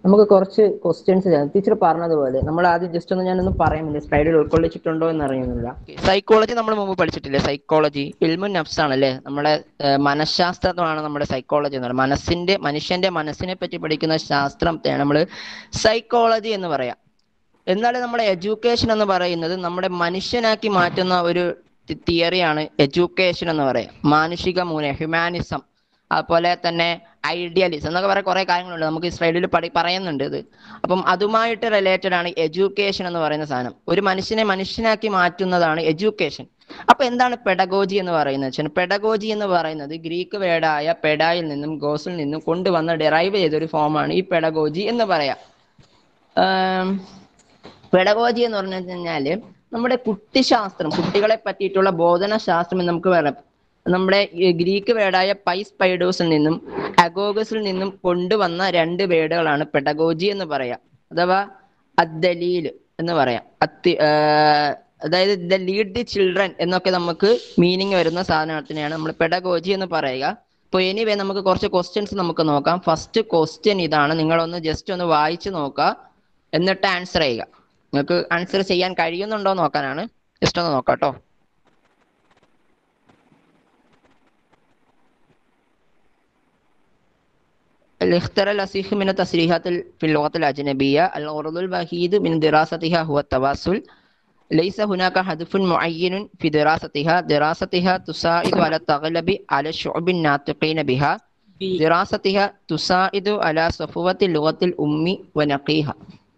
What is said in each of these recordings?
നമുക്ക് കുറച്ച് ക്വസ്റ്റ്യൻസ് ചെയ്യാം ടീച്ചർ പറഞ്ഞതുപോലെ നമ്മൾ ആദ്യം ജസ്റ്റ് ഒന്ന് ഞാനൊന്ന് പറയാൻ വേണ്ടി സ്ലൈഡിൽ ഉൾക്കൊള്ളിച്ചിട്ടുണ്ടോ എന്ന് അറിയുന്നില്ല സൈക്കോളജി നമ്മൾ മുമ്പ് പഠിച്ചിട്ടില്ലേ സൈക്കോളജി ഇൽമു നഫ്സ് ആണല്ലേ നമ്മുടെ ഏഹ്, മനഃശാസ്ത്രമാണ് നമ്മുടെ സൈക്കോളജി എന്ന് പറയുന്നത് മനസ്സിന്റെ മനുഷ്യന്റെ മനസ്സിനെ പറ്റി പഠിക്കുന്ന ശാസ്ത്രത്തെയാണ് നമ്മൾ സൈക്കോളജി എന്ന് പറയാം എന്നാൽ നമ്മുടെ എഡ്യൂക്കേഷൻ എന്ന് പറയുന്നത് നമ്മുടെ മനുഷ്യനാക്കി മാറ്റുന്ന ഒരു തിയറിയാണ് എഡ്യൂക്കേഷൻ എന്ന് പറയാം മാനുഷിക മൂല്യം ഹ്യൂമാനിസം അതുപോലെ തന്നെ ഐഡിയലിസം എന്നൊക്കെ പറയാൻ കുറെ കാര്യങ്ങളുണ്ട് നമുക്ക് ഇസ്രായേലിൽ പഠി പറയുന്നുണ്ട് ഇത് അപ്പം അതുമായിട്ട് റിലേറ്റഡ് ആണ് എഡ്യൂക്കേഷൻ എന്ന് പറയുന്ന സാധനം ഒരു മനുഷ്യനെ മനുഷ്യനാക്കി മാറ്റുന്നതാണ് എഡ്യൂക്കേഷൻ അപ്പൊ എന്താണ് പെഡഗോജി എന്ന് പറയുന്നത് വെച്ചാൽ പെഡഗോജി എന്ന് പറയുന്നത് ഗ്രീക്ക് വേർഡായ പെഡായിൽ നിന്നും ഗോസിൽ നിന്നും കൊണ്ടുവന്ന ഡെറൈവ് ചെയ്ത ഒരു ഫോമാണ് ഈ പെഡഗോജി എന്ന് പറയാം ആം, പെഡഗോജി എന്ന് പറഞ്ഞു കഴിഞ്ഞാല് നമ്മുടെ കുട്ടിശാസ്ത്രം കുട്ടികളെ പറ്റിയിട്ടുള്ള ബോധന ശാസ്ത്രം എന്ന് നമുക്ക് പറയാം നമ്മുടെ ഈ ഗ്രീക്ക് വേർഡായ പൈസ് പൈഡോസിൽ നിന്നും അഗോഗസിൽ നിന്നും കൊണ്ടുവന്ന രണ്ട് വേർഡുകളാണ് പെഡഗോജി എന്ന് പറയാം അഥവാ അദ്ദലീൽ എന്ന് പറയാം അത്തി ആഹ് അതായത് ദ ലീഡ് ദി ചിൽഡ്രൻ എന്നൊക്കെ നമുക്ക് മീനിങ് വരുന്ന സാധനത്തിനെയാണ് നമ്മൾ പെഡഗോജി എന്ന് പറയുക അപ്പോൾ എനിവേ നമുക്ക് കുറച്ച് ക്വസ്റ്റ്യൻസ് നമുക്ക് നോക്കാം ഫസ്റ്റ് ക്വസ്റ്റ്യൻ ഇതാണ് നിങ്ങളൊന്ന് ജസ്റ്റ് ഒന്ന് വായിച്ചു നോക്കുക എന്നിട്ട് ആൻസർ ചെയ്യുക നിങ്ങൾക്ക് ആൻസർ ചെയ്യാൻ കഴിയുന്നുണ്ടോ എന്ന് നോക്കാനാണ് ജസ്റ്റ് ഒന്ന് നോക്കാം കേട്ടോ الاختر الأصيح من التصريحات ال- في اللغة الأجنبية الغرض الوحيد من دراستها هو التواصل ليس هناك هدف معين في دراستها دراستها تساعد على التغلب على الشعوب الناطقين بها دراستها تساعد على صفوة اللغة الأم ونقيها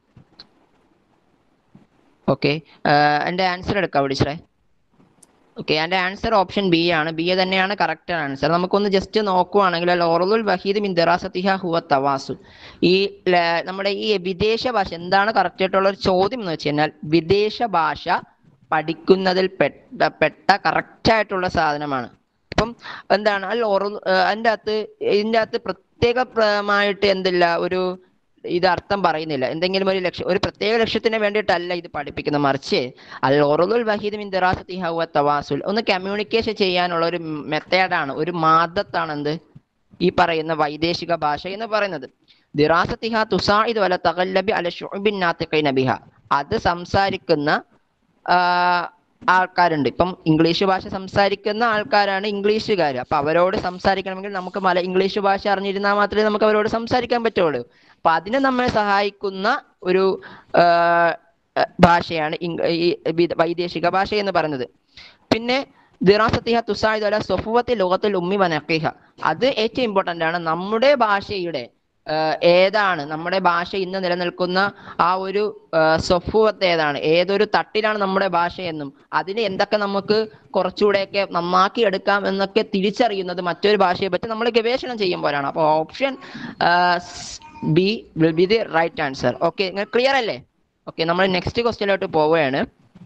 ഓക്കെ എൻ്റെ ആൻസർ എടുക്കാം ടീച്ചറെ ഓക്കെ എൻ്റെ ആൻസർ ഓപ്ഷൻ ബി ആണ് ബി തന്നെയാണ് കറക്റ്റ് ആൻസർ നമുക്കൊന്ന് ജസ്റ്റ് നോക്കുവാണെങ്കിൽ ലോറലുൽ വഹീദ് മിൻ ദറാസത്തിഹ ഹുവ തവാസുൽ ഈ ല- നമ്മുടെ ഈ വിദേശ ഭാഷ എന്താണ് കറക്റ്റ് ആയിട്ടുള്ള ഒരു ചോദ്യം എന്ന് വെച്ച് കഴിഞ്ഞാൽ വിദേശ ഭാഷ പഠിക്കുന്നതിൽ പെട്ട പെട്ട കറക്റ്റ് ആയിട്ടുള്ള സാധനമാണ് അപ്പം എന്താണ് അല്ല അതിൻ്റെ അകത്ത് ഇതിൻ്റെ അകത്ത് പ്രത്യേകമായിട്ട് എന്തില്ല ഒരു ഇത് അർത്ഥം പറയുന്നില്ല എന്തെങ്കിലും ഒരു ലക്ഷ്യം ഒരു പ്രത്യേക ലക്ഷ്യത്തിന് വേണ്ടിയിട്ടല്ല ഇത് പഠിപ്പിക്കുന്നത് മറിച്ച് അൽ ഒറുൽ വഹീദ് മിൻ ദിറാസത്തി ഹവ തവാസുൽ ഒന്ന് കമ്മ്യൂണിക്കേഷൻ ചെയ്യാനുള്ള ഒരു മെത്തേഡാണ് ഒരു മാർദ്ദത്താണ് എന്ത് ഈ പറയുന്ന വൈദേശിക ഭാഷ എന്ന് പറയുന്നത് ദിറാസത്തിഹ തുസാഇദ് വല തഗല്ലബി അല ഷുഅബിൻ നാത്തിഖൈന ബിഹ അത് സംസാരിക്കുന്ന ആ, ആൾക്കാരുണ്ട് ഇപ്പം ഇംഗ്ലീഷ് ഭാഷ സംസാരിക്കുന്ന ആൾക്കാരാണ് ഇംഗ്ലീഷുകാർ അപ്പൊ അവരോട് സംസാരിക്കണമെങ്കിൽ നമുക്ക് മല ഇംഗ്ലീഷ് ഭാഷ അറിഞ്ഞിരുന്നാൽ മാത്രമേ നമുക്ക് അവരോട് സംസാരിക്കാൻ പറ്റുള്ളൂ അപ്പൊ അതിന് നമ്മളെ സഹായിക്കുന്ന ഒരു ആ, ആ, ഭാഷയാണ് ഇംഗ്- ഈ വി- വൈദേശിക ഭാഷ എന്ന് പറയുന്നത് പിന്നെ ദിറാസത്തിഹ തുസായിദ് അല സൊഫുവത്തി ലോകത്തിൽ ഉമ്മി വനക്കിഹ അത് ഏറ്റവും ഇമ്പോർട്ടന്റ് ആണ് നമ്മുടെ ഭാഷയുടെ ആ, ഏതാണ് നമ്മുടെ ഭാഷ ഇന്ന് നിലനിൽക്കുന്ന ആ ഒരു സ്വഫുവത്ത് ഏതാണ് ഏതൊരു തട്ടിലാണ് നമ്മുടെ ഭാഷയെന്നും അതിന് എന്തൊക്കെ നമുക്ക് കുറച്ചുകൂടെയൊക്കെ നന്നാക്കി എടുക്കാം എന്നൊക്കെ തിരിച്ചറിയുന്നത് മറ്റൊരു ഭാഷയെ പറ്റി നമ്മൾ ഗവേഷണം ചെയ്യുമ്പോഴാണ് അപ്പോൾ option B will be the right answer okay clear അല്ലേ ഓക്കെ നമ്മൾ നെക്സ്റ്റ് ക്വസ്റ്റ്യനിലോട്ട് പോവുകയാണ്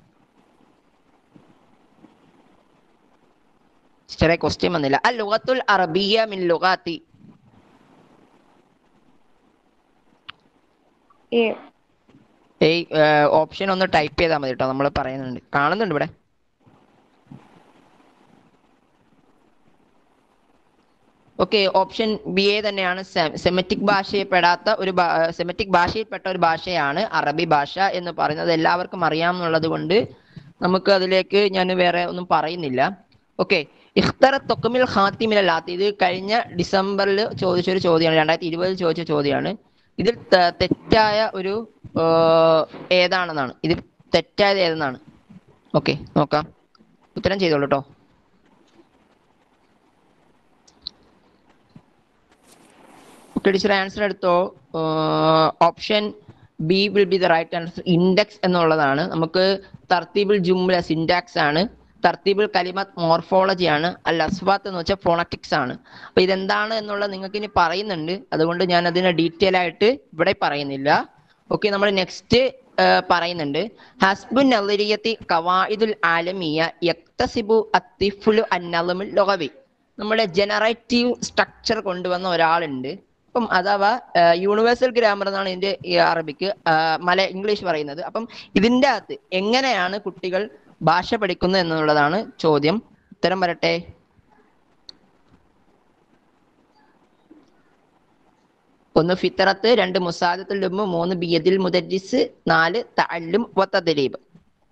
ചെറിയ ക്വസ്റ്റ്യൻ വന്നില്ല അൽ ലുഗത്തുൽ അറബിയ മിൻ ലുഗാത്തി എ ഏയ് ഓപ്ഷൻ ഒന്ന് ടൈപ്പ് ചെയ്താൽ മതി കേട്ടോ നമ്മൾ പറയുന്നുണ്ട് കാണുന്നുണ്ട് ഇവിടെ ഓക്കെ ഓപ്ഷൻ ബി എ തന്നെയാണ് സെമറ്റിക് ഭാഷയിൽ പെടാത്ത ഒരു സെമറ്റിക് ഭാഷയിൽപ്പെട്ട ഒരു ഭാഷയാണ് അറബി ഭാഷ എന്ന് പറയുന്നത് എല്ലാവർക്കും അറിയാമെന്നുള്ളത് കൊണ്ട് നമുക്ക് അതിലേക്ക് ഞാൻ വേറെ ഒന്നും പറയുന്നില്ല ഓക്കെ ഇഖ്തറ തൊക്കുമിൽ ഖാത്തിമിൽ ലാത്തി ഇത് കഴിഞ്ഞ ഡിസംബറിൽ ചോദിച്ചൊരു ചോദ്യമാണ് രണ്ടായിരത്തി ഇരുപതിൽ ചോദിച്ച ചോദ്യമാണ് ഇതിൽ ത- തെറ്റായ ഒരു ആ, ഏതാണെന്നാണ് ഇതിൽ തെറ്റായത് ഏതെന്നാണ് ഓക്കെ നോക്കാം ഉത്തരം ചെയ്തോളൂ കേട്ടോ ഓക്കെ ടീച്ചർ ആൻസർ എടുത്തോ option B will be the right answer index എന്നുള്ളതാണ് നമുക്ക് തർത്തീബിൾ ജുംല സിൻഡാക്സ് ആണ് തർത്തീബിൾ കലിമത്ത് മോർഫോളജി ആണ് അൽ അസ്വാത്ത് എന്ന് വെച്ചാൽ ഫോണറ്റിക്സ് ആണ് അപ്പൊ ഇതെന്താണ് എന്നുള്ളത് നിങ്ങൾക്ക് ഇനി പറയുന്നുണ്ട് അതുകൊണ്ട് ഞാൻ അതിനെ ഡീറ്റെയിൽ ആയിട്ട് ഇവിടെ പറയുന്നില്ല ഓക്കെ നമ്മൾ നെക്സ്റ്റ് പറയുന്നുണ്ട് ഹസ്ബുൻ നളിരിയത്തി കവായിദുൽ ആലമിയ യക്തസിബു അത്തിഫുലു അന്നലമുൽ ലൊഹവി നമ്മുടെ ജനറേറ്റീവ് സ്ട്രക്ചർ കൊണ്ടുവന്ന ഒരാളുണ്ട് അപ്പം അഥവാ യൂണിവേഴ്സൽ ഗ്രാമർ എന്നാണ് ഇതിന്റെ ഈ അറബിക്ക് ആ, മല ഇംഗ്ലീഷ് പറയുന്നത് അപ്പം ഇതിന്റെ അകത്ത് എങ്ങനെയാണ് കുട്ടികൾ ഭാഷ പഠിക്കുന്നത് എന്നുള്ളതാണ് ചോദ്യം ഉത്തരം വരട്ടെ ഒന്ന് ഫിത്തറത്ത് രണ്ട് മുസാദത്തുൽ ഉമ്മ മൂന്ന് ബിയദിൽ മുദരിസ് നാല് തഅല്ലും വത്തദ്രീബ്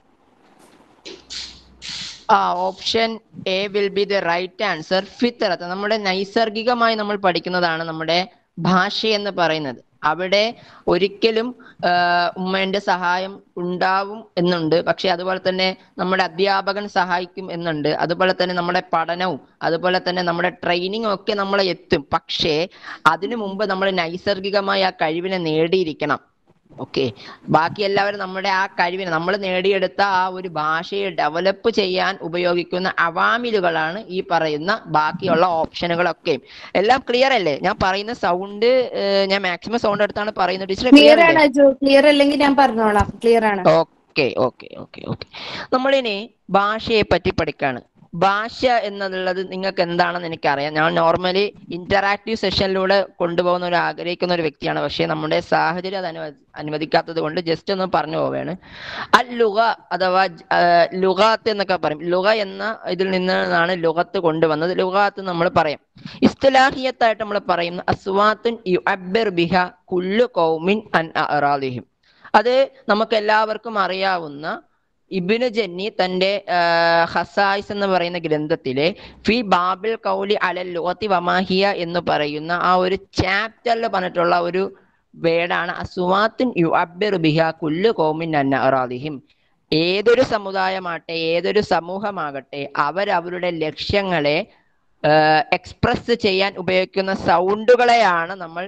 ആ option A will be the right answer ഫിത്തറത്ത് നമ്മുടെ നൈസർഗികമായി നമ്മൾ പഠിക്കുന്നതാണ് നമ്മുടെ ഭാഷ എന്ന് പറയുന്നത് അവിടെ ഒരിക്കലും ആ, ഉമ്മയുടെ സഹായം ഉണ്ടാവും എന്നുണ്ട് പക്ഷെ അതുപോലെ തന്നെ നമ്മുടെ അധ്യാപകൻ സഹായിക്കും എന്നുണ്ട് അതുപോലെ തന്നെ നമ്മുടെ പഠനവും അതുപോലെ തന്നെ നമ്മുടെ ട്രെയിനിങ്ങും ഒക്കെ നമ്മളെ എത്തും പക്ഷേ അതിനു മുമ്പ് നമ്മൾ നൈസർഗികമായി ആ കഴിവിനെ നേടിയിരിക്കണം ഓക്കെ ബാക്കി എല്ലാവരും നമ്മുടെ ആ കഴിവിനെ നമ്മൾ നേടിയെടുത്ത ആ ഒരു ഭാഷയെ ഡെവലപ്പ് ചെയ്യാൻ ഉപയോഗിക്കുന്ന അവാമിലുകളാണ് ഈ പറയുന്ന ബാക്കിയുള്ള ഓപ്ഷനുകളൊക്കെ എല്ലാം ക്ലിയർ അല്ലേ ഞാൻ പറയുന്ന സൗണ്ട് ഞാൻ മാക്സിമം സൗണ്ട് എടുത്താണ് പറയുന്നത് ടീച്ചർ ക്ലിയർ ക്ലിയർ ആണ് അല്ലേ അജു ക്ലിയർ അല്ലെങ്കിൽ ഞാൻ പറഞ്ഞോളാം ക്ലിയർ ആണ് ഓക്കെ ഓക്കെ ഓക്കെ ഓക്കെ നമ്മളിനി ഭാഷയെ പറ്റി പഠിക്കാണ് ഭാഷ എന്നുള്ളത് നിങ്ങൾക്ക് എന്താണെന്ന് എനിക്കറിയാം ഞാൻ നോർമലി ഇന്ററാക്റ്റീവ് സെഷനിലൂടെ കൊണ്ടുപോകുന്ന ഒരു ആഗ്രഹിക്കുന്ന ഒരു വ്യക്തിയാണ് പക്ഷേ നമ്മുടെ സാഹചര്യം അത് അനുവ അനുവദിക്കാത്തത് കൊണ്ട് ജസ്റ്റ് ഒന്ന് പറഞ്ഞു പോവുകയാണ് അൽ ലുഗ അഥവാ ലുഗാത്ത് എന്നൊക്കെ പറയും ലുഗ എന്ന ഇതിൽ നിന്നാണ് ലുഗത്ത് കൊണ്ടുവന്നത് ലുഗാത്ത് നമ്മൾ പറയും ഇസ്തലാഹിയത്തായിട്ട് നമ്മൾ പറയുന്ന അസ്വാത്തുൻ യുഅബ്ബിർ ബിഹ കുല്ലു കൗമിൻ അൻ അറാദിഹിം അത് നമുക്ക് എല്ലാവർക്കും അറിയാവുന്ന ഇബിന് ജന്നി തന്റെ ഹസായിസ് എന്ന് പറയുന്ന ഗ്രന്ഥത്തിലെ ഫി ബാബിൽ കൗലി അലൽ ലുഗത്തി വമാഹിയ എന്ന് പറയുന്ന ആ ഒരു ചാപ്റ്ററിൽ പറഞ്ഞിട്ടുള്ള ഒരു വേടാണ് അസുവാത്തിൻ യു അബ്ബിർ ബിഹ കുല്ലു കോമിൻ അന്നറാദിഹിം ഏതൊരു സമുദായമാകട്ടെ ഏതൊരു സമൂഹമാകട്ടെ അവരവരുടെ ലക്ഷ്യങ്ങളെ എക്സ്പ്രസ് ചെയ്യാൻ ഉപയോഗിക്കുന്ന സൗണ്ടുകളെയാണ് നമ്മൾ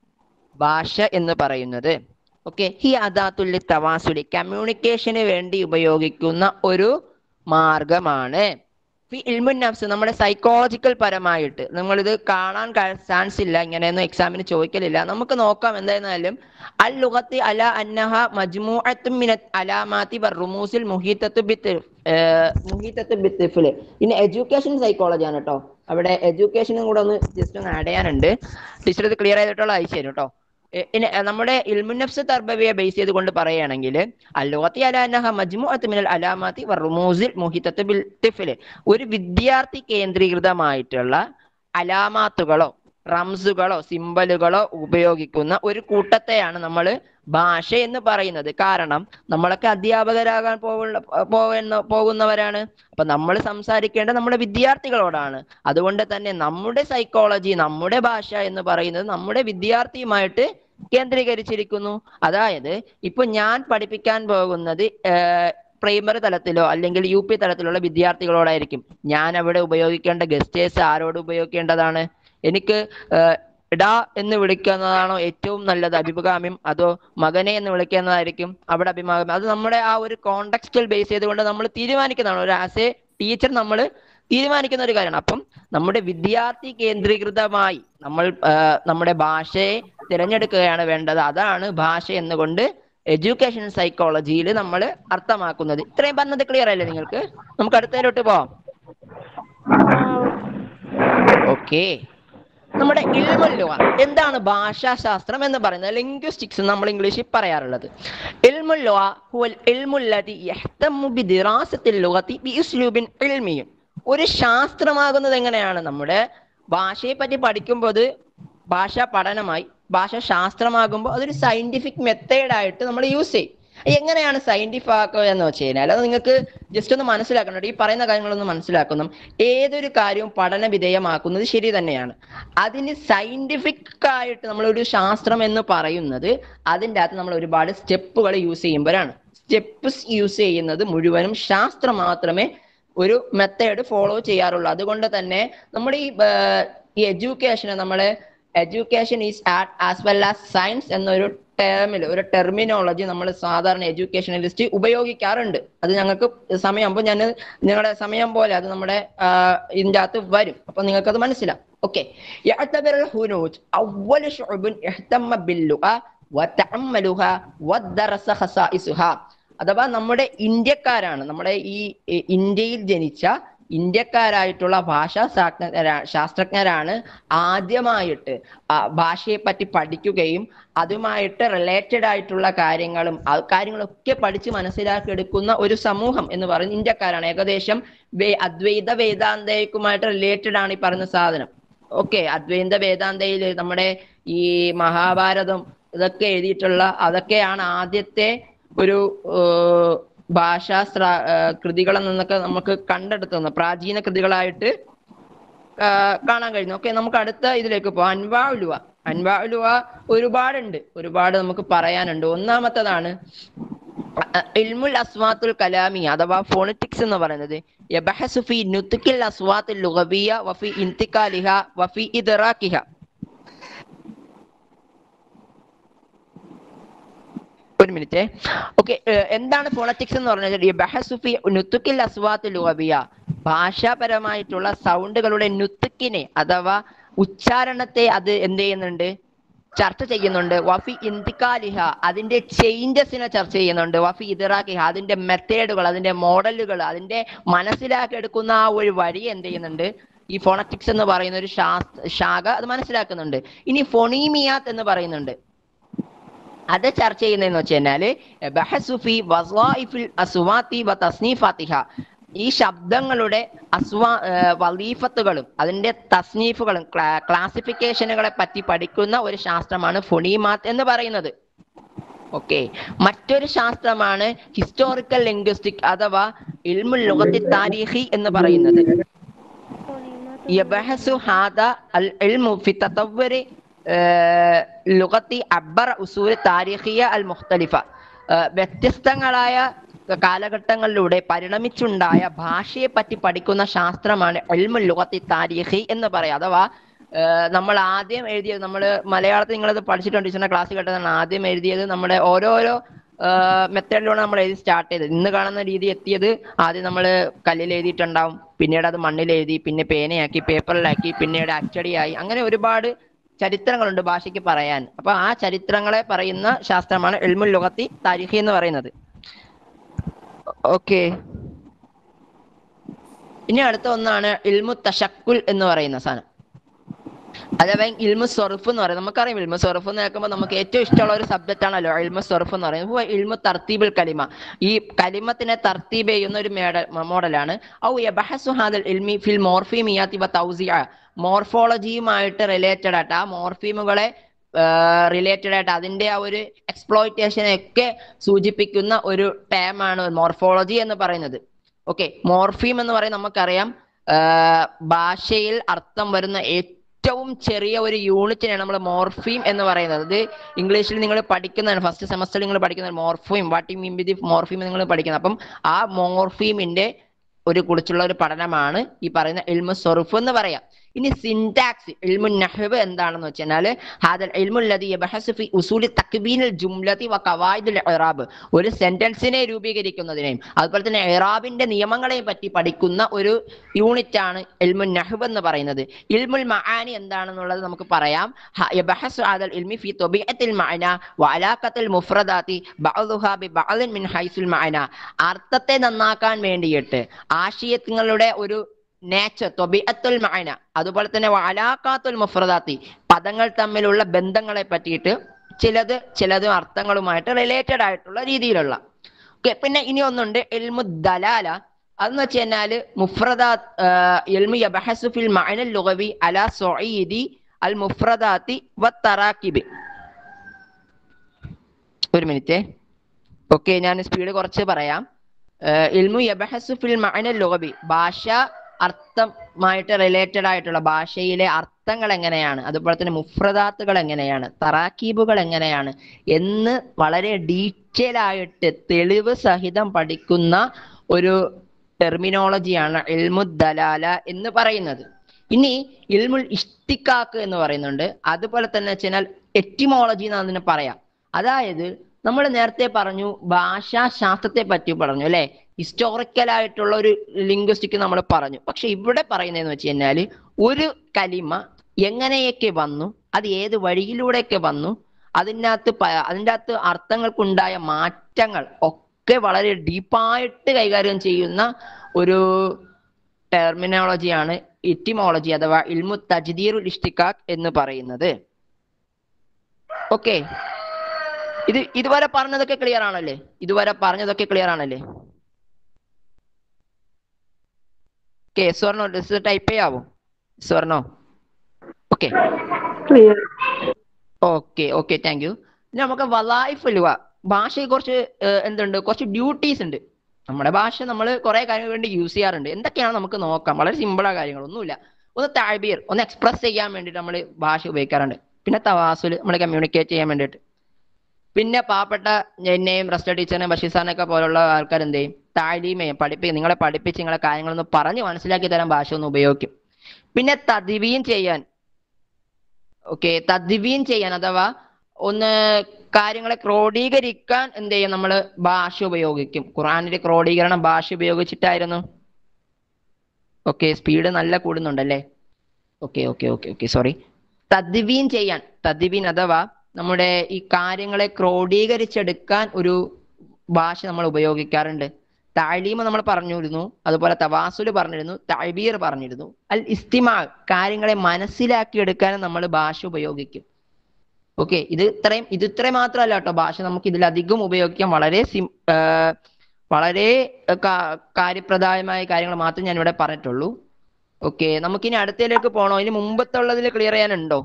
ഭാഷ എന്ന് പറയുന്നത് ഓക്കെ ഹി അദാത്തുല്ലി തവാസുലി കമ്മ്യൂണിക്കേഷന് വേണ്ടി ഉപയോഗിക്കുന്ന ഒരു മാർഗമാണ് ഫി ഇൽമുൻ നഫ്സ് നമ്മുടെ സൈക്കോളജിക്കൽ പരമായിട്ട് നമ്മളിത് കാണാൻ ചാൻസ് ഇല്ല ഇങ്ങനെയൊന്നും എക്സാമിന് ചോദിക്കലില്ല നമുക്ക് നോക്കാം എന്തായിരുന്നാലും അൽ ലുഗത്തി അല അന്നഹ മജ്മൂഅത്തും മിനത് അലാമാത്തി വറുമൂസിൽ മുഹീത്തത്ത് ബിത്ത് മുഹീത്തത്ത് ബിത്തിഫില് പിന്നെ എഡ്യൂക്കേഷൻ സൈക്കോളജി ആണ് കേട്ടോ അവിടെ എഡ്യൂക്കേഷനും കൂടെ ഒന്ന് ജസ്റ്റ് ഒന്ന് ആഡ് ചെയ്യാനുണ്ട് ടീച്ചർ ഇത് ക്ലിയർ ചെയ്തിട്ടുള്ള അയച്ചു തരും കേട്ടോ എ- ഇനി അഹ് നമ്മുടെ ഇൽമുനഫ്സ് തർബവിയെ ബേസ് ചെയ്തുകൊണ്ട് പറയുകയാണെങ്കിൽ അല്ലോത്തി അലാനഹ മജ്മുഅത്ത് മിനൽ അലാമാത്തി വറുമൂസിൽ മുഹിത്തത്ത് ബിൽ തിഫ്ല് ഒരു വിദ്യാർത്ഥി കേന്ദ്രീകൃതമായിട്ടുള്ള അലാമാത്തുകളോ റംസുകളോ സിമ്പലുകളോ ഉപയോഗിക്കുന്ന ഒരു കൂട്ടത്തെയാണ് നമ്മൾ ഭാഷ എന്ന് പറയുന്നത് കാരണം നമ്മളൊക്കെ അധ്യാപകരാകാൻ പോകുന്ന പോകുന്ന പോകുന്നവരാണ് അപ്പൊ നമ്മൾ സംസാരിക്കേണ്ടത് നമ്മുടെ വിദ്യാർത്ഥികളോടാണ് അതുകൊണ്ട് തന്നെ നമ്മുടെ സൈക്കോളജി നമ്മുടെ ഭാഷ എന്ന് പറയുന്നത് നമ്മുടെ വിദ്യാർത്ഥിയുമായിട്ട് കേന്ദ്രീകരിച്ചിരിക്കുന്നു അതായത് ഇപ്പൊ ഞാൻ പഠിപ്പിക്കാൻ പോകുന്നത് പ്രൈമറി തലത്തിലോ അല്ലെങ്കിൽ യു പി തലത്തിലുള്ള വിദ്യാർത്ഥികളോടായിരിക്കും ഞാൻ അവിടെ ഉപയോഗിക്കേണ്ട ഗസ്റ്റേഴ്സ് ആരോട് ഉപയോഗിക്കേണ്ടതാണ് എനിക്ക് ഏഹ്, എടാ എന്ന് വിളിക്കുന്നതാണോ ഏറ്റവും നല്ലത് അഭിമുഖാമ്യം അതോ മകനെ എന്ന് വിളിക്കുന്നതായിരിക്കും അവിടെ അഭിമുഖം അത് നമ്മുടെ ആ ഒരു കോണ്ടക്സ്റ്റൽ ബേസ് ചെയ്തുകൊണ്ട് നമ്മൾ തീരുമാനിക്കുന്നതാണ് ഒരു ആസ് എ ടീച്ചർ നമ്മൾ തീരുമാനിക്കുന്ന ഒരു കാര്യമാണ് അപ്പം നമ്മുടെ വിദ്യാർത്ഥി കേന്ദ്രീകൃതമായി നമ്മൾ ആ, നമ്മുടെ ഭാഷയെ തിരഞ്ഞെടുക്കുകയാണ് വേണ്ടത് അതാണ് ഭാഷ എന്നുകൊണ്ട് എഡ്യൂക്കേഷൻ സൈക്കോളജിയിൽ നമ്മൾ അർത്ഥമാക്കുന്നത് ഇത്രയും പറഞ്ഞത് ക്ലിയർ അല്ലേ നിങ്ങൾക്ക് നമുക്ക് അടുത്തതിലോട്ട് പോവാം ഓക്കെ നമ്മുടെ ഇൽമുല്ലുവ എന്താണ് ഭാഷാശാസ്ത്രം എന്ന് പറയുന്നത് ലിംഗ്വിസ്റ്റിക്സ് നമ്മൾ ഇംഗ്ലീഷിൽ പറയാറുള്ളത് ഇൽമുല്ലുവ ഹുവൽ ഇൽമുല്ലതി യഹ്തമു ബിദിറാസത്തിൽ ലുഗതി ബിഉസ്ലൂബിൻ ഇൽമിയും ഒരു ശാസ്ത്രമാകുന്നത് എങ്ങനെയാണ് നമ്മുടെ ഭാഷയെ പറ്റി പഠിക്കുമ്പോൾ അത് ഭാഷാ പഠനമായി ഭാഷ ശാസ്ത്രമാകുമ്പോൾ അതൊരു സയന്റിഫിക് മെത്തേഡായിട്ട് നമ്മൾ യൂസ് ചെയ്യും എങ്ങനെയാണ് സയന്റിഫിക് ആക്കുക എന്ന് വെച്ച് കഴിഞ്ഞാൽ അത് നിങ്ങൾക്ക് ജസ്റ്റ് ഒന്ന് മനസ്സിലാക്കണം ഈ പറയുന്ന കാര്യങ്ങളൊന്ന് മനസ്സിലാക്കുന്നു ഏതൊരു കാര്യവും പഠന വിധേയമാക്കുന്നത് ശരി തന്നെയാണ് അതിന് സയന്റിഫിക് ആയിട്ട് നമ്മളൊരു ശാസ്ത്രം എന്ന് പറയുന്നത് അതിൻ്റെ അകത്ത് നമ്മൾ ഒരുപാട് സ്റ്റെപ്പുകൾ യൂസ് ചെയ്യുമ്പോഴാണ് സ്റ്റെപ്സ് യൂസ് ചെയ്യുന്നത് മുഴുവനും ശാസ്ത്രം മാത്രമേ ഒരു മെത്തേഡ് ഫോളോ ചെയ്യാറുള്ളൂ അതുകൊണ്ട് തന്നെ നമ്മുടെ ഈ ഏർ, ഈ എഡ്യൂക്കേഷനെ നമ്മള് education is as well as science എന്നൊരു ടേമിൽ ഒരു ടെർമിനോളജി നമ്മൾ സാധാരണ എഡ്യൂക്കേഷനലിസ്റ്റ് ഉപയോഗിക്കാറുണ്ട് അത് ഞങ്ങൾക്ക് സമയമാകുമ്പോൾ ഞാൻ നിങ്ങളുടെ സമയം പോലെ അത് നമ്മുടെ ആ, ഇതിന്റെ അകത്ത് വരും അപ്പൊ നിങ്ങൾക്ക് അത് മനസ്സിലാവും ഓക്കെ يعتبر الهنود أول شعوب اهتم باللغة وتعملها ودرس خصائصها അഥവാ നമ്മുടെ ഇന്ത്യക്കാരാണ് നമ്മുടെ ഈ ഈ ഇന്ത്യയിൽ ജനിച്ച ഇന്ത്യക്കാരായിട്ടുള്ള ഭാഷാ ശാസ്ത്രജ്ഞരാ- ശാസ്ത്രജ്ഞരാണ് ആദ്യമായിട്ട് ആ ഭാഷയെ പറ്റി പഠിക്കുകയും അതുമായിട്ട് റിലേറ്റഡ് ആയിട്ടുള്ള കാര്യങ്ങളും ആ കാര്യങ്ങളൊക്കെ പഠിച്ച് മനസ്സിലാക്കി എടുക്കുന്ന ഒരു സമൂഹം എന്ന് പറയുന്നത് ഇന്ത്യക്കാരാണ് ഏകദേശം വേ അദ്വൈത വേദാന്തയ്ക്കുമായിട്ട് റിലേറ്റഡ് ആണ് ഈ പറയുന്ന സാധനം ഓക്കെ അദ്വൈത വേദാന്തയിൽ നമ്മുടെ ഈ മഹാഭാരതം ഇതൊക്കെ എഴുതിയിട്ടുള്ള അതൊക്കെയാണ് ആദ്യത്തെ ഒരു ഏർ, ഭാഷാസ്ത്ര ഏർ, കൃതികളിൽ നിന്നൊക്കെ നമുക്ക് കണ്ടെടുത്തുന്നത് പ്രാചീന കൃതികളായിട്ട് ആ, കാണാൻ കഴിയുന്നു ഓക്കെ നമുക്ക് അടുത്ത ഇതിലേക്ക് പോവാം അൻവാ ഉലുവ അൻവാ ഉലുവ ഒരുപാടുണ്ട് ഒരുപാട് നമുക്ക് പറയാനുണ്ട് ഒന്നാമത്തതാണ് അ- ഇൽമുൽ അസ്വാത്തുൽ കലാമി അഥവാ ഫോണറ്റിക്സ് എന്ന് പറയുന്നത് യബഹസു ഫി നുത്കിൽ അസ്വാത്തുൽ ലുഗവിയ വഫി ഇന്തിക്കാലിഹ വഫി ഇദ്റാക്കിഹ ഒരു മിനിറ്റ് ഓക്കെ എന്താണ് ഫോണറ്റിക്സ് എന്ന് പറഞ്ഞാൽ യബഹസു ഫി നുത്കിൽ അസ്വാത്തുൽ ലുഗവിയ ഭാഷാപരമായിട്ടുള്ള സൗണ്ടുകളുടെ നുത്തുക്കിനെ അഥവാ ഉച്ചാരണത്തെ അത് എന്ത് ചെയ്യുന്നുണ്ട് ചർച്ച ചെയ്യുന്നുണ്ട് വഫി ഇന്തിക്കാലിഹ അതിന്റെ ചേഞ്ചസിനെ ചർച്ച ചെയ്യുന്നുണ്ട് വഫി ഇതറാക്കിഹ അതിന്റെ മെത്തേഡുകൾ അതിന്റെ മോഡലുകൾ അതിന്റെ മനസ്സിലാക്കി എടുക്കുന്ന ആ ഒരു വഴി എന്ത് ചെയ്യുന്നുണ്ട് ഈ ഫോണറ്റിക്സ് എന്ന് പറയുന്ന ഒരു ശാസ്ത്ര ശാഖ അത് മനസ്സിലാക്കുന്നുണ്ട് ഇനി ഫൊണീമിയാത്ത് എന്ന് പറയുന്നുണ്ട് അത് ചർച്ച ചെയ്യുന്നതെന്ന് വെച്ച് കഴിഞ്ഞാല് ബഹസു ഫി വസ്വാഇഫിൽ അസ്വാത്തി വ തസ്നീഫാത്തിഹ ഈ ശബ്ദങ്ങളുടെ അസ്വാ ഏർ വലീഫത്തുകളും അതിന്റെ തസ്നീഫുകളും ക്ലാ- ക്ലാസിഫിക്കേഷനുകളെ പറ്റി പഠിക്കുന്ന ഒരു ശാസ്ത്രമാണ് ഫൊണീമാത്ത് എന്ന് പറയുന്നത് ഓക്കെ മറ്റൊരു ശാസ്ത്രമാണ് ഹിസ്റ്റോറിക്കൽ ലിംഗ്വിസ്റ്റിക് അഥവാ ഇൽമുൽ ലുഗത്തി താരീഖി എന്ന് പറയുന്നത് يبحث هذا العلم في تطور آه، لغة عبر أصول التاريخية المختلفة آه، വ്യത്യസ്തങ്ങളായ കാലഘട്ടങ്ങളിലൂടെ പരിണമിച്ചുണ്ടായ ഭാഷയെ പറ്റി പഠിക്കുന്ന ശാസ്ത്രമാണ് എൽമുൽ ലുഗത്തി താരീഖി എന്ന് പറയാം അഥവാ ആഹ് നമ്മൾ ആദ്യം എഴുതിയത് നമ്മൾ മലയാളത്തിൽ നിങ്ങളത് പഠിച്ചിട്ടുണ്ട് ടീച്ചറിന്റെ ക്ലാസ് കേട്ടതാണ് ആദ്യം എഴുതിയത് നമ്മുടെ ഓരോരോ മെത്തേഡിലൂടെ നമ്മൾ എഴുതി സ്റ്റാർട്ട് ചെയ്തത് ഇന്ന് കാണുന്ന രീതി എത്തിയത് ആദ്യം നമ്മൾ കല്ലിൽ എഴുതിയിട്ടുണ്ടാവും പിന്നീട് അത് മണ്ണിൽ എഴുതി പിന്നെ പേനയാക്കി പേപ്പറിലാക്കി പിന്നീട് അച്ചടിയായി അങ്ങനെ ഒരുപാട് ചരിത്രങ്ങളുണ്ട് ഭാഷയ്ക്ക് പറയാൻ അപ്പൊ ആ ചരിത്രങ്ങളെ പറയുന്ന ശാസ്ത്രമാണ് എൽമുൽ ലുഗത്തി താരിഖി എന്ന് പറയുന്നത് ഓക്കെ ഇനി അടുത്ത ഒന്നാണ് ഇൽമു തശക്കുൽ എന്ന് പറയുന്ന സാധനം അഥവാ ഇൽമു സൊറുഫ് എന്ന് പറയുന്നത് നമുക്കറിയാം ഇൽമു സൊറുഫ് എന്ന് കേൾക്കുമ്പോൾ നമുക്ക് ഏറ്റവും ഇഷ്ടമുള്ള ഒരു സബ്ജക്റ്റ് ആണല്ലോ ഇൽമു സൊറുഫ് എന്ന് പറയുന്നത് ഹുവ ഇൽമു തർത്തീബുൽ കലിമ ഈ കലിമത്തിനെ തർത്തീബ് ചെയ്യുന്ന ഒരു മോഡലാണ് ഔ യബഹസു ഹാദൽ ഇൽമി ഫിൽ മോർഫീമിയാത്തി വ തൗസിയ മോർഫോളജിയുമായിട്ട് റിലേറ്റഡ് ആയിട്ട് ആ മോർഫീമുകളെ റിലേറ്റഡ് ആയിട്ട് അതിന്റെ ആ ഒരു എക്സ്പ്ലോയിറ്റേഷനെ ഒക്കെ സൂചിപ്പിക്കുന്ന ഒരു ടേമാണ് മോർഫോളജി എന്ന് പറയുന്നത് ഓക്കെ മോർഫീം എന്ന് പറയുന്നത് നമുക്കറിയാം ആ, ഭാഷയിൽ അർത്ഥം വരുന്ന ഏറ്റവും ചെറിയ ഒരു യൂണിറ്റിനാണ് നമ്മൾ മോർഫീം എന്ന് പറയുന്നത് ഇത് ഇംഗ്ലീഷിൽ നിങ്ങൾ പഠിക്കുന്നതാണ് ഫസ്റ്റ് സെമസ്റ്ററിൽ നിങ്ങൾ പഠിക്കുന്നത് മോർഫീം വാട്ട് ഈ മീൻ വിത്ത് മോർഫീം നിങ്ങൾ പഠിക്കുന്നത് അപ്പം ആ മോർഫീമിന്റെ ഒരു കുറിച്ചുള്ള ഒരു പഠനമാണ് ഈ പറയുന്ന ഇൽമു സൊറുഫ് എന്ന് പറയാം ഇനി സിൻടാക്സ് ഇൽമു നഹ്വ് എന്താണെന്ന് വെച്ചാൽ ഹാദൽ ഇൽമു ലദി യബഹസു ഫി ഉസൂലി തക്ബീനിൽ ജുംലതി വ ഖവായിദുൽ ഇറാബ് ഒരു സെന്റൻസിനെ രൂപീകരിക്കുന്നതിനെയും അതുപോലെ തന്നെ ഇറാബിന്റെ നിയമങ്ങളെയും പറ്റി പഠിക്കുന്ന ഒരു യൂണിറ്റ് ആണ് ഇൽമു നഹ്വ് എന്ന് പറയുന്നത് ഇൽമുൽ മആനി എന്താണെന്നുള്ളത് നമുക്ക് പറയാം ഹ- യബഹസു ഹാദൽ ഇൽമി ഫി തൊബിയത്തിൽ മഅന വ അലാഖത്തിൽ മുഫ്രദാത്തി ബഅദുഹാ ബി ബഅദിൻ മിൻ ഹൈസുൽ മഅന അർത്ഥത്തെ നന്നാക്കാൻ വേണ്ടിയിട്ട് ആശയങ്ങളുടെ ഒരു നേച്ചർ തൊബിഅത്തുൽ മഅന അതുപോലെ തന്നെ അലാഖാത്തുൽ മുഫ്രദാത്തി പദങ്ങൾ തമ്മിലുള്ള ബന്ധങ്ങളെ പറ്റിയിട്ട് ചിലത് ചിലത് അർത്ഥങ്ങളുമായിട്ട് റിലേറ്റഡ് ആയിട്ടുള്ള രീതിയിലുള്ള ഓക്കെ പിന്നെ ഇനി ഒന്നുണ്ട് ഇൽമു ദലാല അതെന്ന് വെച്ച് കഴിഞ്ഞാല് മുഫ്രദാത്ത് ഇൽമു യബഹസു ഫിൽ മഅനൽ ലുഗവി അലാ സുഈദി അൽ മുഫ്രദാത്തി വ തറാക്കിബ് ഒരു മിനിറ്റ് ഓക്കെ ഞാൻ സ്പീഡ് കുറച്ച് പറയാം ഏഹ് ഇൽമു യബഹസു ഫിൽ മഅനൽ ലുഗവി ഭാഷ അർത്ഥമായിട്ട് റിലേറ്റഡ് ആയിട്ടുള്ള ഭാഷയിലെ അർത്ഥങ്ങൾ എങ്ങനെയാണ് അതുപോലെ തന്നെ മുഫ്രദാത്തുകൾ എങ്ങനെയാണ് തറാക്കീബുകൾ എങ്ങനെയാണ് എന്ന് വളരെ ഡീറ്റെയിൽ ആയിട്ട് തെളിവ് സഹിതം പഠിക്കുന്ന ഒരു ടെർമിനോളജിയാണ് ഇൽമു ദലാല എന്ന് പറയുന്നത് ഇനി ഇൽമുൽ ഇഷ്തിക്കാക്ക് എന്ന് പറയുന്നുണ്ട് അതുപോലെ തന്നെ വെച്ചാൽ എറ്റിമോളജി എന്ന് അതിന് പറയാം അതായത് നമ്മൾ നേരത്തെ പറഞ്ഞു ഭാഷാശാസ്ത്രത്തെ പറ്റി പറഞ്ഞു അല്ലെ ഹിസ്റ്റോറിക്കൽ ആയിട്ടുള്ള ഒരു ലിംഗ്വിസ്റ്റിക് നമ്മൾ പറഞ്ഞു പക്ഷെ ഇവിടെ പറയുന്നതെന്ന് വെച്ച് കഴിഞ്ഞാൽ ഒരു കലിമ എങ്ങനെയൊക്കെ വന്നു അത് ഏത് വഴിയിലൂടെയൊക്കെ വന്നു അതിനകത്ത് പ- അതിൻ്റെ അകത്ത് അർത്ഥങ്ങൾക്കുണ്ടായ മാറ്റങ്ങൾ ഒക്കെ വളരെ ഡീപ്പായിട്ട് കൈകാര്യം ചെയ്യുന്ന ഒരു ടെർമിനോളജിയാണ് ഇറ്റിമോളജി അഥവാ ഇൽമു തജ്ദീറുൽ ഇഷ്തിഖാഖ് എന്ന് പറയുന്നത് ഓക്കെ ഇത് ഇതുവരെ പറഞ്ഞതൊക്കെ ക്ലിയർ ആണല്ലേ ഇതുവരെ പറഞ്ഞതൊക്കെ ക്ലിയർ ആണല്ലേ ഓക്കെ സ്വർണോ ടൈപ്പ് ചെയ്യാവോ സ്വർണോ okay clear okay okay thank you ഇനി നമുക്ക് വലായിഫ് ലുവ ഭാഷയെ കുറച്ച് ഏഹ്, എന്തുണ്ട് കുറച്ച് ഡ്യൂട്ടീസ് ഉണ്ട് നമ്മുടെ ഭാഷ നമ്മൾ കുറെ കാര്യങ്ങൾ വേണ്ടി യൂസ് ചെയ്യാറുണ്ട് എന്തൊക്കെയാണ് നമുക്ക് നോക്കാം വളരെ സിമ്പിളാ കാര്യങ്ങൾ ഒന്നുമില്ല ഒന്ന് താഴ്ബീർ ഒന്ന് എക്സ്പ്രസ് ചെയ്യാൻ വേണ്ടിയിട്ട് നമ്മൾ ഭാഷ ഉപയോഗിക്കാറുണ്ട് പിന്നെ തവാസുൽ നമ്മൾ കമ്മ്യൂണിക്കേറ്റ് ചെയ്യാൻ വേണ്ടിയിട്ട് പിന്നെ പാവപ്പെട്ട എന്നെയും റസ്റ്റ ടീച്ചറിനെയും ബഷീർ സാറിനൊക്കെ പോലുള്ള ആൾക്കാർ എന്ത് ചെയ്യും താഴീമയും പഠിപ്പി നിങ്ങളെ പഠിപ്പിച്ച് നിങ്ങളെ കാര്യങ്ങളൊന്ന് പറഞ്ഞ് മനസ്സിലാക്കി തരാൻ ഭാഷ ഒന്ന് ഉപയോഗിക്കും പിന്നെ തദ്വീൻ ചെയ്യാൻ ഓക്കെ തദ്വീൻ ചെയ്യാൻ അഥവാ ഒന്ന് കാര്യങ്ങളെ ക്രോഡീകരിക്കാൻ എന്ത് ചെയ്യും നമ്മൾ ഭാഷ ഉപയോഗിക്കും ഖുറാനിലെ ക്രോഡീകരണം ഭാഷ ഉപയോഗിച്ചിട്ടായിരുന്നു ഓക്കെ സ്പീഡ് നല്ല കൂടുന്നുണ്ടല്ലേ okay okay okay okay sorry തദ്വീൻ ചെയ്യാൻ തദ്വീൻ അഥവാ നമ്മുടെ ഈ കാര്യങ്ങളെ ക്രോഡീകരിച്ചെടുക്കാൻ ഒരു ഭാഷ നമ്മൾ ഉപയോഗിക്കാറുണ്ട് താഴീമ നമ്മൾ പറഞ്ഞിരുന്നു അതുപോലെ തവാസുല് പറഞ്ഞിരുന്നു തഴബീർ പറഞ്ഞിരുന്നു അൽ ഇസ്തിമാ കാര്യങ്ങളെ മനസ്സിലാക്കിയെടുക്കാനും നമ്മൾ ഭാഷ ഉപയോഗിക്കും ഓക്കെ ഇത് ഇത്രയും ഇത് ഇത്രയും മാത്രമല്ല കേട്ടോ ഭാഷ നമുക്ക് ഇതിലധികം ഉപയോഗിക്കാം വളരെ സിം ആ, വളരെ കാ- കാര്യപ്രദമായ കാര്യങ്ങൾ മാത്രമേ ഞാൻ ഇവിടെ പറഞ്ഞിട്ടുള്ളൂ ഓക്കെ നമുക്കിനി അടുത്തതിലേക്ക് പോകണോ ഇനി മുമ്പത്തുള്ളതിൽ ക്ലിയർ ചെയ്യാനുണ്ടോ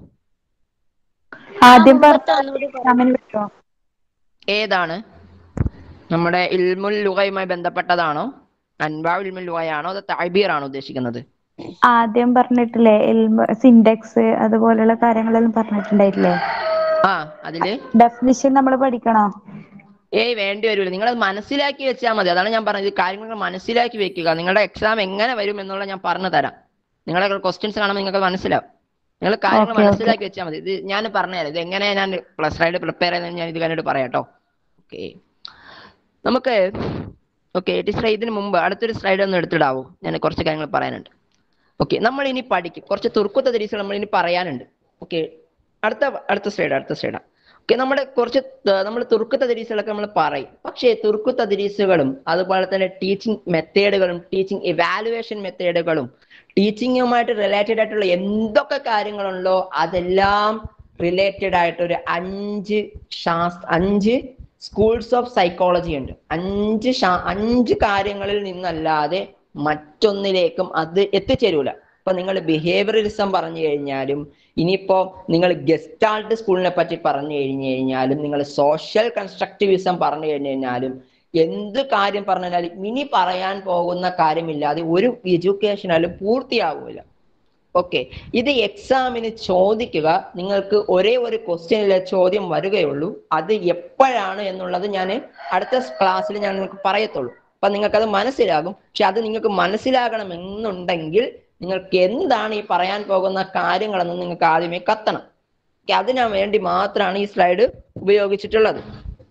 ആദ്യം പറഞ്ഞ എക്സാമിന് പറ്റുമോ ഏതാണ് നമ്മുടെ ഇൽമുൽ ലുഗയുമായി ബന്ധപ്പെട്ടതാണോ അൻവാ ഇൽമുൽ ലുഗയാണോ അതോ താഴ്ബീർ ആണോ ഉദ്ദേശിക്കുന്നത് ആദ്യം പറഞ്ഞിട്ടില്ലേ സിൻഡെക്സ് അതുപോലെയുള്ള കാര്യങ്ങളെല്ലാം പറഞ്ഞിട്ടുണ്ടായിട്ടില്ലേ ആ അതില് ഡെഫിനിഷൻ നമ്മൾ പഠിക്കണോ ഏയ് വേണ്ടി വരില്ല നിങ്ങൾ അത് മനസ്സിലാക്കി വെച്ചാൽ മതി അതാണ് ഞാൻ പറഞ്ഞത് കാര്യങ്ങൾ മനസ്സിലാക്കി വെക്കുക നിങ്ങളുടെ എക്സാം എങ്ങനെ വരും എന്നുള്ള ഞാൻ പറഞ്ഞു തരാം നിങ്ങളുടെ ക്വസ്റ്റ്യൻസ് കാണുമ്പോൾ നിങ്ങൾക്ക് മനസ്സിലാവും നിങ്ങൾ കാര്യങ്ങൾ Okay, okay. മനസ്സിലാക്കി വെച്ചാൽ മതി ഇത് ഞാൻ പറഞ്ഞുതരാം ഇത് എങ്ങനെ ഞാൻ പ്ലസ് റൈഡ് പ്രിപ്പയർ ചെയ്യുന്നത് ഞാൻ ഇത് കഴിഞ്ഞിട്ട് പറയാം കേട്ടോ ഓക്കെ നമുക്ക് ഓക്കെ ടീച്ചറെ ഇതിന് മുമ്പ് അടുത്തൊരു സ്ലൈഡ് ഒന്ന് എടുത്തിടാവോ ഞാൻ കുറച്ച് കാര്യങ്ങൾ പറയാനുണ്ട് ഓക്കെ നമ്മൾ ഇനി പഠിക്കും കുറച്ച് തുർക്കുത്ത ദരീസുകൾ നമ്മൾ ഇനി പറയാനുണ്ട് ഓക്കെ അടുത്ത അടുത്ത സ്ലൈഡ് അടുത്ത സ്ലൈഡാണ് ഓക്കെ നമ്മുടെ കുറച്ച് നമ്മൾ തുർക്കുത്ത ദരീസുകളൊക്കെ നമ്മൾ പറയും പക്ഷേ തുർക്കുത്ത ദരീസുകളും അതുപോലെ തന്നെ ടീച്ചിങ് മെത്തേഡുകളും ടീച്ചിങ് ഇവാലുവേഷൻ മെത്തേഡുകളും ടീച്ചിങ്ങുമായിട്ട് റിലേറ്റഡ് ആയിട്ടുള്ള എന്തൊക്കെ കാര്യങ്ങളുണ്ടോ അതെല്ലാം റിലേറ്റഡ് ആയിട്ട് ഒരു അഞ്ച് ശാസ്ത്ര അഞ്ച് സ്കൂൾസ് ഓഫ് സൈക്കോളജി ഉണ്ട് അഞ്ച് ശാ- അഞ്ച് കാര്യങ്ങളിൽ നിന്നല്ലാതെ മറ്റൊന്നിലേക്കും അത് എത്തിച്ചേരൂല ഇപ്പൊ നിങ്ങൾ ബിഹേവിയറിസം പറഞ്ഞു കഴിഞ്ഞാലും ഇനിയിപ്പോ നിങ്ങൾ ഗസ്റ്റാൾട്ട് സ്കൂളിനെ പറ്റി പറഞ്ഞു കഴിഞ്ഞു കഴിഞ്ഞാലും നിങ്ങൾ സോഷ്യൽ കൺസ്ട്രക്റ്റിവിസം പറഞ്ഞു കഴിഞ്ഞു കഴിഞ്ഞാലും എന്ത് കാര്യം പറഞ്ഞാലും ഇനി പറയാൻ പോകുന്ന കാര്യമില്ലാതെ ഒരു എഡ്യൂക്കേഷനാലും പൂർത്തിയാവൂല ഓക്കെ ഇത് എക്സാമിന് ചോദിക്കുക നിങ്ങൾക്ക് ഒരേ ഒരു ക്വസ്റ്റ്യനിലെ ചോദ്യം വരികയുള്ളൂ അത് എപ്പോഴാണ് എന്നുള്ളത് ഞാൻ അടുത്ത ക്ലാസ്സിൽ ഞാൻ നിങ്ങൾക്ക് പറയത്തുള്ളൂ അപ്പൊ നിങ്ങൾക്ക് അത് മനസ്സിലാകും പക്ഷെ അത് നിങ്ങൾക്ക് മനസ്സിലാകണമെന്നുണ്ടെങ്കിൽ നിങ്ങൾക്ക് എന്താണ് ഈ പറയാൻ പോകുന്ന കാര്യങ്ങളെന്ന് നിങ്ങൾക്ക് ആദ്യമേ കത്തണം Okay, അതിനു വേണ്ടി മാത്രമാണ് ഈ സ്ലൈഡ് ഉപയോഗിച്ചിട്ടുള്ളത്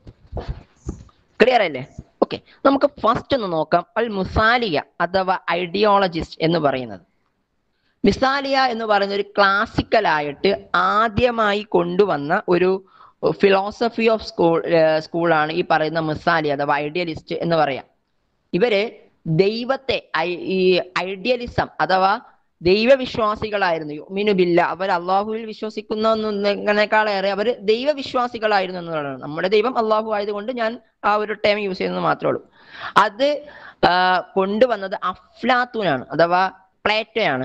ക്ലിയർ അല്ലേ ഓക്കെ നമുക്ക് ഫസ്റ്റ് ഒന്ന് നോക്കാം അൽ മുസാലിയ അഥവാ ഐഡിയോളജിസ്റ്റ് എന്ന് പറയുന്നത് മിസാലിയ എന്ന് പറയുന്ന ഒരു ക്ലാസിക്കൽ ആയിട്ട് ആദ്യമായി കൊണ്ടുവന്ന ഒരു ഫിലോസഫി ഓഫ് സ്കൂൾ സ്കൂളാണ് ഈ പറയുന്ന മിസാലിയ അഥവാ ഐഡിയലിസ്റ്റ് എന്ന് പറയാം ഇവര് ദൈവത്തെ ഐ- ഈ ഐഡിയലിസം അഥവാ ദൈവവിശ്വാസികളായിരുന്നു യുമിനുബില്ല അവർ അള്ളാഹുവിൽ വിശ്വസിക്കുന്നതിനേക്കാളേറെ അവർ ദൈവവിശ്വാസികളായിരുന്നു എന്നുള്ളതാണ് നമ്മുടെ ദൈവം അള്ളാഹു ആയതുകൊണ്ട് ഞാൻ ആ ഒരു ടൈം യൂസ് ചെയ്യുന്നത് മാത്രമേ ഉള്ളൂ അത് ആ, കൊണ്ടുവന്നത് അഫ്ലാത്തൂനാണ് അഥവാ പ്ലേറ്റോയാണ്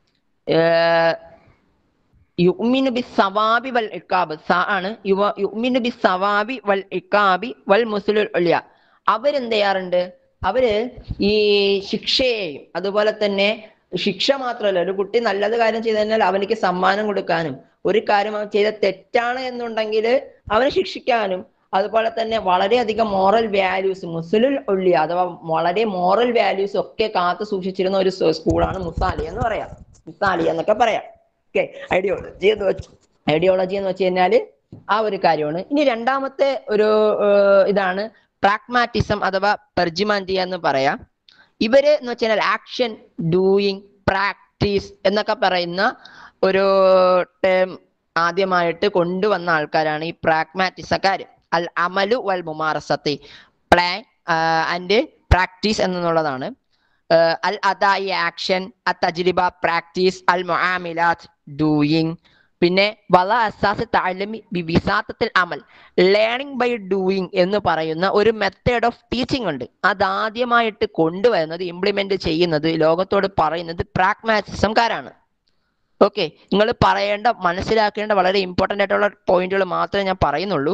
ഏർ യുഅ്മിനു ബിസ്സവാബി വൽ ഇക്കാബ് സ ആണ് യുവ യുഅ്മിനു ബിസ്സവാബി വൽ ഇക്കാബി വൽ മുസ്ലിൽ ഉലിയ അവരെന്ത് ചെയ്യാറുണ്ട് അവര് ഈ ശിക്ഷയെയും അതുപോലെ തന്നെ ശിക്ഷ മാത്രമല്ല ഒരു കുട്ടി നല്ലത് കാര്യം ചെയ്തു കഴിഞ്ഞാൽ അവനിക്ക് സമ്മാനം കൊടുക്കാനും ഒരു കാര്യം അവൻ ചെയ്ത തെറ്റാണ് എന്നുണ്ടെങ്കിൽ അവനെ ശിക്ഷിക്കാനും അതുപോലെ തന്നെ വളരെയധികം മോറൽ വാല്യൂസ് മുസ്ലിൽ ഉള്ളി അഥവാ വളരെ മോറൽ വാല്യൂസ് ഒക്കെ കാത്തു സൂക്ഷിച്ചിരുന്ന ഒരു സ് സ്കൂളാണ് മുസാലി എന്ന് പറയാം മുസാലി എന്നൊക്കെ പറയാം ഓക്കെ ഐഡിയോളജി എന്ന് വെച്ച് ഐഡിയോളജി എന്ന് വെച്ച് കഴിഞ്ഞാല് ആ ഒരു കാര്യമാണ് ഇനി രണ്ടാമത്തെ ഒരു ഏർ, ഇതാണ് പ്രാഗ്മാറ്റിസം അഥവാ പെർജിമാൻഡിയ എന്ന് പറയാം ഇവര് എന്ന് വെച്ചാൽ ആക്ഷൻ ഡൂയിങ് പ്രാക്ടീസ് എന്നൊക്കെ പറയുന്ന ഒരു ടേം ആദ്യമായിട്ട് കൊണ്ടുവന്ന ആൾക്കാരാണ് ഈ പ്രാഗ്മാറ്റിസക്കാര് അൽ അമലു വൽ മുമാറസത്തി പ്ലാൻ ആൻഡ് പ്രാക്ടീസ് എന്നുള്ളതാണ് ഏർ അൽ അദായി ആക്ഷൻ അ തജ്രിബ പ്രാക്ടീസ് അൽ മുആമിലാത്ത് ഡൂയിങ് പിന്നെ വല അസാസ് താലമി ബി വിസാത്തത്തിൽ അമൽ ലേണിംഗ് ബൈ ഡൂയിങ് എന്ന് പറയുന്ന ഒരു മെത്തേഡ് ഓഫ് ടീച്ചിങ് ഉണ്ട് അത് ആദ്യമായിട്ട് കൊണ്ടുവരുന്നത് ഇംപ്ലിമെന്റ് ചെയ്യുന്നത് ലോകത്തോട് പറയുന്നത് പ്രാഗ്മാറ്റിസംകാരാണ് ഓക്കെ നിങ്ങൾ പറയേണ്ട മനസ്സിലാക്കേണ്ട വളരെ ഇമ്പോർട്ടൻ്റ് ആയിട്ടുള്ള പോയിന്റുകൾ മാത്രമേ ഞാൻ പറയുന്നുള്ളൂ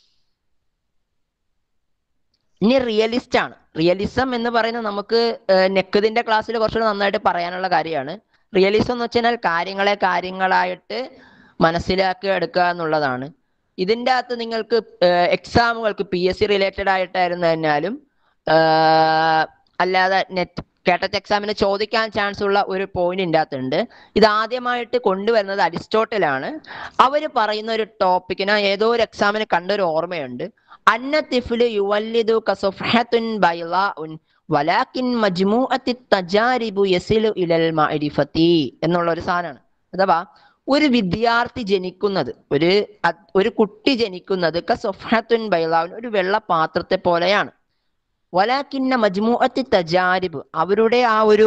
ഇനി റിയലിസ്റ്റ് ആണ് റിയലിസം എന്ന് പറയുന്നത് നമുക്ക് നെക്കതിന്റെ ക്ലാസ്സിൽ കുറച്ചുകൂടെ നന്നായിട്ട് പറയാനുള്ള കാര്യമാണ് റിയലിസം എന്ന് വെച്ചാൽ കാര്യങ്ങളെ കാര്യങ്ങളായിട്ട് മനസ്സിലാക്കി എടുക്കുക എന്നുള്ളതാണ് ഇതിൻ്റെ അകത്ത് നിങ്ങൾക്ക് എക്സാമുകൾക്ക് പി എസ് സി റിലേറ്റഡ് ആയിട്ടായിരുന്നു കഴിഞ്ഞാലും അല്ലാതെ നെറ്റ് കേട്ടറ്റ് എക്സാമിന് ചോദിക്കാൻ ചാൻസ് ഉള്ള ഒരു പോയിന്റ് ഇതിൻ്റെ അകത്തുണ്ട് ഇത് ആദ്യമായിട്ട് കൊണ്ടുവരുന്നത് അരിസ്റ്റോട്ടിലാണ് അവർ പറയുന്ന ഒരു ടോപ്പിക്കിന് ഏതോ ഒരു എക്സാമിന് കണ്ടൊരു ഓർമ്മയുണ്ട് അന്നത്തിഫില് യുവല്ലിദു കസുഫഹത്തുൻ ബൈളാഉൻ വലാക്കിൻ മജ്മൂഅത്തി തജാരിബു യസിലു ഇലൽ മഅരിഫത്തി എന്നുള്ള ഒരു സാധനമാണ് അഥവാ ഒരു വിദ്യാർത്ഥി ജനിക്കുന്നത് ഒരു അത് ഒരു കുട്ടി ജനിക്കുന്നത് കസുഫഹത്തുൻ ബൈളാഉൻ ഒരു വെള്ള പാത്രത്തെ പോലെയാണ് വലാക്കിന്ന മജ്മൂഅത്തി തജാരിബ് അവരുടെ ആ ഒരു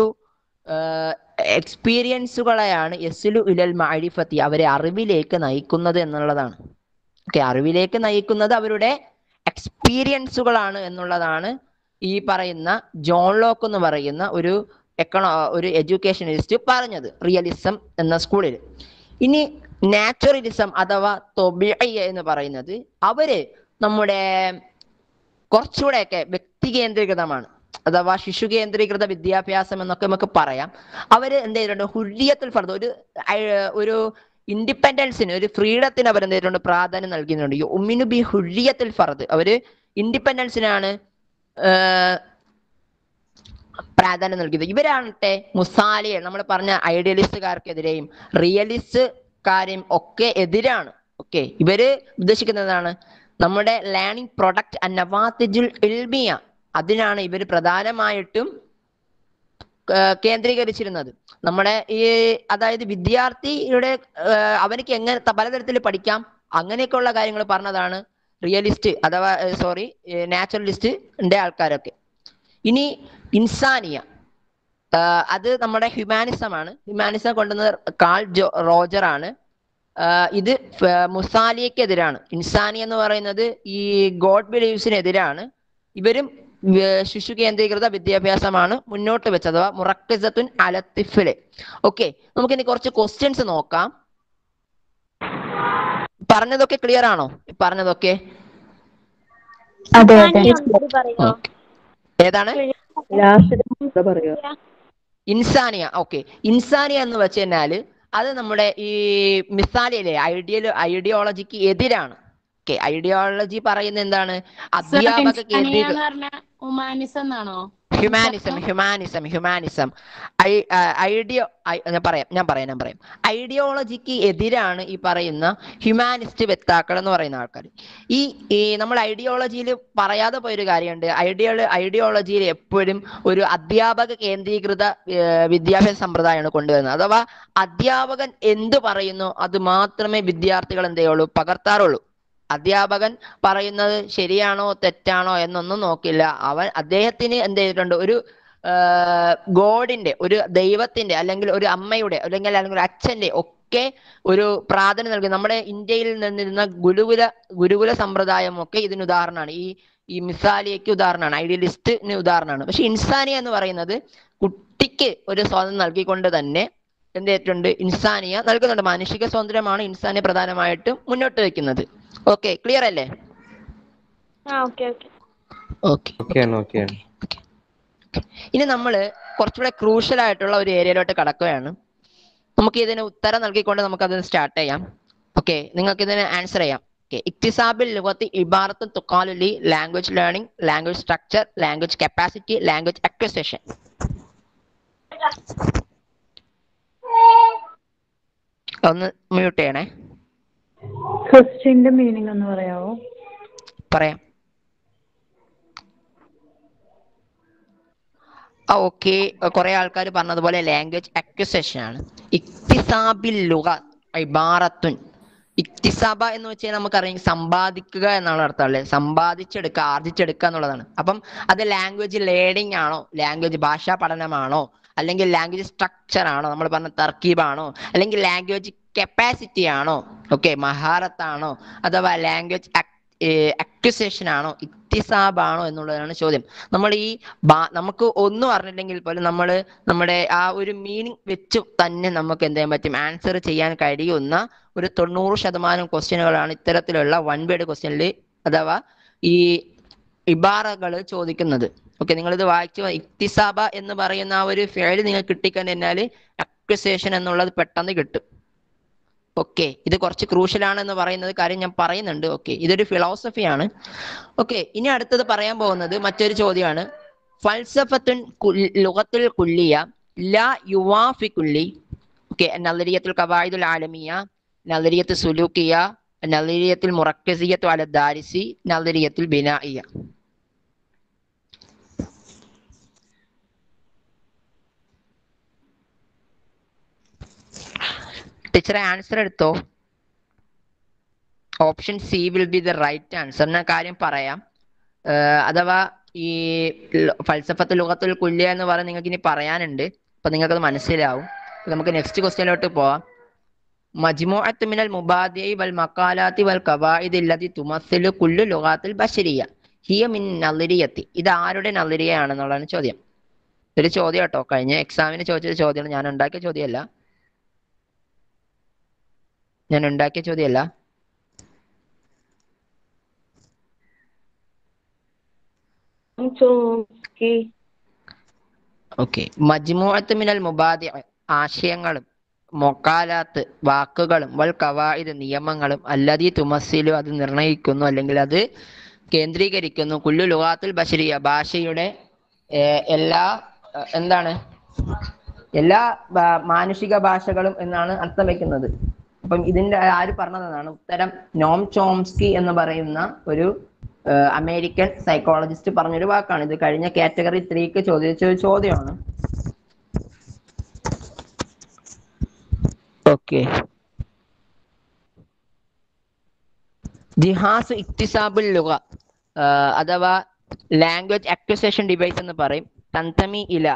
എക്സ്പീരിയൻസുകളെയാണ് യസിലു ഇലൽ മഅരിഫത്തി അവരെ അറിവിലേക്ക് നയിക്കുന്നത് എന്നുള്ളതാണ് ഓക്കെ അറിവിലേക്ക് നയിക്കുന്നത് അവരുടെ എക്സ്പീരിയൻസുകളാണ് എന്നുള്ളതാണ് ഈ പറയുന്ന ജോൺ ലോക്ക് എന്ന് പറയുന്ന ഒരു എക്കണോ ഒരു എഡ്യൂക്കേഷനിസ്റ്റ് പറഞ്ഞത് റിയലിസം എന്ന സ്കൂളിൽ ഇനി നാച്ചുറലിസം അഥവാ തൊബിയ എന്ന് പറയുന്നത് അവര് നമ്മുടെ കുറച്ചുകൂടെയൊക്കെ വ്യക്തി കേന്ദ്രീകൃതമാണ് അഥവാ ശിശു കേന്ദ്രീകൃത വിദ്യാഭ്യാസം എന്നൊക്കെ നമുക്ക് പറയാം അവര് എന്ത് ചെയ്തിട്ടുണ്ട് ഹുരിയത്തിൽ ഫർദ് ഒരു അയ- ഒരു ഇൻഡിപെൻഡൻസിന് ഒരു ഫ്രീഡത്തിന് അവർ എന്ത് ചെയ്തിട്ടുണ്ട് പ്രാധാന്യം നൽകുന്നുണ്ട് ഈ ഉമ്മിനു ബി ഹുരിയത്തിൽ ഫർദ് അവര് ഇൻഡിപെൻഡൻസിനാണ് ഏഹ്, പ്രാധാന്യം നൽകിയത് ഇവരാണട്ടെ മുസാലിയെ നമ്മൾ പറഞ്ഞ ഐഡിയലിസ്റ്റുകാർക്കെതിരെയും റിയലിസ്റ്റുകാരെയും ഒക്കെ എതിരാണ് ഓക്കെ ഇവര് ഉദ്ദേശിക്കുന്നതാണ് നമ്മുടെ ലേണിംഗ് പ്രൊഡക്റ്റ് അന്നവാത്തിജുൽ ഇൽമിയ അതിനാണ് ഇവർ പ്രധാനമായിട്ടും ഏഹ് കേന്ദ്രീകരിച്ചിരുന്നത് നമ്മുടെ ഈ അതായത് വിദ്യാർത്ഥിയുടെ ഏഹ് അവനിക്ക് എങ്ങനെ ത- പലതരത്തിൽ പഠിക്കാം അങ്ങനെയൊക്കെയുള്ള കാര്യങ്ങൾ പറഞ്ഞതാണ് റിയലിസ്റ്റ് അഥവാ സോറി നാച്ചുറലിസ്റ്റിന്റെ ആൾക്കാരൊക്കെ ഇനി ഇൻസാനിയ ആഹ് അത് നമ്മുടെ ഹ്യൂമാനിസം ആണ് ഹ്യൂമാനിസം കൊണ്ടുവന്നത് കാൾ ജോ റോജർ ആണ് ആഹ് ഇത് ഫ- മുസാലിയക്കെതിരാണ് ഇൻസാനി എന്ന് പറയുന്നത് ഈ ഗോഡ് ബിലീവ്സിനെതിരാണ് ഇവരും വ- ശിശു കേന്ദ്രീകൃത വിദ്യാഭ്യാസമാണ് മുന്നോട്ട് വെച്ചത് അഥവാ മുറക്കിസത്തുൻ അലത്തിഫില് ഓക്കെ നമുക്കിനി കുറച്ച് ക്വസ്റ്റ്യൻസ് നോക്കാം പറഞ്ഞതൊക്കെ ക്ലിയർ ആണോ ഈ പറഞ്ഞതൊക്കെ അതെ അതെ Okay. ഏതാണ് ലാസ്റ്റ് പറയോ ഇൻസാനിയ ഓക്കെ ഇൻസാനിയ എന്ന് വെച്ച് കഴിഞ്ഞാല് അത് നമ്മുടെ ഈ മിസാലിയല്ലേ ഐഡിയൽ ഐഡിയോളജിക്ക് എതിരാണ് ഓക്കെ ഐഡിയോളജി പറയുന്നത് എന്താണ് അധ്യാപക കേന്ദ്രീക ഹ്യൂമാനിസം എന്നാണോ ഹ്യൂമാനിസം ഹ്യൂമാനിസം ഹ്യൂമാനിസം ഐഡിയോ ഞാൻ പറയാം ഞാൻ പറയാം ഞാൻ പറയാം ഐഡിയോളജിക്ക് എതിരാണ് ഈ പറയുന്ന ഹ്യൂമാനിസ്റ്റ് വ്യക്താക്കൾ എന്ന് പറയുന്ന ആൾക്കാർ ഈ ഈ നമ്മൾ ഐഡിയോളജിയിൽ പറയാതെ പോയൊരു കാര്യമുണ്ട് ഐഡിയോള ഐഡിയോളജിയിൽ എപ്പോഴും ഒരു അധ്യാപക കേന്ദ്രീകൃത ഏർ വിദ്യാഭ്യാസ സമ്പ്രദായമാണ് കൊണ്ടുവരുന്നത് അഥവാ അധ്യാപകൻ എന്ത് പറയുന്നു അത് മാത്രമേ വിദ്യാർത്ഥികൾ എന്ത് ചെയ്യുള്ളൂ പകർത്താറുള്ളൂ അധ്യാപകൻ പറയുന്നത് ശരിയാണോ തെറ്റാണോ എന്നൊന്നും നോക്കില്ല അവൻ അദ്ദേഹത്തിന് എന്ത് ചെയ്തിട്ടുണ്ട് ഒരു ഗോഡിന്റെ ഒരു ദൈവത്തിന്റെ അല്ലെങ്കിൽ ഒരു അമ്മയുടെ അല്ലെങ്കിൽ അല്ലെങ്കിൽ ഒരു അച്ഛന്റെ ഒക്കെ ഒരു പ്രാധാന്യം നൽകി നമ്മുടെ ഇന്ത്യയിൽ നിന്നിരുന്ന ഗുരുകുല ഗുരുകുല സമ്പ്രദായം ഒക്കെ ഇതിന് ഉദാഹരണമാണ് ഈ ഈ മിസാലിയയ്ക്ക് ഉദാഹരണമാണ് ഐഡിയലിസ്റ്റിന് ഉദാഹരണമാണ് പക്ഷെ ഇൻസാനിയ എന്ന് പറയുന്നത് കുട്ടിക്ക് ഒരു സ്വാതന്ത്ര്യം നൽകിക്കൊണ്ട് തന്നെ എന്ത് ചെയ്തിട്ടുണ്ട് ഇൻസാനിയ നൽകുന്നുണ്ട് മാനുഷിക സ്വാതന്ത്ര്യമാണ് ഇൻസാനിയ പ്രധാനമായിട്ടും മുന്നോട്ട് വെക്കുന്നത് ഓക്കെ ക്ലിയർ അല്ലേ ഓക്കെ ഓക്കെയാണ് ഓക്കെയാണ് ഇനി നമ്മൾ കുറച്ചുകൂടെ ക്രൂഷ്യൽ ആയിട്ടുള്ള ഒരു ഏരിയയിലോട്ട് കടക്കുകയാണ് നമുക്ക് ഇതിന് ഉത്തരം നൽകിക്കൊണ്ട് നമുക്ക് അതിന് സ്റ്റാർട്ട് ചെയ്യാം ഓക്കെ നിങ്ങൾക്ക് ഇതിന് ആൻസർ ചെയ്യാം ഓക്കെ ഇക്തിസാബിൽ ലുഗത്തി ഇബാറത്തും തുക്കാലുലി language learning language structure language capacity language acquisition ഒന്ന് മ്യൂട്ട് ചെയ്യണേ ക്വസ്റ്റ്യന്റെ മീനിങ് ഒന്ന് പറയാവോ പറയാം ആ ഓക്കെ കുറെ ആൾക്കാർ പറഞ്ഞതുപോലെ ലാംഗ്വേജ് അക്വസേഷൻ ആണ് ഇക്തിസാബിൽ ലുഗ ഇബാറത്തുൻ ഇക്തിസാബ എന്ന് വെച്ചാൽ നമുക്കറിയാം സമ്പാദിക്കുക എന്നാണ് അർത്ഥം അല്ലേ സമ്പാദിച്ചെടുക്കുക ആർജിച്ചെടുക്കുക എന്നുള്ളതാണ് അപ്പം അത് ലാംഗ്വേജ് ലേണിംഗ് ആണോ ലാംഗ്വേജ് ഭാഷാ പഠനമാണോ അല്ലെങ്കിൽ ലാംഗ്വേജ് സ്ട്രക്ചർ ആണോ നമ്മൾ പറഞ്ഞ തർക്കീബാണോ അല്ലെങ്കിൽ ലാംഗ്വേജ് കപ്പാസിറ്റി ആണോ ഓക്കെ മഹാരത്താണോ അഥവാ ലാംഗ്വേജ് അക്യുസേഷൻ ആണോ ഇക്തിസാബ് ആണോ എന്നുള്ളതാണ് ചോദ്യം നമ്മൾ ഈ ബാ- നമുക്ക് ഒന്നും അറിഞ്ഞില്ലെങ്കിൽ പോലും നമ്മൾ നമ്മുടെ ആ ഒരു മീനിങ് വെച്ച് തന്നെ നമുക്ക് എന്ത് ചെയ്യാൻ പറ്റും ആൻസർ ചെയ്യാൻ കഴിയുന്ന ഒരു തൊണ്ണൂറ് ശതമാനം ക്വസ്റ്റ്യനുകളാണ് ഇത്തരത്തിലുള്ള വൺ വേർഡ് ക്വസ്റ്റ്യനിൽ അഥവാ ഈ ഇബാറകൾ ചോദിക്കുന്നത് ഓക്കെ നിങ്ങളിത് വായിച്ചു ഇക്തിസാബ എന്ന് പറയുന്ന ആ ഒരു ഫേല് നിങ്ങൾക്ക് കിട്ടിക്കഴിഞ്ഞാൽ അക്വിസേഷൻ എന്നുള്ളത് പെട്ടെന്ന് കിട്ടും ഓക്കെ ഇത് കുറച്ച് ക്രൂഷ്യൽ ആണെന്ന് പറയുന്നത് കാര്യം ഞാൻ പറയുന്നുണ്ട് ഓക്കെ ഇതൊരു ഫിലോസഫിയാണ് ഓക്കെ ഇനി അടുത്തത് പറയാൻ പോകുന്നത് മറ്റൊരു ചോദ്യമാണ് ഫൽസഫത്തുൻ ലുഗത്തുൽ കുല്ലിയ ലാ യുവാഫി കുല്ലി ഓക്കെ നദരിയത്തുൽ കവായിദുൽ ആലമിയ നദരിയത്ത് സുലൂക്കിയ നദരിയത്തുൽ മുറക്കസിയത്തു അല ദാരിസി നദരിയത്തുൽ ബിനായിയ ടീച്ചറെ ആൻസർ എടുത്തോ option C will be the right answer ഞാൻ കാര്യം പറയാം ഏഹ് അഥവാ ഈ ല- ഫൽസഫത്ത് ലുഗത്തുൽ കുല്യ എന്ന് പറഞ്ഞ് നിങ്ങൾക്ക് ഇനി പറയാനുണ്ട് അപ്പൊ നിങ്ങൾക്കത് മനസ്സിലാവും അപ്പൊ നമുക്ക് നെക്സ്റ്റ് ക്വസ്റ്റ്യനിലോട്ട് പോവാം മജ്മുഅത്ത് മിനൽ മുബാദിഇ വൽ മഖാലാത്തി വൽ ഖവായിദ് ഇല്ലതി തുമസ്സിലു കുല്ലു ലുഗാത്തിൽ ബശരിയ ഹിയ മിൻ നളിരിയത്തി ഇത് ആരുടെ നളിരിയാണെന്നുള്ളതാണ് ചോദ്യം ഇതൊരു ചോദ്യം കേട്ടോ കഴിഞ്ഞ എക്സാമിന് ചോദിച്ചൊരു ചോദ്യമാണ് ഞാൻ ഉണ്ടാക്കിയ ചോദ്യമല്ല ഞാൻ ഉണ്ടാക്കിയ ചോദ്യമല്ല ചോംസ്കി ഓക്കെ മജ്മുഅത്ത് മിനൽ മുബാദി ആശയങ്ങളും മൊക്കാലാത്ത് വാക്കുകളും വൽ കവായിദ് നിയമങ്ങളും അല്ലതീ തുമസ്സിലു അത് നിർണയിക്കുന്നു അല്ലെങ്കിൽ അത് കേന്ദ്രീകരിക്കുന്നു കുല്ലു ലുഗാത്തുൽ ബഷരിയ ഭാഷയുടെ ഏർ, എല്ലാ ഏർ, എന്താണ് എല്ലാ ഭാ- മാനുഷിക ഭാഷകളും എന്നാണ് അർത്ഥം വെക്കുന്നത് അപ്പം ഇതിന്റെ ആര് പറഞ്ഞതാണ് ഉത്തരം നോം ചോംസ്കി എന്ന് പറയുന്ന ഒരു ഏർ, അമേരിക്കൻ സൈക്കോളജിസ്റ്റ് പറഞ്ഞൊരു വാക്കാണ് ഇത് കഴിഞ്ഞ കാറ്റഗറി ത്രീക്ക് ചോദിച്ച ഒരു ചോദ്യമാണ് ഓക്കെ ജിഹാസ് ഇക്തിസാബുൽ ലുഗ ആഹ് അഥവാ ലാംഗ്വേജ് അക്വിസേഷൻ ഡിവൈസ് എന്ന് പറയും തന്തമി ഇല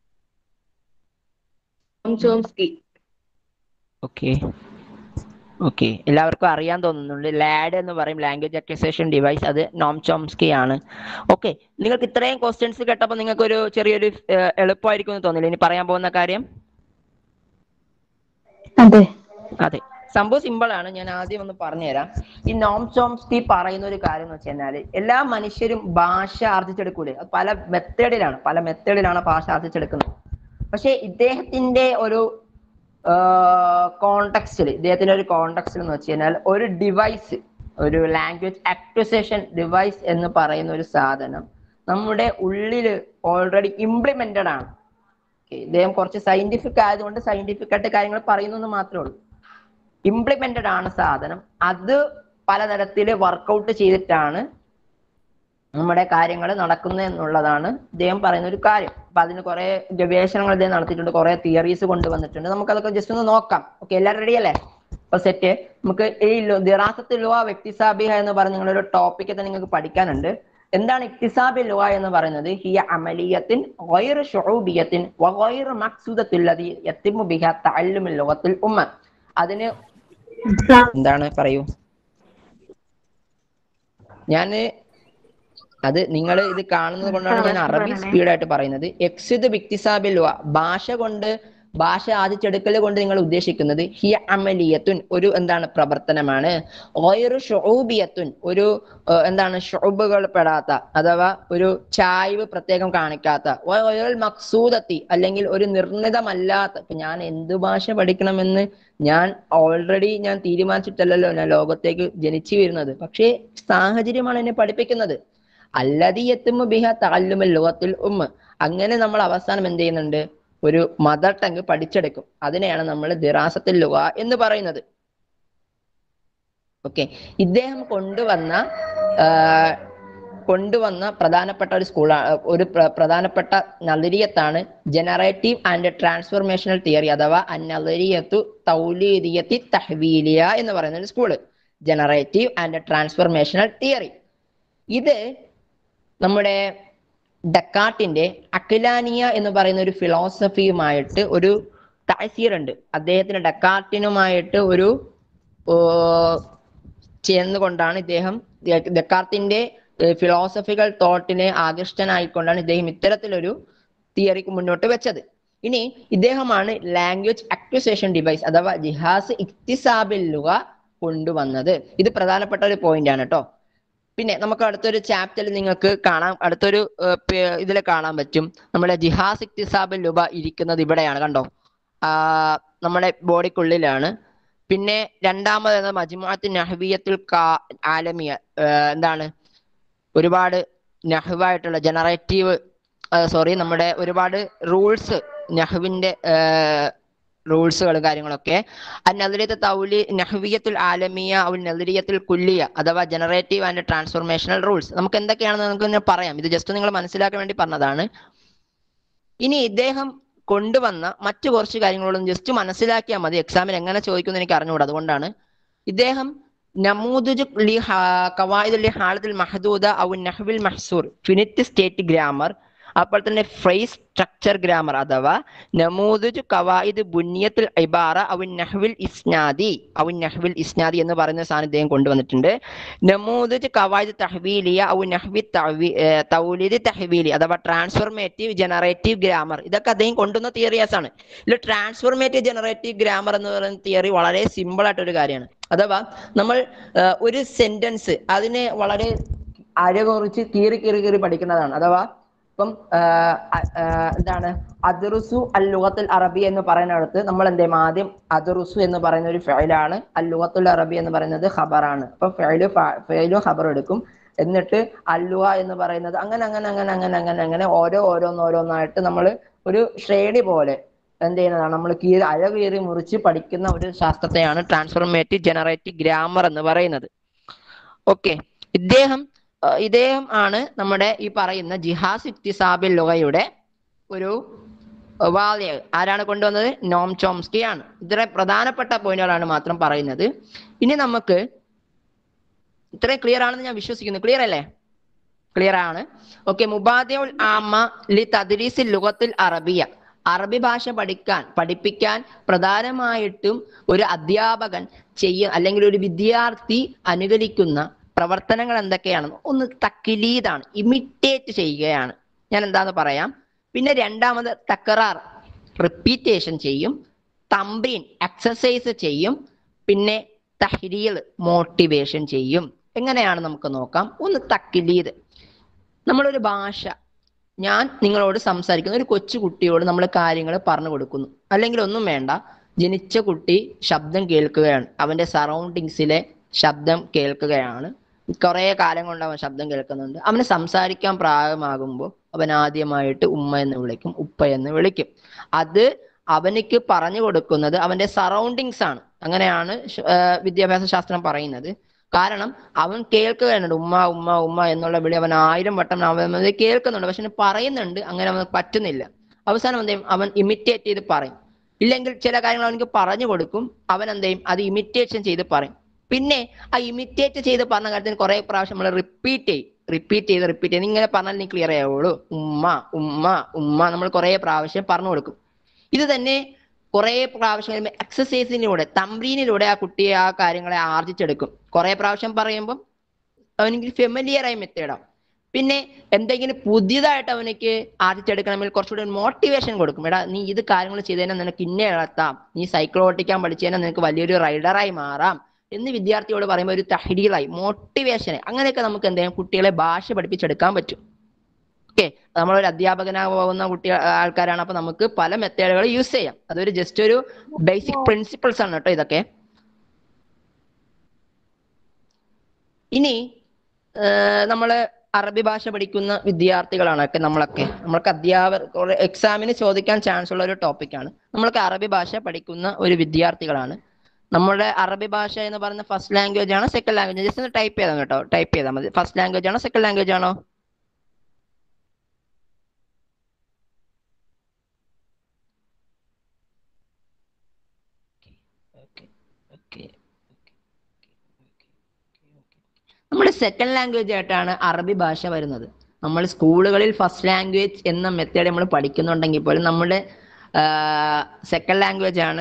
ചോംസ്കി ഓക്കെ ഓക്കെ എല്ലാവർക്കും അറിയാൻ തോന്നുന്നുണ്ട് ലാഡ് എന്ന് പറയും ലാംഗ്വേജ് അക്വിസേഷൻ ഡിവൈസ് അത് നോം ചോംസ്കി ആണ് ഓക്കെ നിങ്ങൾക്ക് ഇത്രയും ക്വസ്റ്റ്യൻസ് കേട്ടപ്പോൾ നിങ്ങൾക്ക് ഒരു ചെറിയൊരു ഏഹ്, എളുപ്പമായിരിക്കും എന്ന് തോന്നില്ല ഇനി പറയാൻ പോകുന്ന കാര്യം അതെ അതെ സംഭവം സിമ്പിൾ ആണ് ഞാൻ ആദ്യം ഒന്ന് പറഞ്ഞുതരാം ഈ നോം ചോംസ്കി പറയുന്ന ഒരു കാര്യം എന്ന് വെച്ച് കഴിഞ്ഞാല് എല്ലാ മനുഷ്യരും ഭാഷ ആർജിച്ചെടുക്കൂലേ അത് പല മെത്തേഡിലാണ് പല മെത്തേഡിലാണ് ഭാഷ ആർജിച്ചെടുക്കുന്നത് പക്ഷെ ഇദ്ദേഹത്തിന്റെ ഒരു കോണ്ടക്സ്റ്റിൽ ഇദ്ദേഹത്തിന്റെ ഒരു കോണ്ടക്സ്റ്റിൽ എന്ന് വെച്ച് കഴിഞ്ഞാൽ ഒരു ഡിവൈസ് ഒരു ലാംഗ്വേജ് അക്വിസേഷൻ ഡിവൈസ് എന്ന് പറയുന്ന ഒരു സാധനം നമ്മുടെ ഉള്ളിൽ ഓൾറെഡി ഇംപ്ലിമെന്റഡ് ആണ് Okay, ഇദ്ദേഹം കുറച്ച് സയന്റിഫിക് ആയതുകൊണ്ട് സയന്റിഫിക് ആയിട്ട് കാര്യങ്ങൾ പറയുന്നു എന്ന് മാത്രമേ ഉള്ളൂ ഇംപ്ലിമെന്റഡ് ആണ് സാധനം അത് പലതരത്തിൽ വർക്കൗട്ട് ചെയ്തിട്ടാണ് നമ്മുടെ കാര്യങ്ങൾ നടക്കുന്നത് എന്നുള്ളതാണ് ഇദ്ദേഹം പറയുന്ന ഒരു കാര്യം അപ്പൊ അതിന് കുറെ ഗവേഷണങ്ങൾ ഇദ്ദേഹം നടത്തിയിട്ടുണ്ട് കുറെ തിയറീസ് കൊണ്ടുവന്നിട്ടുണ്ട് നമുക്ക് അതൊക്കെ ജസ്റ്റ് ഒന്ന് നോക്കാം ഓക്കെ എല്ലാവരും റെഡി അല്ലേ അപ്പൊ സെറ്റ് നമുക്ക് ഈ ദിറാസത്ത് ലുവ വ്യക്തിസാബിഹ എന്ന് പറഞ്ഞ നിങ്ങളൊരു ടോപ്പിക്ക് തന്നെ നിങ്ങൾക്ക് പഠിക്കാനുണ്ട് എന്താണ് ഇക്തിസാബി ലുവ എന്ന് പറയുന്നത് ഹിയ അമലിയത്തിൻ ഗൈർ ഷുഊബിയത്തിൻ വഗൈർ മഖ്സൂദത്തുല്ലദി യത്തിമു ബിഹ തഅല്ലുമുൽ ലുഗത്തുൽ ഉമ്മ അതിന് എന്താണ് പറയൂ ഞാന് അത് നിങ്ങൾ ഇത് കാണുന്നത് കൊണ്ടാണ് ഞാൻ അറബി സ്പീഡായിട്ട് പറയുന്നത് എക്സിദ് ബിക്തിസാബിൽ ഭാഷ കൊണ്ട് ഭാഷ ആദിച്ചെടുക്കൽ കൊണ്ട് നിങ്ങൾ ഉദ്ദേശിക്കുന്നത് ഹിയ അമലിയത്തുൻ ഒരു എന്താണ് പ്രവർത്തനമാണ് ഓയൊരു ഷോബിയത്തുൻ ഒരു ഏർ, എന്താണ് ഷോബുകൾ പെടാത്ത അഥവാ ഒരു ചായ്വ് പ്രത്യേകം കാണിക്കാത്ത ഓയൊൽ മക്സൂദത്തി അല്ലെങ്കിൽ ഒരു നിർണിതമല്ലാത്ത ഇപ്പൊ ഞാൻ എന്ത് ഭാഷ പഠിക്കണമെന്ന് ഞാൻ ഓൾറെഡി ഞാൻ തീരുമാനിച്ചിട്ടല്ലല്ലോ ഞാൻ ലോകത്തേക്ക് ജനിച്ചു വരുന്നത് പക്ഷേ സാഹചര്യമാണ് എന്നെ പഠിപ്പിക്കുന്നത് അല്ലതിയെത്തുമ്പോ ബിഹ താല്ലുമൽ ലോകത്തിൽ ഉമ്മ അങ്ങനെ നമ്മൾ അവസാനം എന്ത് ചെയ്യുന്നുണ്ട് ഒരു മദർ ടങ് പഠിച്ചെടുക്കും അതിനെയാണ് നമ്മൾ ദിറാസത്തിൽ ലുവ എന്ന് പറയുന്നത് ഓക്കെ ഇദ്ദേഹം കൊണ്ടുവന്ന ആ, കൊണ്ടുവന്ന പ്രധാനപ്പെട്ട ഒരു സ്കൂളാണ് ഒരു പ്ര- പ്രധാനപ്പെട്ട നദരിയത്താണ് ജനറേറ്റീവ് ആൻഡ് ട്രാൻസ്ഫോർമേഷണൽ തിയറി അഥവാ അന്നദരിയത്തു തൗലീദിയത്തി തഹ്വീലിയ എന്ന് പറയുന്ന ഒരു school generative and transformational theory ഇത് നമ്മുടെ ഡക്കാട്ടിന്റെ അഖിലാനിയ എന്ന് പറയുന്ന ഒരു ഫിലോസഫിയുമായിട്ട് ഒരു താഴ്സീർ ഉണ്ട് അദ്ദേഹത്തിന് ഡക്കാട്ടിനുമായിട്ട് ഒരു ഓ, ചേർന്നുകൊണ്ടാണ് ഇദ്ദേഹം ദെ- ദെക്കാർത്തിന്റെ ഫിലോസഫിക്കൽ തോട്ടിനെ ആകൃഷ്ടനായിക്കൊണ്ടാണ് ഇദ്ദേഹം ഇത്തരത്തിലൊരു തിയറിക്ക് മുന്നോട്ട് വെച്ചത് ഇനി ഇദ്ദേഹമാണ് ലാംഗ്വേജ് അക്വിസേഷൻ ഡിവൈസ് അഥവാ ജിഹാസ് ഇക്തിസാബിൽ ലുഗ കൊണ്ടുവന്നത് ഇത് പ്രധാനപ്പെട്ട ഒരു പോയിന്റ് ആണ് കേട്ടോ പിന്നെ നമുക്ക് അടുത്തൊരു ചാപ്റ്ററിൽ നിങ്ങൾക്ക് കാണാം അടുത്തൊരു ഇതിൽ കാണാൻ പറ്റും നമ്മുടെ ജിഹാസ് ഇക്തിസാബിൽ ലുബ ഇരിക്കുന്നത് ഇവിടെയാണ് കണ്ടോ ആ നമ്മുടെ ബോഡിക്കുള്ളിലാണ് പിന്നെ രണ്ടാമത് മജ്മുഅത്ത് നഹ്വിയത്തുൽ കാ ആലമിയ ആ, എന്താണ് ഒരുപാട് നഹ്വായിട്ടുള്ള ജനറേറ്റീവ് സോറി നമ്മുടെ ഒരുപാട് റൂൾസ് നഹ്വിന്റെ റൂൾസുകൾ കാര്യങ്ങളൊക്കെ നദരിയത്ത് തൗലി നഹ്വിയത്തുൽ ആലമിയ ഔൽ നദരിയത്തുൽ കുല്ലിയ അഥവാ ജനറേറ്റീവ് ആൻഡ് ട്രാൻസ്ഫോർമേഷണൽ റൂൾസ് നമുക്ക് എന്തൊക്കെയാണെന്ന് നമുക്ക് ഇങ്ങനെ പറയാം ഇത് ജസ്റ്റ് നിങ്ങൾ മനസ്സിലാക്കാൻ വേണ്ടി പറഞ്ഞതാണ് ഇനി ഇദ്ദേഹം കൊണ്ടുവന്ന മറ്റു കുറച്ച് കാര്യങ്ങളോടും ജസ്റ്റ് മനസ്സിലാക്കിയാൽ മതി എക്സാമിന് എങ്ങനെ ചോദിക്കുമെന്ന് എനിക്ക് അറിഞ്ഞുകൂടാ അതുകൊണ്ടാണ് ഇദ്ദേഹം നമൂദുജ് ലി ഹാ- ഖവായിദ് ലി ഹാലത്തുൽ മഹദൂദ ഔ നഹ്വിൽ മഹ്സൂർ ഫിനിറ്റ് സ്റ്റേറ്റ് ഗ്രാമർ അപ്പോൾ തന്നെ ഫ്രേസ് സ്ട്രക്ചർ ഗ്രാമർ അഥവാ നമൂദുജ് ഖവായിദ് ബുനിയത്തുൽ ഇബാറ ഔ നഹ്വിൽ ഇസ്നാദി ഔ നഹ്വിൽ ഇസ്നാദി എന്ന് പറയുന്ന സാധനം ഇദ്ദേഹം കൊണ്ടുവന്നിട്ടുണ്ട് നമൂദുജ് ഖവായിദ് തഹ്വീലിയ ഔ നഹ്വി തഹ്വി ഏർ തൗലീദ് തഹ്വീലി അഥവാ ട്രാൻസ്ഫോർമേറ്റീവ് ജനറേറ്റീവ് ഗ്രാമർ ഇതൊക്കെ അദ്ദേഹം കൊണ്ടുവന്ന തിയറിയാസ് ആണ് ഇതിൽ ട്രാൻസ്ഫോർമേറ്റീവ് ജനറേറ്റീവ് ഗ്രാമർ എന്ന് പറയുന്ന തിയറി വളരെ സിമ്പിൾ ആയിട്ടൊരു കാര്യമാണ് അഥവാ നമ്മൾ ഏർ ഒരു സെന്റൻസ് അതിനെ വളരെ അരകുറിച്ച് കീറി കീറി കീറി പഠിക്കുന്നതാണ് അഥവാ ഇപ്പം ആഹ് അ- ആഹ് എന്താണ് അദ്റുസു അൽ ലുഗത്തുൽ അറബി എന്ന് പറയുന്നിടത്ത് നമ്മൾ എന്ത് ചെയ്യും ആദ്യം അദ്റുസു എന്ന് പറയുന്ന ഒരു ഫെയിലാണ് അൽ ലുഗത്തുൽ അറബി എന്ന് പറയുന്നത് ഖബറാണ് അപ്പൊ ഫെയിലു ഫെയിലും ഖബർ എടുക്കും എന്നിട്ട് അല്ലുവ എന്ന് പറയുന്നത് അങ്ങനെ അങ്ങനെ അങ്ങനെ അങ്ങനെ അങ്ങനെ അങ്ങനെ ഓരോ ഓരോന്നോരോന്നായിട്ട് നമ്മൾ ഒരു ശ്രേണി പോലെ എന്ത് ചെയ്യുന്നതാണ് നമ്മൾ കീറി അഴ കീറി മുറിച്ച് പഠിക്കുന്ന ഒരു ശാസ്ത്രത്തെയാണ് ട്രാൻസ്ഫോർമേറ്റീവ് ജനറേറ്റീവ് ഗ്രാമർ എന്ന് പറയുന്നത് ഓക്കെ ഇദ്ദേഹം ആ, ഇദ്ദേഹം ആണ് നമ്മുടെ ഈ പറയുന്ന ജിഹാസ് ഇക്തിസാബിൽ ലുഗയുടെ ഒരു വാല്യ ആരാണ് കൊണ്ടുവന്നത് നോം ചോംസ്കി ആണ് ഇത്ര പ്രധാനപ്പെട്ട പോയിന്റുകളാണ് മാത്രം പറയുന്നത് ഇനി നമുക്ക് ഇത്രയും ക്ലിയർ ആണെന്ന് ഞാൻ വിശ്വസിക്കുന്നു ക്ലിയർ അല്ലേ ക്ലിയർ ആണ് ഓക്കെ മുബാദിയുൽ ആമ ലി തദ്രീസിൽ ലുഗത്തുൽ അറബിയ അറബി ഭാഷ പഠിക്കാൻ പഠിപ്പിക്കാൻ പ്രധാനമായിട്ടും ഒരു അധ്യാപകൻ ചെയ്യ അല്ലെങ്കിൽ ഒരു വിദ്യാർത്ഥി അനുകരിക്കുന്ന പ്രവർത്തനങ്ങൾ എന്തൊക്കെയാണ് ഒന്ന് തക്കിലീതാണ് ഇമിറ്റേറ്റ് ചെയ്യുകയാണ് ഞാൻ എന്താന്ന് പറയാം പിന്നെ രണ്ടാമത് തക്കറാർ റിപ്പീറ്റേഷൻ ചെയ്യും തമ്പ്രീൻ എക്സസൈസ് ചെയ്യും പിന്നെ തഹ്രീൽ മോട്ടിവേഷൻ ചെയ്യും എങ്ങനെയാണ് നമുക്ക് നോക്കാം ഒന്ന് തക്കിലീത് നമ്മളൊരു ഭാഷ ഞാൻ നിങ്ങളോട് സംസാരിക്കുന്ന ഒരു കൊച്ചു കുട്ടിയോട് നമ്മൾ കാര്യങ്ങൾ പറഞ്ഞു കൊടുക്കുന്നു അല്ലെങ്കിൽ ഒന്നും വേണ്ട ജനിച്ച കുട്ടി ശബ്ദം കേൾക്കുകയാണ് അവന്റെ സറൗണ്ടിങ്സിലെ ശബ്ദം കേൾക്കുകയാണ് കുറെ കാലം കൊണ്ട് അവൻ ശബ്ദം കേൾക്കുന്നുണ്ട് അവന് സംസാരിക്കാൻ പ്രായമാകുമ്പോൾ അവൻ ആദ്യമായിട്ട് ഉമ്മ എന്ന് വിളിക്കും ഉപ്പ എന്ന് വിളിക്കും അത് അവനിക്ക് പറഞ്ഞു കൊടുക്കുന്നത് അവന്റെ സറൗണ്ടിങ്സ് ആണ് അങ്ങനെയാണ് ശ- ആ, വിദ്യാഭ്യാസ ശാസ്ത്രം പറയുന്നത് കാരണം അവൻ കേൾക്കുകയാണ് ഉമ്മ ഉമ്മ ഉമ്മ എന്നുള്ള വിളി അവൻ ആയിരം വട്ടം അവൻ അത് കേൾക്കുന്നുണ്ട് പക്ഷെ അവന് പറയുന്നുണ്ട് അങ്ങനെ അവന് പറ്റുന്നില്ല അവസാനം എന്ത് ചെയ്യും അവൻ ഇമിറ്റേറ്റ് ചെയ്ത് പറയും ഇല്ലെങ്കിൽ ചില കാര്യങ്ങൾ അവനക്ക് പറഞ്ഞു കൊടുക്കും അവൻ എന്ത് ചെയ്യും അത് ഇമിറ്റേഷൻ ചെയ്ത് പറയും പിന്നെ ആ ഇമിറ്റേറ്റ് ചെയ്ത് പറഞ്ഞ കാര്യത്തിന് കുറെ പ്രാവശ്യം നമ്മൾ റിപ്പീറ്റ് ചെയ്യും റിപ്പീറ്റ് ചെയ്ത് റിപ്പീറ്റ് ചെയ്ത് ഇങ്ങനെ പറഞ്ഞാൽ നീ ക്ലിയർ ആവുള്ളൂ ഉമ്മ ഉമ്മ ഉമ്മ നമ്മൾ കുറെ പ്രാവശ്യം പറഞ്ഞു കൊടുക്കും ഇത് തന്നെ കുറെ പ്രാവശ്യം എക്സസൈസിലൂടെ തമ്പ്രീനിലൂടെ ആ കുട്ടിയെ ആ കാര്യങ്ങളെ ആർജിച്ചെടുക്കും കുറെ പ്രാവശ്യം പറയുമ്പം അവനിക്ക് ഫെമിലിയർ ആയ മെത്തേഡാവും പിന്നെ എന്തെങ്കിലും പുതിയതായിട്ട് അവനിക്ക് ആർജിച്ചെടുക്കണമെങ്കിൽ കുറച്ചുകൂടി മോട്ടിവേഷൻ കൊടുക്കും എടാ നീ ഇത് കാര്യങ്ങൾ ചെയ്തതിനാൽ നിനക്ക് ഇന്ന ഇളത്താം നീ സൈക്കിൾ ഓട്ടിക്കാൻ പഠിച്ചതിനാൽ നിനക്ക് വലിയൊരു റൈഡറായി മാറാം എന്ന് വിദ്യാർത്ഥിയോട് പറയുമ്പോൾ ഒരു തഹരീലായി മോട്ടിവേഷനെ അങ്ങനെയൊക്കെ നമുക്ക് എന്ത് ചെയ്യാം കുട്ടികളെ ഭാഷ പഠിപ്പിച്ചെടുക്കാൻ പറ്റും ഓക്കെ നമ്മളൊരു അധ്യാപകനാകുന്ന കുട്ടി ആൾക്കാരാണ് അപ്പൊ നമുക്ക് പല മെത്തേഡുകൾ യൂസ് ചെയ്യാം അതൊരു ജസ്റ്റ് ഒരു ബേസിക് പ്രിൻസിപ്പിൾസ് ആണ് കേട്ടോ ഇതൊക്കെ ഇനി നമ്മൾ അറബി ഭാഷ പഠിക്കുന്ന വിദ്യാർത്ഥികളാണൊക്കെ നമ്മളൊക്കെ നമ്മൾക്ക് അധ്യാപകർ എക്സാമിന് ചോദിക്കാൻ ചാൻസ് ഉള്ള ഒരു ടോപ്പിക്കാണ് നമ്മൾക്ക് അറബി ഭാഷ പഠിക്കുന്ന ഒരു വിദ്യാർത്ഥികളാണ് നമ്മുടെ അറബി ഭാഷ എന്ന് പറയുന്ന ഫസ്റ്റ് ലാംഗ്വേജ് ആണോ സെക്കൻഡ് ലാംഗ്വേജ് ജസ്റ്റ് ഒന്ന് ടൈപ്പ് ചെയ്താൽ കേട്ടോ ടൈപ്പ് ചെയ്താൽ മതി ഫസ്റ്റ് ലാംഗ്വേജ് ആണോ സെക്കൻഡ് ലാംഗ്വേജ് ആണോ നമ്മുടെ സെക്കൻഡ് ലാംഗ്വേജ് ആയിട്ടാണ് അറബി ഭാഷ വരുന്നത് നമ്മൾ സ്കൂളുകളിൽ ഫസ്റ്റ് ലാംഗ്വേജ് എന്ന മെത്തേഡ് നമ്മൾ പഠിക്കുന്നുണ്ടെങ്കിൽ പോലും നമ്മുടെ സെക്കൻഡ് ലാംഗ്വേജ് ആണ്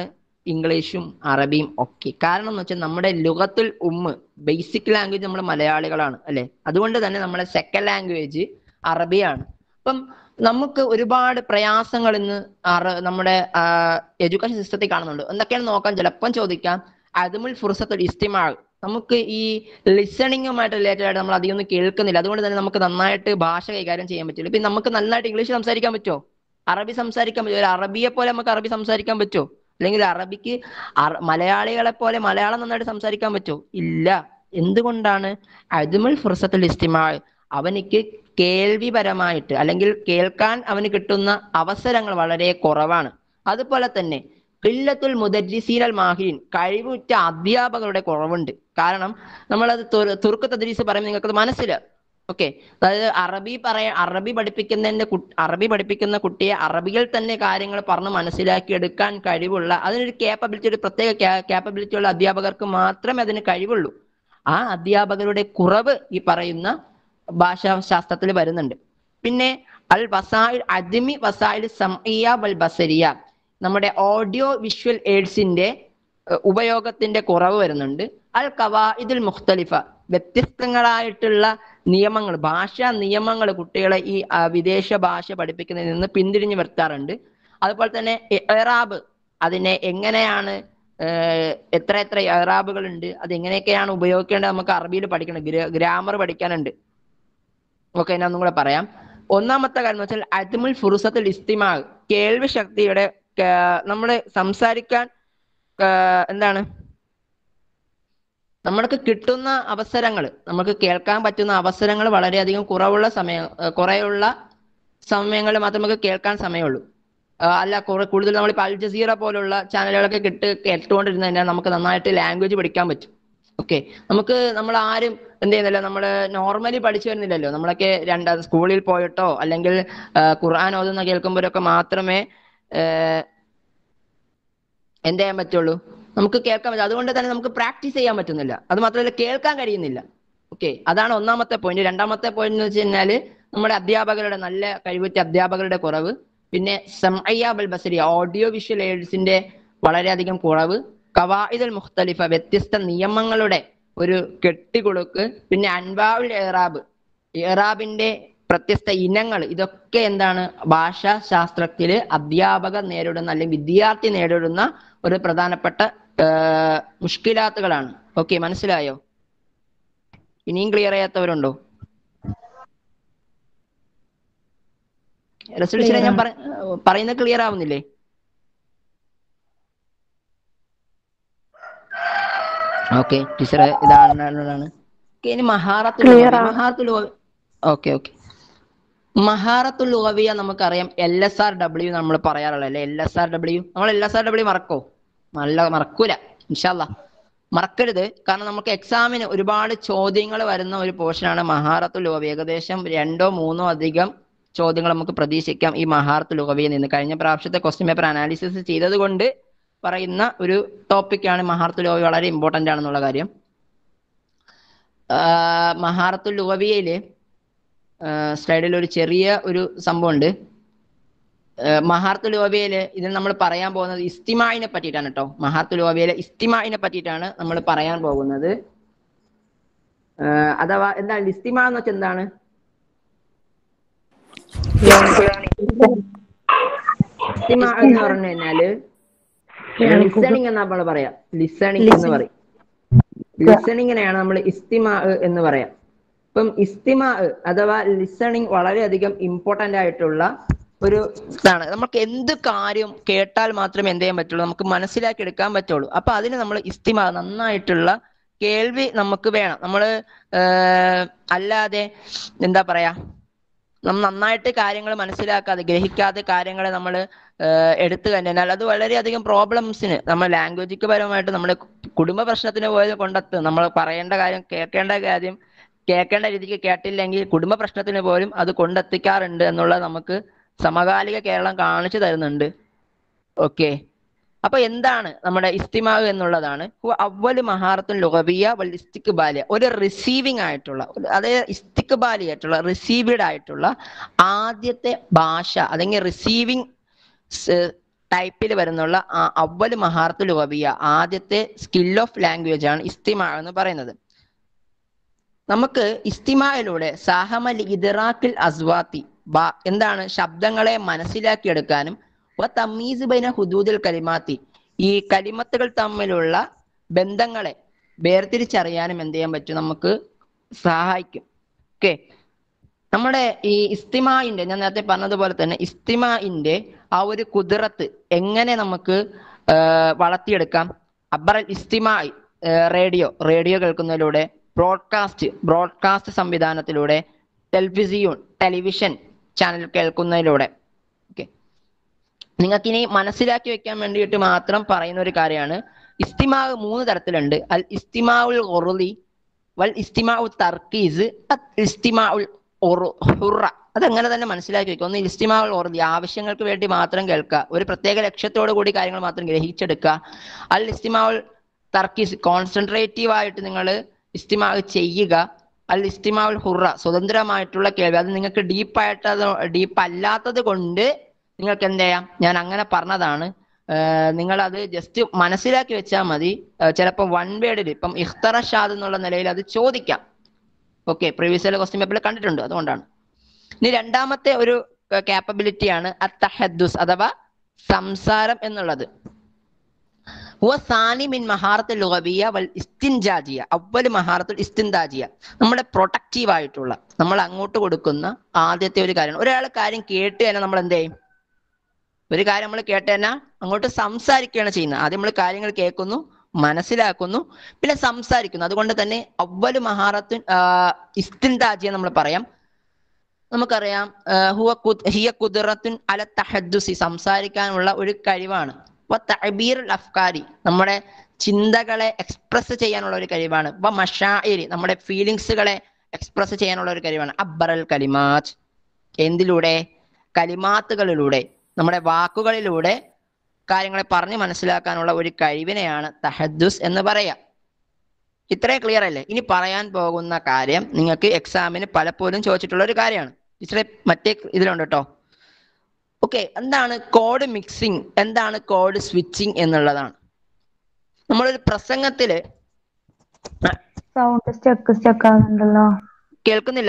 ഇംഗ്ലീഷും അറബിയും ഒക്കെ കാരണം എന്ന് വെച്ചാൽ നമ്മുടെ ലുഗത്തുൽ ഉമ്മ് ബേസിക് ലാംഗ്വേജ് നമ്മൾ മലയാളികളാണ് അല്ലെ അതുകൊണ്ട് തന്നെ നമ്മുടെ സെക്കൻഡ് ലാംഗ്വേജ് അറബിയാണ് അപ്പം നമുക്ക് ഒരുപാട് പ്രയാസങ്ങൾ ഇന്ന് അറ നമ്മുടെ എഡ്യൂക്കേഷൻ സിസ്റ്റത്തിൽ കാണുന്നുണ്ട് എന്തൊക്കെയാണ് നോക്കാൻ ചിലപ്പം ചോദിക്കാം അതുമുൽ ഫുർസത്തുൽ ഇസ്തിമാൾ നമുക്ക് ഈ ലിസണിങ്ങുമായിട്ട് റിലേറ്റഡ് ആയിട്ട് നമ്മൾ അധികം ഒന്നും കേൾക്കുന്നില്ല അതുകൊണ്ട് തന്നെ നമുക്ക് നന്നായിട്ട് ഭാഷ കൈകാര്യം ചെയ്യാൻ പറ്റില്ല ഇപ്പൊ നമുക്ക് നന്നായിട്ട് ഇംഗ്ലീഷ് സംസാരിക്കാൻ പറ്റുമോ അറബി സംസാരിക്കാൻ പറ്റുമോ ഒരു അറബിയെ പോലെ നമുക്ക് അറബി സംസാരിക്കാൻ പറ്റുമോ അല്ലെങ്കിൽ അറബിക്ക് അറ- മലയാളികളെ പോലെ മലയാളം നന്നായിട്ട് സംസാരിക്കാൻ പറ്റുമോ ഇല്ല എന്തുകൊണ്ടാണ് അതുമുൽ ഫുർസത്തുൽ ഇസ്തിമാൾ അവനിക്ക് കേൾവിപരമായിട്ട് അല്ലെങ്കിൽ കേൾക്കാൻ അവന് കിട്ടുന്ന അവസരങ്ങൾ വളരെ കുറവാണ് അതുപോലെ തന്നെ ഖില്ലത്തുൽ മുദരിസീനൽ മാഹിൻ കഴിവുറ്റ അധ്യാപകരുടെ കുറവുണ്ട് കാരണം നമ്മളത് തുർ- തുർക്ക് തദ്രീസ് പറയുമ്പോൾ നിങ്ങൾക്ക് മനസ്സിലാവും ഓക്കെ അതായത് അറബി പറയ അറബി പഠിപ്പിക്കുന്നതിന്റെ കു- അറബി പഠിപ്പിക്കുന്ന കുട്ടിയെ അറബിയിൽ തന്നെ കാര്യങ്ങൾ പറഞ്ഞ് മനസ്സിലാക്കി എടുക്കാൻ കഴിവുള്ള അതിനൊരു കേപ്പബിലിറ്റി ഒരു പ്രത്യേക കേപ്പബിലിറ്റി ഉള്ള അധ്യാപകർക്ക് മാത്രമേ അതിന് കഴിവുള്ളൂ ആ അധ്യാപകരുടെ കുറവ് ഈ പറയുന്ന ഭാഷാശാസ്ത്രത്തിൽ വരുന്നുണ്ട് പിന്നെ അൽ വസായിൽ അദ്മി വസായിൽ സംഇയ വൽ ബസരിയ നമ്മുടെ ഓഡിയോ വിഷ്വൽ എയ്ഡ്സിന്റെ ഏഹ്, ഉപയോഗത്തിന്റെ കുറവ് വരുന്നുണ്ട് അൽ കവായിദുൽ മുഖ്തലിഫ വ്യത്യസ്തങ്ങളായിട്ടുള്ള നിയമങ്ങൾ ഭാഷാ നിയമങ്ങൾ കുട്ടികളെ ഈ ആ, വിദേശ ഭാഷ പഠിപ്പിക്കുന്നതിൽ നിന്ന് പിന്തിരിഞ്ഞു വരുത്താറുണ്ട് അതുപോലെ തന്നെ എറാബ് അതിനെ എങ്ങനെയാണ് ഏഹ്, എത്ര എത്ര എറാബുകൾ ഉണ്ട് അത് എങ്ങനെയൊക്കെയാണ് ഉപയോഗിക്കേണ്ടത് നമുക്ക് അറബിയിൽ പഠിക്കണം ഗ്രാമർ പഠിക്കാനുണ്ട് ഓക്കെ ഞാൻ ഒന്നും കൂടെ പറയാം ഒന്നാമത്തെ കാര്യം എന്ന് വെച്ചാൽ അജ്മുൽ ഫുറുസത്തുൽ ഇസ്തിമാ കേൾവി ശക്തിയുടെ നമ്മൾ സംസാരിക്കാൻ ആ, എന്താണ് നമ്മൾക്ക് കിട്ടുന്ന അവസരങ്ങൾ നമുക്ക് കേൾക്കാൻ പറ്റുന്ന അവസരങ്ങൾ വളരെയധികം കുറവുള്ള സമയം ആ, കുറയുള്ള സമയങ്ങളിൽ മാത്രമേ നമുക്ക് കേൾക്കാൻ സമയമുള്ളൂ ആ, അല്ല കുറെ കൂടുതൽ നമ്മളിപ്പോൾ അൽ ജസീറ പോലുള്ള ചാനലുകളൊക്കെ കിട്ട് കേട്ടുകൊണ്ടിരുന്ന കഴിഞ്ഞാൽ നമുക്ക് നന്നായിട്ട് ലാംഗ്വേജ് പഠിക്കാൻ പറ്റും ഓക്കെ നമുക്ക് നമ്മൾ ആരും എന്ത് ചെയ്യുന്നില്ല നമ്മൾ നോർമലി പഠിച്ചു വരുന്നില്ലല്ലോ നമ്മളൊക്കെ രണ്ടാം സ്കൂളിൽ പോയിട്ടോ അല്ലെങ്കിൽ ആ, ഖുർആൻ ഓതുന്ന കേൾക്കുമ്പോഴൊക്കെ മാത്രമേ ഏർ, എന്ത് ചെയ്യാൻ പറ്റുള്ളൂ നമുക്ക് കേൾക്കാൻ പറ്റും അതുകൊണ്ട് തന്നെ നമുക്ക് പ്രാക്ടീസ് ചെയ്യാൻ പറ്റുന്നില്ല അത് മാത്രമല്ല കേൾക്കാൻ കഴിയുന്നില്ല ഓക്കെ അതാണ് ഒന്നാമത്തെ പോയിന്റ് രണ്ടാമത്തെ പോയിന്റ് എന്ന് വെച്ച് കഴിഞ്ഞാല് നമ്മുടെ അധ്യാപകരുടെ നല്ല കഴിവുറ്റ അധ്യാപകരുടെ കുറവ് പിന്നെ സംഅയ്യാബൽ ബസരി ഓഡിയോ വിഷ്വൽ എയ്ഡ്സിന്റെ വളരെയധികം കുറവ് കവായിദൽ മുഖ്തലിഫ വ്യത്യസ്ത നിയമങ്ങളുടെ ഒരു കെട്ടികൊടുക്ക് പിന്നെ അൻവാവുൽ ഏറാബ് ഏറാബിന്റെ വ്യത്യസ്ത ഇനങ്ങൾ ഇതൊക്കെ എന്താണ് ഭാഷാ ശാസ്ത്രത്തില് അധ്യാപകർ നേരിടുന്ന അല്ലെങ്കിൽ വിദ്യാർത്ഥി നേരിടുന്ന ഒരു പ്രധാനപ്പെട്ട ഏർ, മുഷ്കിലാത്തുകളാണ് ഓക്കെ മനസ്സിലായോ ഇനിയും ക്ലിയർ ചെയ്യാത്തവരുണ്ടോ റെസൊല്യൂഷനെ ഞാൻ പറ- പറയുന്നത് ക്ലിയർ ആവുന്നില്ലേ ഓക്കെ ടീച്ചർ ഇതാണ് Okay, ഇനി മഹാറത്തുൽ Clear ഉഗവി. ആണ്. മഹാറത്തുൽ ഓക്കെ ഓക്കെ മഹാറത്തുൽ ഉഗവിയ നമുക്കറിയാം എൽ എസ് ആർ ഡബ്ല്യു നമ്മൾ പറയാറുള്ളത് അല്ലെ എൽ എസ് ആർ ഡബ്ല്യു നമ്മൾ എൽ എസ് ആർ ഡബ്ല്യു മറക്കോ നല്ല മറക്കൂല ഇൻഷാല്ല മറക്കരുത് കാരണം നമുക്ക് എക്സാമിന് ഒരുപാട് ചോദ്യങ്ങൾ വരുന്ന ഒരു പോർഷനാണ് മഹാറത്തുൽ ഉഗവി ഏകദേശം രണ്ടോ മൂന്നോ അധികം ചോദ്യങ്ങൾ നമുക്ക് പ്രതീക്ഷിക്കാം ഈ മഹാറത്തുൽ ഉഗവിയിൽ നിന്ന് കഴിഞ്ഞ പ്രാവശ്യത്തെ ക്വസ്റ്റ്യൻ പേപ്പർ അനാലിസിസ് ചെയ്തത് കൊണ്ട് പറയുന്ന ഒരു ടോപ്പിക്കാണ് മഹാറത്തുൽ ഉഗവി വളരെ ഇമ്പോർട്ടന്റ് ആണെന്നുള്ള കാര്യം ആഹ് മഹാറത്തുൽ ഉഗവിയയില് സ്ലൈഡിൽ ഒരു ചെറിയ ഒരു സംഭവമുണ്ട് മഹാർത്തുൽ ഓവിയയില് ഇതിൽ നമ്മൾ പറയാൻ പോകുന്നത് ഇസ്തിമായിനെ പറ്റിയിട്ടാണ് കേട്ടോ മഹാർത്തുൽ ഓവിയയിലെ ഇസ്തിമായിനെ പറ്റിയിട്ടാണ് നമ്മൾ പറയാൻ പോകുന്നത് ആഹ് അഥവാ എന്താണ് ഇസ്തിമ എന്ന് വെച്ചാൽ എന്താണ് ഇസ്തിമ എന്ന് പറഞ്ഞു കഴിഞ്ഞാല് ലിസണിങ് എന്നാ നമ്മൾ പറയാം ലിസണിങ് എന്ന് പറയും ലിസണിങ്ങിനെയാണ് നമ്മൾ ഇസ്തിമ എന്ന് പറയാം ഇപ്പം ഇസ്തിമ അഥവാ ലിസണിങ് വളരെയധികം ഇമ്പോർട്ടന്റ് ആയിട്ടുള്ള ഒരു ഇതാണ് നമുക്ക് എന്ത് കാര്യം കേട്ടാൽ മാത്രമേ എന്ത് ചെയ്യാൻ പറ്റുള്ളൂ നമുക്ക് മനസ്സിലാക്കി എടുക്കാൻ പറ്റുള്ളൂ അപ്പൊ അതിന് നമ്മൾ ഇസ്തിമ നന്നായിട്ടുള്ള കേൾവി നമുക്ക് വേണം നമ്മള് ഏഹ് അല്ലാതെ എന്താ പറയാ നമ്മൾ നന്നായിട്ട് കാര്യങ്ങൾ മനസ്സിലാക്കാതെ ഗ്രഹിക്കാതെ കാര്യങ്ങളെ നമ്മൾ എടുത്തു കഴിഞ്ഞാൽ അത് വളരെയധികം പ്രോബ്ലംസിന് നമ്മൾ ലാംഗ്വേജിക്ക് പരമായിട്ട് നമ്മുടെ കുടുംബ പ്രശ്നത്തിന് പോയത് കൊണ്ടെത്തും നമ്മൾ പറയേണ്ട കാര്യം കേൾക്കേണ്ട കാര്യം കേൾക്കേണ്ട രീതിക്ക് കേട്ടില്ലെങ്കിൽ കുടുംബ പ്രശ്നത്തിന് പോലും അത് കൊണ്ടെത്തിക്കാറുണ്ട് എന്നുള്ളത് നമുക്ക് സമകാലിക കേരളം കാണിച്ചു തരുന്നുണ്ട് ഓക്കെ അപ്പൊ എന്താണ് നമ്മുടെ ഇസ്തിമാവ് എന്നുള്ളതാണ് ഹുവ അവല് മഹാറത്തുൻ ലുഗവിയ വൽ ഇസ്തിക്ബാലിയ ഒരു റിസീവിംഗ് ആയിട്ടുള്ള ഒരു- അതായത് ഇസ്തിക്ബാലി ആയിട്ടുള്ള റിസീവ്ഡ് ആയിട്ടുള്ള ആദ്യത്തെ ഭാഷ അല്ലെങ്കിൽ റിസീവിംഗ് ടൈപ്പിൽ വരുന്നുള്ള ആ അവല് മഹാർത്തുൽ വബിയ ആദ്യത്തെ സ്കിൽ ഓഫ് ലാംഗ്വേജ് ആണ് ഇസ്തിമ എന്ന് പറയുന്നത് നമുക്ക് ഇസ്തിമായിലൂടെ സാഹമൽ ഇദ്റാക്കിൽ അസ്വാത്തി ബ എന്താണ് ശബ്ദങ്ങളെ മനസ്സിലാക്കിയെടുക്കാനും വ തമ്മീസ് ബൈന ഹുദൂദിൽ കലിമാത്തി ഈ കലിമത്തുകൾ തമ്മിലുള്ള ബന്ധങ്ങളെ വേർതിരിച്ചറിയാനും എന്ത് ചെയ്യാൻ പറ്റും നമുക്ക് സഹായിക്കും ഓക്കെ നമ്മുടെ ഈ ഇസ്തിമായിന്റെ ഞാൻ നേരത്തെ പറഞ്ഞതുപോലെ തന്നെ ഇസ്തിമായിന്റെ ആ ഒരു കുതിരത്ത് എങ്ങനെ നമുക്ക് ആ, വളർത്തിയെടുക്കാം അബ്ബറൽ ഇസ്തിമായി റേഡിയോ റേഡിയോ കേൾക്കുന്നതിലൂടെ ബ്രോഡ്കാസ്റ്റ് ബ്രോഡ്കാസ്റ്റ് സംവിധാനത്തിലൂടെ ടെലിവിസിയോൺ ടെലിവിഷൻ ചാനൽ കേൾക്കുന്നതിലൂടെ ഓക്കെ നിങ്ങൾക്ക് ഇനി മനസ്സിലാക്കി വെക്കാൻ വേണ്ടിയിട്ട് മാത്രം പറയുന്ന ഒരു കാര്യമാണ് ഇസ്തിമാവ് മൂന്ന് തരത്തിലുണ്ട് അൽ ഇസ്തിമാവുൽ ഒറുലി വൽ ഇസ്തിമാഉ തർക്കീസ് അൽ ഇസ്തിമാഉൽ ഒറു- ഹുറ അതങ്ങനെ തന്നെ മനസ്സിലാക്കി വെക്കുക ഒന്ന് ഇസ്തിമാവുൽ ഒറുലി ആവശ്യങ്ങൾക്ക് വേണ്ടി മാത്രം കേൾക്കുക ഒരു പ്രത്യേക ലക്ഷ്യത്തോടു കൂടി കാര്യങ്ങൾ മാത്രം ഗ്രഹിച്ചെടുക്കുക അൽ ഇസ്തിമാവുൽ തർക്കീസ് കോൺസെൻട്രേറ്റീവ് ആയിട്ട് നിങ്ങൾ ഇസ്തിമാവ് ചെയ്യുക അൽ ഇസ്തിമാവുൽ ഹുറ സ്വതന്ത്രമായിട്ടുള്ള കേൾവി അത് നിങ്ങൾക്ക് ഡീപ്പായിട്ട് ഡീപ്പ് അല്ലാത്തത് കൊണ്ട് നിങ്ങൾക്ക് എന്ത് ചെയ്യാം ഞാൻ അങ്ങനെ പറഞ്ഞതാണ് നിങ്ങൾ അത് ജസ്റ്റ് മനസ്സിലാക്കി വെച്ചാൽ മതി ചിലപ്പോൾ വൺ വേർഡിൽ ഇപ്പം ഇഖ്തറ ഷാദ് എന്നുള്ള നിലയിൽ അത് ചോദിക്കാം ഓക്കെ പ്രീവിയസ് ക്വസ്റ്റ്യൻ പേപ്പറിൽ കണ്ടിട്ടുണ്ട് അതുകൊണ്ടാണ് ഇനി രണ്ടാമത്തെ ഒരു കാപ്പബിലിറ്റിയാണ് അത്തഹദ്ദുസ് അഥവാ സംസാരം എന്നുള്ളത് ഹുവ സാനി മിൻ മഹാറത്തുൽ ലുഗവിയ വൽ ഇസ്തിൻജാജിയ അവല് മഹാറത്തുൽ ഇസ്തിൻദാജിയ നമ്മുടെ പ്രൊട്ടക്റ്റീവ് ആയിട്ടുള്ള നമ്മൾ അങ്ങോട്ട് കൊടുക്കുന്ന ആദ്യത്തെ ഒരു കാര്യമാണ് ഒരാൾ കാര്യം കേട്ട് തന്നെ നമ്മൾ എന്ത് ചെയ്യും ഒരു കാര്യം നമ്മൾ കേട്ട് തന്നെ അങ്ങോട്ട് സംസാരിക്കുകയാണ് ചെയ്യുന്നത് ആദ്യം നമ്മൾ കാര്യങ്ങൾ കേൾക്കുന്നു മനസ്സിലാക്കുന്നു പിന്നെ സംസാരിക്കുന്നു അതുകൊണ്ട് തന്നെ അവല് മഹാറത്തുൻ ഇസ്തിൻദാജിയ നമ്മൾ പറയാം നമുക്കറിയാം ആ, ഹുവ കുദ്- ഹിയ കുതിറത്തുൻ അല തഹദ്ദുസി സംസാരിക്കാനുള്ള ഒരു കഴിവാണ് വ തഅബീർ അഫ്കാരി നമ്മുടെ ചിന്തകളെ എക്സ്പ്രസ് ചെയ്യാനുള്ള ഒരു കഴിവാണ് വ മഷാഇരി നമ്മുടെ ഫീലിങ്സുകളെ എക്സ്പ്രസ് ചെയ്യാനുള്ള ഒരു കഴിവാണ് അബ്ബറൽ കലിമാത്ത് എന്തിലൂടെ കലിമാത്തുകളിലൂടെ നമ്മുടെ വാക്കുകളിലൂടെ കാര്യങ്ങളെ പറഞ്ഞ് മനസ്സിലാക്കാനുള്ള ഒരു കഴിവിനെയാണ് തഹദ്ദുസ് എന്ന് പറയാം ഇത്രയും ക്ലിയർ അല്ലേ ഇനി പറയാൻ പോകുന്ന കാര്യം നിങ്ങൾക്ക് എക്സാമിന് പലപ്പോഴും ചോദിച്ചിട്ടുള്ള ഒരു കാര്യമാണ് ടീച്ചറെ മറ്റേ ഇതിലുണ്ട് കേട്ടോ ഓക്കെ എന്താണ് കോഡ് മിക്സിംഗ് എന്താണ് കോഡ് സ്വിച്ചിങ് എന്നുള്ളതാണ് നമ്മളൊരു പ്രസംഗത്തില് സൗണ്ട് സ്റ്റക്ക് സ്റ്റക്ക് ആകുന്നുണ്ടല്ലോ കേൾക്കുന്നില്ല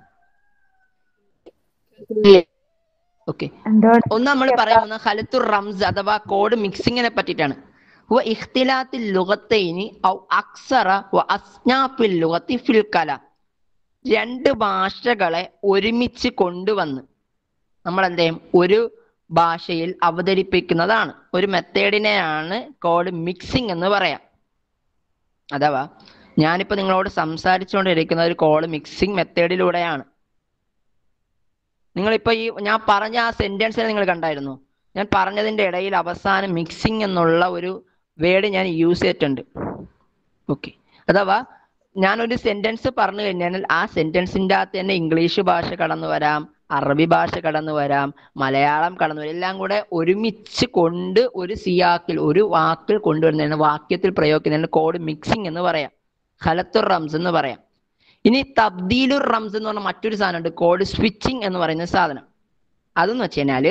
ഓക്കെ എന്തോ ഒന്ന് നമ്മൾ പറയാൻ പോകുന്ന ഹലത്തുർ റംസ് അഥവാ കോഡ് മിക്സിങ്ങിനെ പറ്റിയിട്ടാണ് ഹുവ ഇഖ്തിലാത്തിൽ ലുഗത്തൈനി ഔ അക്സറ വ അസ്നാഫിൽ ലുഗത്തി ഫിൽ കല രണ്ട് ഭാഷകളെ ഒരുമിച്ച് കൊണ്ടുവന്ന് നമ്മൾ എന്ത് ചെയ്യും ഒരു ഭാഷയിൽ അവതരിപ്പിക്കുന്നതാണ് ഒരു മെത്തേഡിനെയാണ് കോഡ് മിക്സിംഗ് എന്ന് പറയാം അഥവാ ഞാനിപ്പോ നിങ്ങളോട് സംസാരിച്ചുകൊണ്ടിരിക്കുന്ന ഒരു കോഡ് മിക്സിംഗ് മെത്തേഡിലൂടെയാണ് നിങ്ങളിപ്പോ ഈ ഞാൻ പറഞ്ഞ ആ സെന്റൻസിനെ നിങ്ങൾ കണ്ടായിരുന്നു ഞാൻ പറഞ്ഞതിന്റെ ഇടയിൽ അവസാനം മിക്സിംഗ് എന്നുള്ള ഒരു വേർഡ് ഞാൻ യൂസ് ചെയ്തിട്ടുണ്ട് ഓക്കെ അഥവാ ഞാനൊരു സെന്റൻസ് പറഞ്ഞു കഴിഞ്ഞാൽ ആ സെന്റൻസിന്റെ അകത്ത് തന്നെ ഇംഗ്ലീഷ് ഭാഷ കടന്നു വരാം അറബി ഭാഷ കടന്നു വരാം മലയാളം കടന്നു വരാം എല്ലാം കൂടെ ഒരുമിച്ച് കൊണ്ട് ഒരു സിയാക്കിൽ ഒരു വാക്കിൽ കൊണ്ടുവരുന്നതിന് വാക്യത്തിൽ പ്രയോഗിക്കുന്നതിന് കോഡ് മിക്സിംഗ് എന്ന് പറയാം ഹലത്തുർ റംസ് എന്ന് പറയാം ഇനി തബ്ദീലുർ റംസ് എന്ന് പറഞ്ഞ മറ്റൊരു സാധനമുണ്ട് കോഡ് സ്വിച്ചിങ് എന്ന് പറയുന്ന സാധനം അതെന്ന് വെച്ച് കഴിഞ്ഞാല്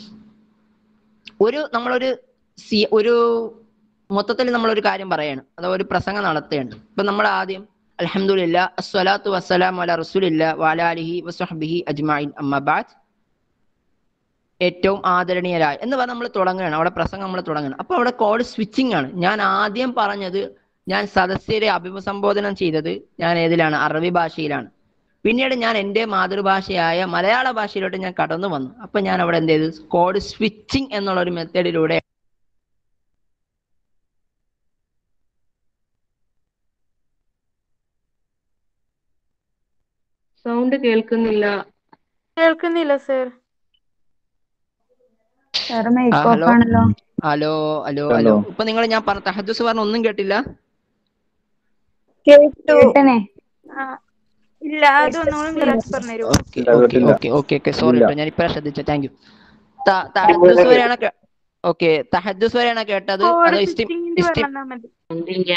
ഒരു നമ്മളൊരു സി ഒരു മൊത്തത്തിൽ നമ്മളൊരു കാര്യം പറയാണ് അഥവാ ഒരു പ്രസംഗം നടത്തുകയാണ് ഇപ്പൊ നമ്മൾ ആദ്യം അൽഹംദുലില്ലാ അസ്സലാത്തു വസ്സലാം അല റസൂലില്ല വാലാലിഹി വസ്ഹബിഹി അജ്മായിൻ അമ്മബാദ് ഏറ്റവും ആദരണീയരായ എന്ന് പറഞ്ഞ് നമ്മൾ തുടങ്ങുകയാണ് അവിടെ പ്രസംഗം നമ്മൾ തുടങ്ങുകയാണ് അപ്പൊ അവിടെ കോഡ് സ്വിച്ചിങ് ആണ് ഞാൻ ആദ്യം പറഞ്ഞത് ഞാൻ സദസ്യരെ അഭിസംബോധന ചെയ്തത് ഞാൻ ഏതിലാണ് അറബി ഭാഷയിലാണ് പിന്നീട് ഞാൻ എൻ്റെ മാതൃഭാഷയായ മലയാള ഭാഷയിലോട്ട് ഞാൻ കടന്നു വന്നു അപ്പൊ ഞാൻ അവിടെ എന്ത് ചെയ്തു കോഡ് സ്വിച്ചിങ് എന്നുള്ള ഒരു മെത്തേഡിലൂടെ സൗണ്ട് കേൾക്കുന്നില്ല കേൾക്കുന്നില്ല sir sir make ah, off hello. ആണല്ലോ ഹലോ ഹലോ ഹലോ ഇപ്പൊ നിങ്ങൾ ഞാൻ പറഞ്ഞ തഹദ്ദുസ് പറഞ്ഞ ഒന്നും കേട്ടില്ല കേട്ടനെ ഇല്ല അതൊന്നും ക്ലാസ് പറഞ്ഞുതരൂ okay okay okay okay okay sorry കേട്ടോ ഞാൻ ഇപ്പഴാ ശ്രദ്ധിച്ച താങ്ക് യു തഹദ്ദുസ് വരെയാണ് ഓക്കെ തഹദ്ദുസ് വരെയാണ് കേട്ടത് അതോ ഇസ്തി ഇസ്തി സൗണ്ടില്ല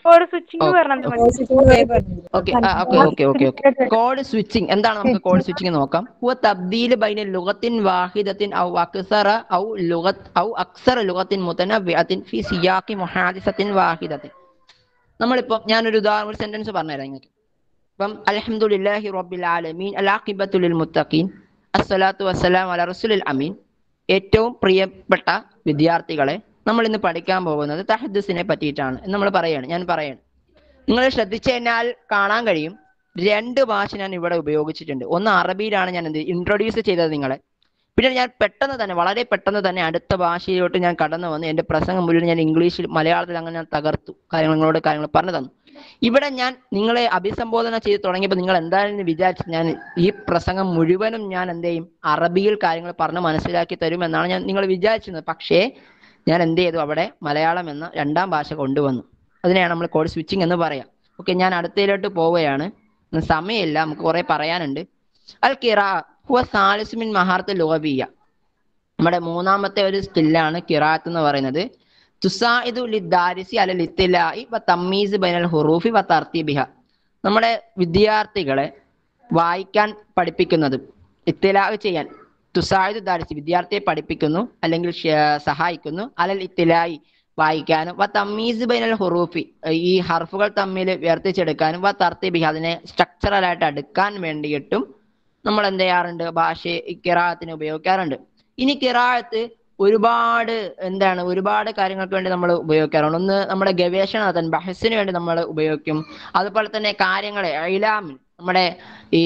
കോഡ് സ്വിച്ചിങ് പറഞ്ഞത് മതി okay okay okay okay okay code switching എന്താണ് നമുക്ക് കോഡ് സ്വിച്ചിങ് നോക്കാം ഹുവ തബ്ദീൽ ബൈന ലുഗത്തിൻ വാഹിദത്തിൻ ഔ അക്സറ ഔ ലുഗത്ത് ഔ അക്സറ ലുഗത്തിൻ മുതനവ്വിഅത്തിൻ ഫി സിയാഖി മുഹാദിസത്തിൻ വാഹിദത്തിൻ നമ്മളിപ്പം ഞാനൊരു ഉദാഹരണം ഒരു സെന്റൻസ് പറഞ്ഞുതരാം നിങ്ങൾക്ക് ഇപ്പം അൽഹംദുലില്ലാഹി റബ്ബിൽ ആലമീൻ അലാഖിബത്തു ലിൽ മുത്തഖീൻ അസ്സലാത്തു വസ്സലാം അല റസൂലിൽ അമീൻ ഏറ്റവും പ്രിയപ്പെട്ട വിദ്യാർത്ഥികളെ നമ്മൾ ഇന്ന് പഠിക്കാൻ പോകുന്നത് തഹദ്ദിസിനെ പറ്റിയിട്ടാണ് എന്ന് നമ്മൾ പറയാണ് ഞാൻ പറയാണ് നിങ്ങൾ ശ്രദ്ധിച്ചു കഴിഞ്ഞാൽ കാണാൻ കഴിയും രണ്ട് ഭാഷ ഞാൻ ഇവിടെ ഉപയോഗിച്ചിട്ടുണ്ട് ഒന്ന് അറബിയിലാണ് ഞാൻ എന്ത് ഇൻട്രൊഡ്യൂസ് ചെയ്തത് നിങ്ങളെ പിന്നെ ഞാൻ പെട്ടെന്ന് തന്നെ വളരെ പെട്ടെന്ന് തന്നെ അടുത്ത ഭാഷയിലോട്ട് ഞാൻ കടന്നു വന്ന് എൻ്റെ പ്രസംഗം മുഴുവൻ ഞാൻ ഇംഗ്ലീഷിൽ മലയാളത്തിൽ അങ്ങനെ ഞാൻ തകർത്തു കാര്യങ്ങൾ നിങ്ങളോട് കാര്യങ്ങൾ പറഞ്ഞു തന്നു ഇവിടെ ഞാൻ നിങ്ങളെ അഭിസംബോധന ചെയ്ത് തുടങ്ങിയപ്പോൾ നിങ്ങൾ എന്തായാലും വിചാരിച്ചു ഞാൻ ഈ പ്രസംഗം മുഴുവനും ഞാൻ എന്ത് ചെയ്യും അറബിയിൽ കാര്യങ്ങൾ പറഞ്ഞ് മനസ്സിലാക്കി തരും എന്നാണ് ഞാൻ നിങ്ങൾ വിചാരിച്ചിരുന്നത് പക്ഷേ ഞാൻ എന്ത് ചെയ്തു അവിടെ മലയാളം എന്ന രണ്ടാം ഭാഷ കൊണ്ടുവന്നു അതിനെയാണ് നമ്മൾ കോഡ് സ്വിച്ചിങ് എന്ന് പറയാം ഓക്കെ ഞാൻ അടുത്തതിലോട്ട് പോവുകയാണ് ഇന്ന് സമയമില്ല നമുക്ക് കുറെ പറയാനുണ്ട് അൽ കിറാ ഹുവ സാലിസുമിൻ മഹാർത്ത് ലോബിയ നമ്മുടെ മൂന്നാമത്തെ ഒരു സ്കില്ലാണ് കിറാത്ത് എന്ന് പറയുന്നത് തുസായിദു ലിദ്ദാരിസി അല ലിത്തിലായി വ തമ്മീസ് ബൈനൽ ഹുറൂഫി വ തർത്തീബിഹ നമ്മുടെ വിദ്യാർത്ഥികളെ വായിക്കാൻ പഠിപ്പിക്കുന്നതും ഇത്തിലാഹ് ചെയ്യാൻ തുസായിദു ദാരിസി വിദ്യാർത്ഥിയെ പഠിപ്പിക്കുന്നു അല്ലെങ്കിൽ ഷ- സഹായിക്കുന്നു അലൽ ഇത്തിലായി വായിക്കാനും വ തമ്മീസ് ബൈനൽ ഹുറൂഫി ഈ ഹർഫുകൾ തമ്മിൽ വേർതിരിച്ചെടുക്കാനും വ തർത്തീബിഹ അതിനെ സ്ട്രക്ചറൽ ആയിട്ട് അടുക്കാൻ വേണ്ടിയിട്ടും നമ്മൾ എന്ത് ചെയ്യാറുണ്ട് ഭാഷയെ ഈ കിറാത്തിന് ഉപയോഗിക്കാറുണ്ട് ഇനി കിറാത്ത് ഒരുപാട് എന്താണ് ഒരുപാട് കാര്യങ്ങൾക്ക് വേണ്ടി നമ്മൾ ഉപയോഗിക്കാറുണ്ട് ഒന്ന് നമ്മുടെ ഗവേഷണം നടത്താൻ ബഹസിന് വേണ്ടി നമ്മൾ ഉപയോഗിക്കും അതുപോലെ തന്നെ കാര്യങ്ങളെ ഇലാമിൽ നമ്മുടെ ഈ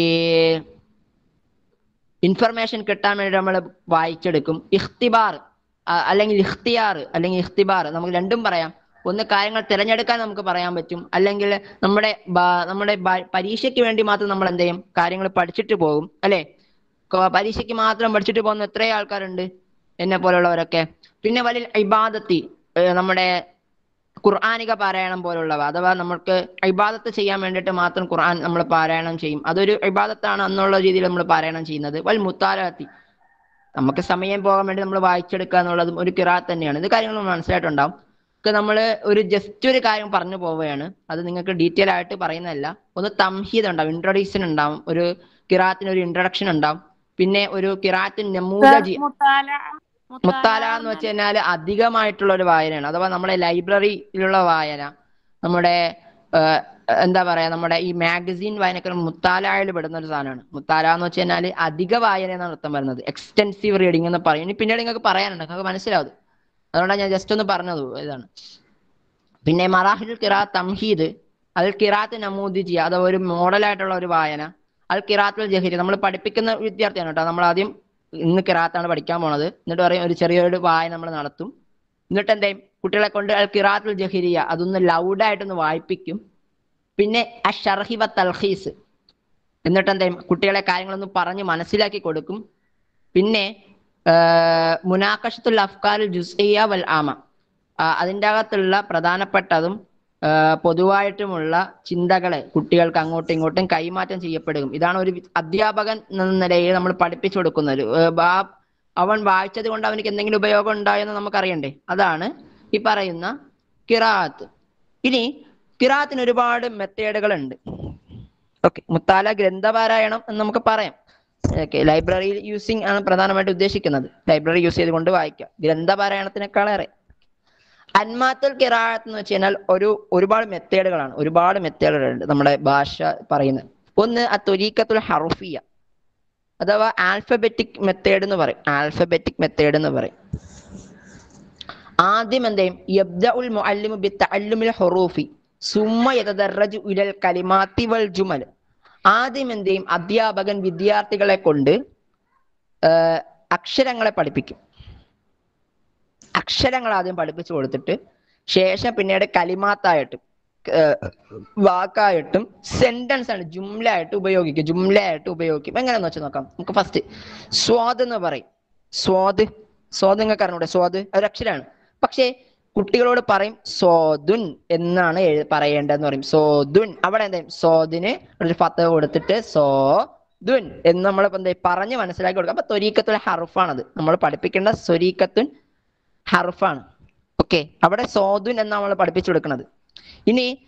ഇൻഫർമേഷൻ കിട്ടാൻ വേണ്ടി നമ്മൾ വായിച്ചെടുക്കും ഇഖ്തിബാർ അ- അല്ലെങ്കിൽ ഇഖ്തിയാർ അല്ലെങ്കിൽ ഇഖ്തിബാർ നമുക്ക് രണ്ടും പറയാം ഒന്ന് കാര്യങ്ങൾ തിരഞ്ഞെടുക്കാൻ നമുക്ക് പറയാൻ പറ്റും അല്ലെങ്കിൽ നമ്മുടെ ബ- നമ്മുടെ ബ- പരീക്ഷയ്ക്ക് വേണ്ടി മാത്രം നമ്മൾ എന്ത് ചെയ്യും കാര്യങ്ങൾ പഠിച്ചിട്ട് പോകും അല്ലെ ക- പരീക്ഷയ്ക്ക് മാത്രം പഠിച്ചിട്ട് പോകുന്ന എത്രയോ ആൾക്കാരുണ്ട് എന്നെ പോലുള്ളവരൊക്കെ പിന്നെ വലിയ ഇബാദത്തി ഏഹ് നമ്മുടെ ഖുർആാനിക പാരായണം പോലുള്ളവ അഥവാ നമുക്ക് ഇബാദത്ത് ചെയ്യാൻ വേണ്ടിയിട്ട് മാത്രം ഖുർആൻ നമ്മൾ പാരായണം ചെയ്യും അതൊരു ഇബാദത്താണ് എന്നുള്ള രീതിയിൽ നമ്മൾ പാരായണം ചെയ്യുന്നത് വൽ മുത്താലാത്തി നമുക്ക് സമയം പോകാൻ വേണ്ടി നമ്മൾ വായിച്ചെടുക്കുക എന്നുള്ളതും ഒരു കിറാത്ത് തന്നെയാണ് ഇത് കാര്യങ്ങൾ നമ്മൾ മനസ്സിലായിട്ടുണ്ടാവും ഒക്കെ നമ്മൾ ഒരു ജസ്റ്റ് ഒരു കാര്യം പറഞ്ഞു പോവുകയാണ് അത് നിങ്ങൾക്ക് ഡീറ്റെയിൽ ആയിട്ട് പറയുന്നതല്ല ഒന്ന് തംഹീദ് ഉണ്ടാവും ഇൻട്രൊഡ്യൂഷൻ ഉണ്ടാവും ഒരു കിറാത്തിന് ഒരു ഇൻട്രൊഡക്ഷൻ ഉണ്ടാവും പിന്നെ ഒരു കിറാത്തിന് നമൂദജി മുത്താല മുത്താല എന്ന് വെച്ച് കഴിഞ്ഞാൽ അധികമായിട്ടുള്ള ഒരു വായനയാണ് അഥവാ നമ്മുടെ ലൈബ്രറിയിലുള്ള വായന നമ്മുടെ ഏഹ്, എന്താ പറയാ നമ്മുടെ ഈ മാഗസീൻ വായനക്കാർ മുത്താലയിൽ പെടുന്ന ഒരു സാധനമാണ് മുത്താല എന്ന് വെച്ച് കഴിഞ്ഞാൽ അധിക വായന എന്നാണ് അർത്ഥം വരുന്നത് എക്സ്റ്റെൻസീവ് റീഡിംഗ് എന്ന് പറയും ഇനി പിന്നീട് നിങ്ങൾക്ക് പറയാനുണ്ട് നിങ്ങൾക്ക് മനസ്സിലാവും അത്. അതുകൊണ്ടാണ് ഞാൻ ജസ്റ്റ് ഒന്ന് പറഞ്ഞത് ഇതാണ് പിന്നെ മറാഹിൽ കിറാ തംഹീദ് അൽ കിറാത്ത് നമൂദിജി അഥവാ ഒരു മോഡലായിട്ടുള്ള ഒരു വായന അൽ കിറാത്തുൽ ജഹീരി നമ്മൾ പഠിപ്പിക്കുന്ന വിദ്യാർത്ഥിയാണ് കേട്ടോ നമ്മൾ ആദ്യം ഇന്ന് കിറാത്താണ് പഠിക്കാൻ പോണത് എന്നിട്ട് പറയും ഒരു ചെറിയൊരു വായന നമ്മൾ നടത്തും എന്നിട്ട് എന്തേയും കുട്ടികളെ കൊണ്ട് അൽ കിറാത്തുൽ ജഹീരിയ അതൊന്ന് ലൗഡായിട്ടൊന്ന് വായിപ്പിക്കും പിന്നെ അഷർഹി വ തൽഹീസ് എന്നിട്ട് എന്തേയും കുട്ടികളെ കാര്യങ്ങളൊന്ന് പറഞ്ഞ് മനസ്സിലാക്കി കൊടുക്കും പിന്നെ മുനാക്കഷത്തുൽ അഫ്കാൽ ജുസ്ഇയ വൽ ആമ ആ, അതിൻ്റെ അകത്തുള്ള പ്രധാനപ്പെട്ടതും ആ, പൊതുവായിട്ടുമുള്ള ചിന്തകളെ കുട്ടികൾക്ക് അങ്ങോട്ടും ഇങ്ങോട്ടും കൈമാറ്റം ചെയ്യപ്പെടും ഇതാണ് ഒരു വി- അധ്യാപകൻ എന്ന നിലയിൽ നമ്മൾ പഠിപ്പിച്ചു കൊടുക്കുന്നത് ഏ, ബാ- അവൻ വായിച്ചത് കൊണ്ട് അവനിക്ക് എന്തെങ്കിലും ഉപയോഗം ഉണ്ടായെന്ന് നമുക്കറിയണ്ടേ അതാണ് ഈ പറയുന്ന കിറാത്ത് ഇനി കിറാത്തിന് ഒരുപാട് മെത്തേഡുകൾ ഉണ്ട് ഓക്കെ മുത്താല ഗ്രന്ഥപാരായണം എന്ന് നമുക്ക് പറയാം ഓക്കെ ലൈബ്രറിയിൽ യൂസിങ് ആണ് പ്രധാനമായിട്ട് ഉദ്ദേശിക്കുന്നത് ലൈബ്രറി യൂസ് ചെയ്തുകൊണ്ട് വായിക്കാം ഗ്രന്ഥപാരായണത്തിനേക്കാളേറെ അന്മാത്തൽ കിറാത്ത് എന്ന് വെച്ച് കഴിഞ്ഞാൽ ഒരു ഒരുപാട് മെത്തേഡുകളാണ് ഒരുപാട് മെത്തേഡുകളുണ്ട് നമ്മുടെ ഭാഷ പറയുന്നത് ഒന്ന് അത്തൊരീക്കത്തുൽ ഹറുഫിയ അഥവാ ആൽഫബറ്റിക് മെത്തേഡ് എന്ന് പറയും ആൽഫബറ്റിക് മെത്തേഡ് എന്ന് പറയും ആദ്യം എന്ത് ചെയ്യും യബ്ദഉൽ മുഅല്ലിമു ബിത്തഅല്ലുമിൽ ഹുറൂഫി സുമ്മ യതദറജു ഇലൽ കലിമാത്തി വൽ ജുമൽ ആദ്യം എന്ത് ചെയ്യും അധ്യാപകൻ വിദ്യാർത്ഥികളെ കൊണ്ട് ആഹ് അക്ഷരങ്ങളെ പഠിപ്പിക്കും അക്ഷരങ്ങൾ ആദ്യം പഠിപ്പിച്ചു കൊടുത്തിട്ട് ശേഷം പിന്നീട് കലിമാത്തായിട്ടും ഏഹ് വാക്കായിട്ടും സെന്റൻസ് ആണ് ജുംല ആയിട്ട് ഉപയോഗിക്കും ജുംല ആയിട്ട് ഉപയോഗിക്കും എങ്ങനെയാന്ന് വെച്ച് നോക്കാം നമുക്ക് ഫസ്റ്റ് സ്വാദ് എന്ന് പറയും സ്വാദ് സ്വാദ് നിങ്ങൾക്ക് അറിഞ്ഞൂടെ സ്വാദ് ഒരു അക്ഷരമാണ് പക്ഷേ കുട്ടികളോട് പറയും സോദുൻ എന്നാണ് എഴു പറയേണ്ടതെന്ന് പറയും സോദുൻ അവിടെ എന്താ ചെയ്യും? സോദിന് ഒരു ഫത്ത് കൊടുത്തിട്ട് സോദുൻ എന്ന് നമ്മൾ എന്താ ചെയ്യും? പറഞ്ഞ് മനസ്സിലാക്കി കൊടുക്കുക അപ്പൊ തൊരീക്കത്തുൽ ഹറുഫാണത് നമ്മൾ പഠിപ്പിക്കേണ്ട സ്വരീക്കത്തുൻ ഹർഫാണ് ഓക്കെ അവിടെ സോദുൻ എന്നാണ് നമ്മൾ പഠിപ്പിച്ചു കൊടുക്കുന്നത് ഇനി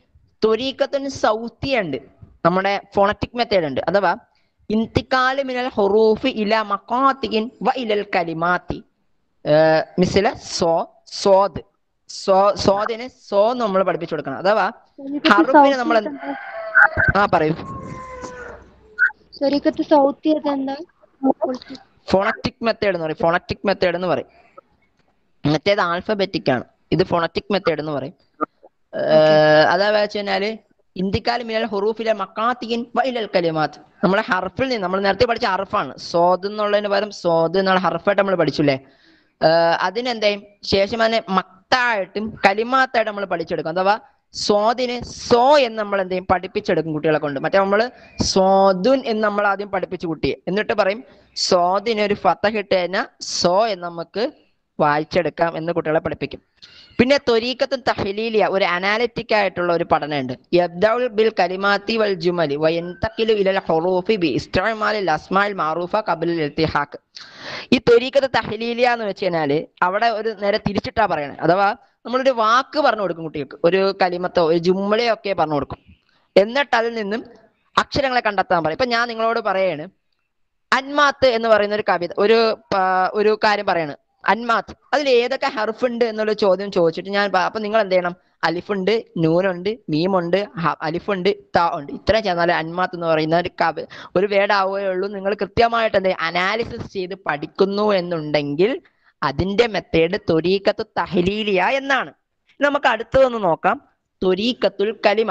ത്വരീക്കത്തിന് സൗത്തിയ ഉണ്ട് നമ്മുടെ ഫോണറ്റിക് മെത്തേഡ് ഉണ്ട് അഥവാ ഇന്തിക്കാല് മിനൽ ഹുറൂഫ് ഇല മക്കാത്തിൻ വ ഇലൽ കലിമാത്തി ഏർ മിസില സോ സോദ് സോ സോദിന് സോ നമ്മൾ പഠിപ്പിച്ചു കൊടുക്കണം അഥവാ ഹറുഫിനെ നമ്മൾ ആ പറയൂ ത്വരീക്കത്ത് സൗത്ത് എന്താ ഫോണറ്റിക് മെത്തേഡ് എന്ന് പറയും ഫോണറ്റിക് മെത്തേഡ് എന്ന് പറയും മറ്റേത് ആൽഫബറ്റിക് ആണ് ഇത് ഫോണറ്റിക് മെത്തേഡ് എന്ന് പറയും ഏഹ് അതാ വെച്ച് കഴിഞ്ഞാല് ഇന്ത്യക്കാൽ മിനൽ ഹുറൂഫിലെ മക്കാത്തിൻ വൈലൽ കലിമാത്ത് നമ്മളെ ഹർഫിൽ നിന്ന് നമ്മൾ നേരത്തെ പഠിച്ച ഹർഫാണ് സോദ് എന്നുള്ളതിന് പകരം സോദ് എന്നുള്ള ഹർഫായിട്ട് നമ്മൾ പഠിച്ചില്ലേ ഏഹ് അതിനെന്തേയും ശേഷം അതിനെ മക്തായിട്ടും കലിമാത്തായിട്ട് നമ്മൾ പഠിച്ചെടുക്കും അഥവാ സ്വാദിന് സോ എന്ന് നമ്മൾ എന്ത് ചെയ്യും പഠിപ്പിച്ചെടുക്കും കുട്ടികളെ കൊണ്ട് മറ്റേ നമ്മൾ സ്വാദുൻ എന്ന് നമ്മൾ ആദ്യം പഠിപ്പിച്ചു കുട്ടിയെ എന്നിട്ട് പറയും സ്വാദിന് ഒരു ഫത്തഹ് ഇട്ട് കഴിഞ്ഞാൽ സോ എന്ന് നമുക്ക് വായിച്ചെടുക്കാം എന്ന് കുട്ടികളെ പഠിപ്പിക്കും പിന്നെ ത്വരീക്കത്തും തഹലീലിയ ഒരു അനാലിറ്റിക് ആയിട്ടുള്ള ഒരു പഠനമുണ്ട് യബ്ദഉൽ ബിൽ കലിമാത്തി വൽ ജുമലി വയന്തഖിലു ഇലൽ ഹുറൂഫി ബി ഇസ്തിഅമാലിൽ അസ്മാഇൽ മഅറൂഫ ഖബല ഇൽതിഹാഖ് ഈ ത്വരീക്കത്ത് തഹലീലിയ എന്ന് വെച്ച് കഴിഞ്ഞാല് അവിടെ ഒരു നേരെ തിരിച്ചിട്ടാ പറയണേ അഥവാ നമ്മളൊരു വാക്ക് പറഞ്ഞു കൊടുക്കും കുട്ടികൾക്ക് ഒരു കലിമത്തോ ഒരു ജുമ്മലയോ ഒക്കെ പറഞ്ഞു കൊടുക്കും എന്നിട്ട് അതിൽ നിന്നും അക്ഷരങ്ങളെ കണ്ടെത്താൻ പറയും ഇപ്പൊ ഞാൻ നിങ്ങളോട് പറയാണ് അന്മാത്ത് എന്ന് പറയുന്ന ഒരു കവിത ഒരു പ- ഒരു കാര്യം പറയാണ് അന്മാത്ത് അതിൽ ഏതൊക്കെ ഹർഫ് ഉണ്ട് എന്നുള്ള ചോദ്യം ചോദിച്ചിട്ട് ഞാൻ പ- അപ്പൊ നിങ്ങൾ എന്ത് ചെയ്യണം അലിഫുണ്ട് നൂനുണ്ട് മീമുണ്ട് ഹ- അലിഫുണ്ട് ത ഉണ്ട് ഇത്രയും ചേർന്നാൽ അന്മാത്ത് എന്ന് പറയുന്ന ഒരു കവി ഒരു വേർഡ് ആവുകയുള്ളൂ നിങ്ങൾ കൃത്യമായിട്ട് എന്ത് അനാലിസിസ് ചെയ്ത് പഠിക്കുന്നു എന്നുണ്ടെങ്കിൽ അതിന്റെ മെത്തേഡ് ത്വരീക്കത്ത് തഹലീലിയ എന്നാണ് നമുക്ക് അടുത്തതൊന്ന് നോക്കാം ത്വരീക്കത്തുൽ കലിമ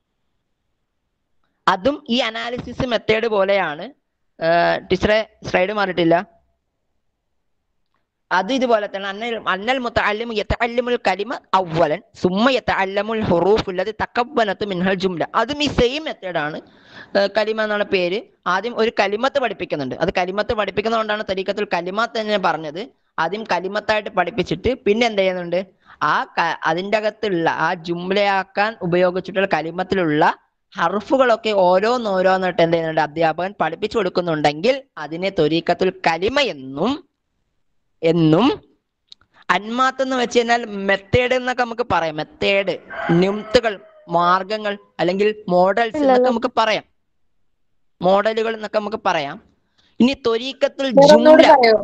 അതും ഈ അനാലിസിസ് മെത്തേഡ് പോലെയാണ് ടീച്ചറെ സ്ലൈഡ് മാറിയിട്ടില്ല അത് ഇതുപോലെ തന്നെ അന്നൽ അന്നൽ മുത്തഅല്ലിമു യതഅല്ലമുൽ കലിമ അവലൻ സുമ്മ യതഅല്ലമുൽ ഹുറൂഫ് ഉല്ലതി തക്കവ്വനത്തു മിൻഹൽ ജുംല അതും ഈ സെയിം മെത്തേഡാണ് കലിമ എന്നാണ് പേര് ആദ്യം ഒരു കലിമത്ത് പഠിപ്പിക്കുന്നുണ്ട് അത് കലിമത്ത് പഠിപ്പിക്കുന്നതുകൊണ്ടാണ് തരീക്കത്തുൽ കലിമത്ത് തന്നെ പറഞ്ഞത് ആദ്യം കലിമത്തായിട്ട് പഠിപ്പിച്ചിട്ട് പിന്നെ എന്ത് ചെയ്യുന്നുണ്ട് ആ ക- അതിന്റെ അകത്തുള്ള ആ ജുംലയാക്കാൻ ഉപയോഗിച്ചിട്ടുള്ള കലിമത്തിലുള്ള ഹർഫുകളൊക്കെ ഓരോന്നോരോന്നിട്ട് എന്ത് ചെയ്യുന്നുണ്ട് അധ്യാപകൻ പഠിപ്പിച്ചു കൊടുക്കുന്നുണ്ടെങ്കിൽ അതിനെ ത്വരീക്കത്തുൽ കലിമ എന്നും എന്നും അന്മാത്ത് എന്ന് വെച്ച് കഴിഞ്ഞാൽ മെത്തേഡ് എന്നൊക്കെ നമുക്ക് പറയാം മെത്തേഡ് നിംത്തുകൾ മാർഗങ്ങൾ അല്ലെങ്കിൽ മോഡൽസ് എന്നൊക്കെ നമുക്ക് പറയാം മോഡലുകൾ എന്നൊക്കെ നമുക്ക് പറയാം ഇനി ത്വരീക്കത്തുൽ ഒന്നുകൂടി ജുംല പറയോ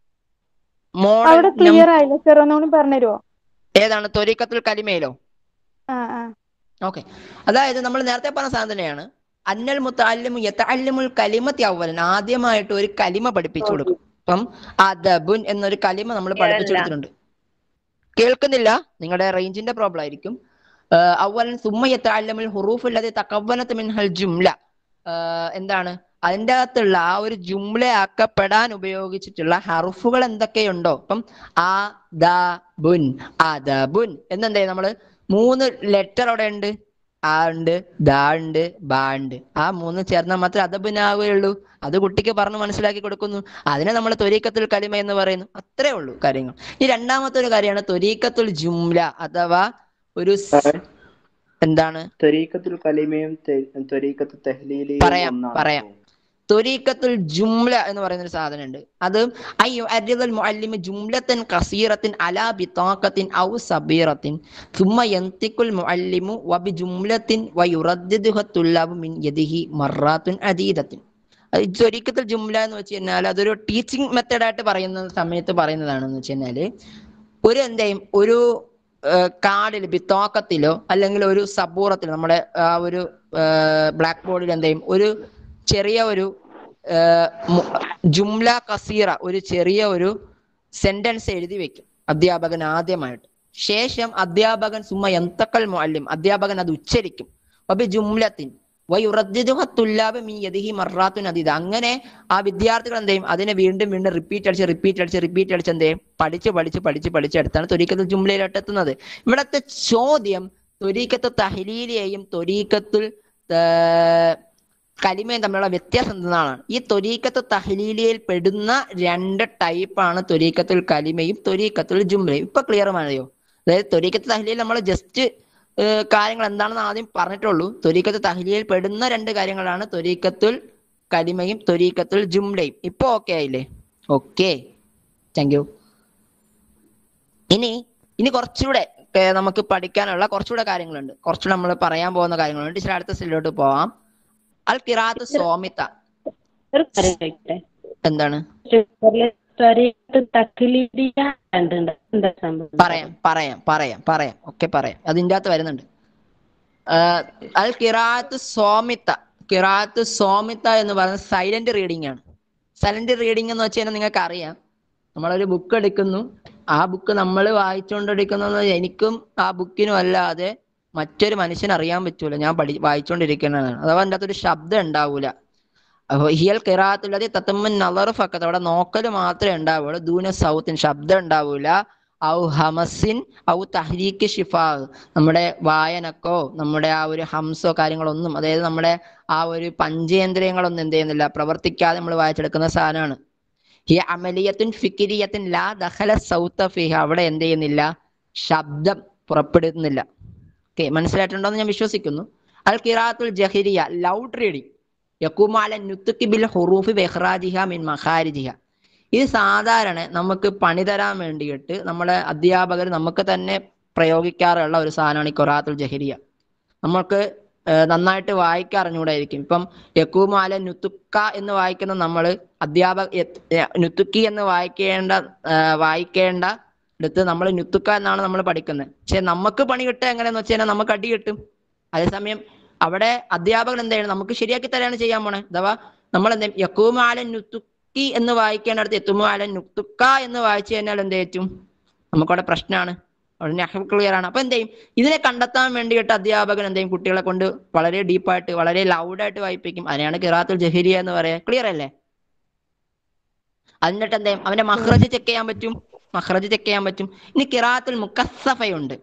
മോഡൽ അവിടെ ക്ലിയർ ആയില്ല സാർ ഒന്നുകൂടി പറഞ്ഞുതരുമോ ഏതാണ് ത്വരീക്കത്തുൽ കലിമയിലോ ആ ആ ഓക്കെ അതായത് നമ്മൾ നേരത്തെ പറഞ്ഞ സാധനം തന്നെയാണ് അന്നൽ മുത്തല്ലിമു യതഅല്ലമുൽ കലിമത്തി അവലൻ ആദ്യമായിട്ട് ഒരു കലിമ പഠിപ്പിച്ചു കൊടുക്കും ഇപ്പം അദബുൻ എന്നൊരു കലിമ നമ്മൾ പഠിപ്പിച്ചു കൊടുത്തിട്ടുണ്ട് കേൾക്കുന്നില്ല നിങ്ങളുടെ റേഞ്ചിന്റെ പ്രോബ്ലം ആയിരിക്കും ആഹ് അവലൻ സുമ്മ യതഅല്ലമുൽ ഹുറൂഫ് അല്ലതി തകവ്വനത് മിൻഹൽ ജുംല ആഹ് എന്താണ് അതിൻ്റെ അകത്തുള്ള ആ ഒരു ജുംലയാക്കപ്പെടാൻ ഉപയോഗിച്ചിട്ടുള്ള ഹറുഫുകൾ എന്തൊക്കെയുണ്ടോ ഇപ്പം ആ ദ ബുൻ അദബുൻ എന്നെന്തേ നമ്മള് മൂന്ന് ലെറ്റർ അവിടെ ഉണ്ട് ആ ഉണ്ട് ദാ ഉണ്ട് ബാ ഉണ്ട് ആ മൂന്ന് ചേർന്നാൽ മാത്രമേ അദബിനാവുകയുള്ളൂ അത് കുട്ടിക്ക് പറഞ്ഞ് മനസ്സിലാക്കി കൊടുക്കുന്നു അതിനെ നമ്മൾ ത്വരീക്കത്തുൽ കലിമ എന്ന് പറയുന്നു അത്രേ ഉള്ളൂ കാര്യങ്ങൾ ഈ രണ്ടാമത്തെ ഒരു കാര്യമാണ് ത്വരീക്കത്തുൽ ജുംല അഥവാ ഒരു സ്- എന്താണ് ത്വരീക്കത്തുൽ കലിമയും തെ- ത്വരീക്കത്ത് തെഹ്ലീലിയും പറയാം, ഒന്നാണ് പറയാം. ത്വരീക്കത്തുൽ ജുംല എന്ന് പറയുന്ന ഒരു സാധനം ഉണ്ട് അത് അയ്യോ അരിദൽ മുഅല്ലിമു ജുംലത്തൻ കസീറത്തിൻ അലാ ബിതാഖത്തിൻ ഔ സബീറത്തിൻ ثم ينطق المعلم وبجملة ويرددها الطلاب من يده مرات عديدة അത് ത്വരീക്കത്തുൽ ജുംല എന്ന് വെച്ച് കഴിഞ്ഞാൽ അതൊരു ടീച്ചിങ് മെത്തേഡായിട്ട് പറയുന്ന സമയത്ത് പറയുന്നതാണെന്ന് വെച്ച് കഴിഞ്ഞാല് ഒരു എന്തെയും ഒരു കാർഡിൽ ബിത്തോക്കത്തിലോ അല്ലെങ്കിൽ ഒരു സബൂറത്തിലോ നമ്മുടെ ആ ഒരു ബ്ലാക്ക് ബോർഡിൽ എന്തെയും ഒരു ചെറിയ ഒരു ആ, മു- ജുംല കസീറ ഒരു ചെറിയ ഒരു സെന്റൻസ് എഴുതി വെക്കും അധ്യാപകൻ ആദ്യമായിട്ട് ശേഷം അധ്യാപകൻ സുമ എന്തക്കൽ മുഅല്ലിം അധ്യാപകൻ അത് ഉച്ചരിക്കും അപ്പൊ ജുംലത്തിൻ വയുറദ്ദിദുഹത്തുല്ലാബ് മീ യദിഹി മർറാത്തുൻ അതീത അങ്ങനെ ആ വിദ്യാർത്ഥികൾ എന്ത് ചെയ്യും അതിനെ വീണ്ടും വീണ്ടും റിപ്പീറ്റ് അടിച്ച് റിപ്പീറ്റ് അടിച്ച് റിപ്പീറ്റ് അടിച്ച് എന്ത് ചെയ്യും പഠിച്ച് പഠിച്ച് പഠിച്ച് പഠിച്ചെടുത്താണ് ത്വരീക്കത്തുൽ ജുംലയിലോട്ട് എത്തുന്നത് ഇവിടത്തെ ചോദ്യം ത്വരീക്കത്ത് തഹലീലിയെയും ത്വരീക്കത്തുൽ ആ, കലിമയും തമ്മിലുള്ള വ്യത്യാസം എന്താണ് ഈ ത്വരീക്കത്ത് തഹലീലിയയിൽ പെടുന്ന രണ്ട് ടൈപ്പാണ് ത്വരീക്കത്തുൽ കലിമയും ത്വരീക്കത്തുൽ ജുംലയും ഇപ്പൊ ക്ലിയർ ആണല്ലോ അതായത് ത്വരീക്കത്ത് തഹലീൽ നമ്മൾ ജസ്റ്റ് കാര്യങ്ങൾ എന്താണെന്ന് ആദ്യം പറഞ്ഞിട്ടുള്ളൂ ത്വരീക്കത്ത് തഹലീലിൽ പെടുന്ന രണ്ട് കാര്യങ്ങളാണ് ത്വരീക്കത്തുൽ കലിമയും ത്വരീക്കത്തുൽ ജുംലയും ഇപ്പൊ ഓക്കെ ആയില്ലേ ഓക്കെ താങ്ക് യു ഇനി ഇനി കുറച്ചുകൂടെ ഒക്കെ നമുക്ക് പഠിക്കാനുള്ള കുറച്ചുകൂടെ കാര്യങ്ങളുണ്ട് കുറച്ചുകൂടെ നമ്മൾ പറയാൻ പോകുന്ന കാര്യങ്ങളുണ്ട് ടീച്ചർ അടുത്ത സ്റ്റിലോട്ട് പോവാം അൽ കിറാത്ത് സോമിത്ത ഒരു കാര്യം ചോദിക്കട്ടെ എന്താണ് പേപ്പറില് ത്വരീഖത്ത് തഖ്ലീദിയ കണ്ടിട്ടുണ്ട് എന്താ സംഭവം പറയാം പറയാം പറയാം പറയാം ഒക്കെ പറയാം അതിൻ്റെ അകത്ത് വരുന്നുണ്ട് ആഹ് അൽ കിറാത്ത് സോമിത്ത കിറാത്ത് സോമിത്ത എന്ന് പറയുന്നത് സൈലന്റ് റീഡിംഗ് ആണ് സൈലന്റ് റീഡിംഗ് എന്ന് വെച്ച് കഴിഞ്ഞാൽ നിങ്ങൾക്ക് അറിയാം നമ്മളൊരു ബുക്ക് എടുക്കുന്നു ആ ബുക്ക് നമ്മൾ വായിച്ചുകൊണ്ടിരിക്കുന്നത് എനിക്കും ആ ബുക്കിനും അല്ലാതെ മറ്റൊരു മനുഷ്യന് അറിയാൻ പറ്റൂല ഞാൻ പഠി വായിച്ചുകൊണ്ടിരിക്കുന്നതാണ് അഥവാ അതിൻ്റെ അകത്തൊരു ശബ്ദം ഉണ്ടാവൂല അപ്പൊ ഹിയൽ കിറാത്തുള്ളത് തത്തമ്മൻ നളർ ഫക്കത്ത് അവിടെ നോക്കൽ മാത്രമേ ഉണ്ടാവുള്ളൂ ദൂന സൗത്തിൻ ശബ്ദം ഉണ്ടാവൂല ഔ ഹമസിൻ ഔ തഹ്രീക്ക് ഷിഫാ നമ്മുടെ വായനക്കോ നമ്മുടെ ആ ഒരു ഹംസോ കാര്യങ്ങളൊന്നും അതായത് നമ്മുടെ ആ ഒരു പഞ്ചേന്ദ്രിയങ്ങളൊന്നും എന്ത് ചെയ്യുന്നില്ല പ്രവർത്തിക്കാതെ നമ്മൾ വായിച്ചെടുക്കുന്ന സാധനമാണ് ഈ അമലിയത്തിൻ ഫിക്കിരിയത്തിൻ ലാ ദഹല സൗത്ത ഫിഹ അവിടെ എന്ത് ചെയ്യുന്നില്ല ശബ്ദം പുറപ്പെടുന്നില്ല ഓക്കെ മനസ്സിലായിട്ടുണ്ടോ എന്ന് ഞാൻ വിശ്വസിക്കുന്നു അൽ കിറാത്തുൽ ജഹിരിയ ലൗഡ് റീഡിങ് യക്കുമാല നുത്തുക്കി ബിൽ ഹുറൂഫി ബെഹ്റാജിഹ മിൻ മഖാരിജിഹ ഇത് സാധാരണ നമുക്ക് പണി തരാൻ വേണ്ടിയിട്ട് നമ്മുടെ അധ്യാപകർ നമുക്ക് തന്നെ പ്രയോഗിക്കാറുള്ള ഒരു സാധനമാണ് ഈ ഖുറാത്തുൽ ജഹിരിയ നമ്മൾക്ക് ഏഹ് നന്നായിട്ട് വായിക്കാൻ അറിഞ്ഞുകൂടായിരിക്കും ഇപ്പം യക്കൂമാല നുത്തുക്ക എന്ന് വായിക്കുന്ന നമ്മൾ അധ്യാപക യത്- ഏഹ് നുത്തുക്കി എന്ന് വായിക്കേണ്ട ഏഹ് വായിക്കേണ്ട അടുത്ത് നമ്മൾ നുത്തുക്ക എന്നാണ് നമ്മൾ പഠിക്കുന്നത് പക്ഷെ നമുക്ക് പണി കിട്ടുക എങ്ങനെയെന്ന് വെച്ച് കഴിഞ്ഞാൽ നമുക്ക് അടി കിട്ടും അതേസമയം അവിടെ അധ്യാപകൻ എന്ത് ചെയ്യണം നമുക്ക് ശരിയാക്കി തരാണ് ചെയ്യാൻ പോണേ അഥവാ നമ്മൾ എന്ത് ചെയ്യും? യക്കൂമാലൻ നുത്തുക്കി എന്ന് വായിക്കേണ്ട അടുത്ത് എത്തുമാലൻ നുത്തുക്ക എന്ന് വായിച്ചു കഴിഞ്ഞാൽ എന്ത് പറ്റും നമുക്കവിടെ പ്രശ്നമാണ് അവിടെ നെഹ്റു ക്ലിയർ ആണ് അപ്പൊ എന്ത് ചെയ്യും ഇതിനെ കണ്ടെത്താൻ വേണ്ടിയിട്ട് അധ്യാപകൻ എന്ത് ചെയ്യും കുട്ടികളെ കൊണ്ട് വളരെ ഡീപ്പായിട്ട് വളരെ ലൗഡായിട്ട് വായിപ്പിക്കും അതിനെയാണ് കിറാത്തുൽ ജഹീരിയ എന്ന് പറയാ ക്ലിയർ അല്ലേ എന്നിട്ട് എന്ത് ചെയ്യും അവന്റെ മഹ്റജ് ചെക്ക് ചെയ്യാൻ പറ്റും മഹ്റജ് ചെക്ക് ചെയ്യാൻ പറ്റും ഇനി കിറാത്തുൽ മുക്കസഫയുണ്ട്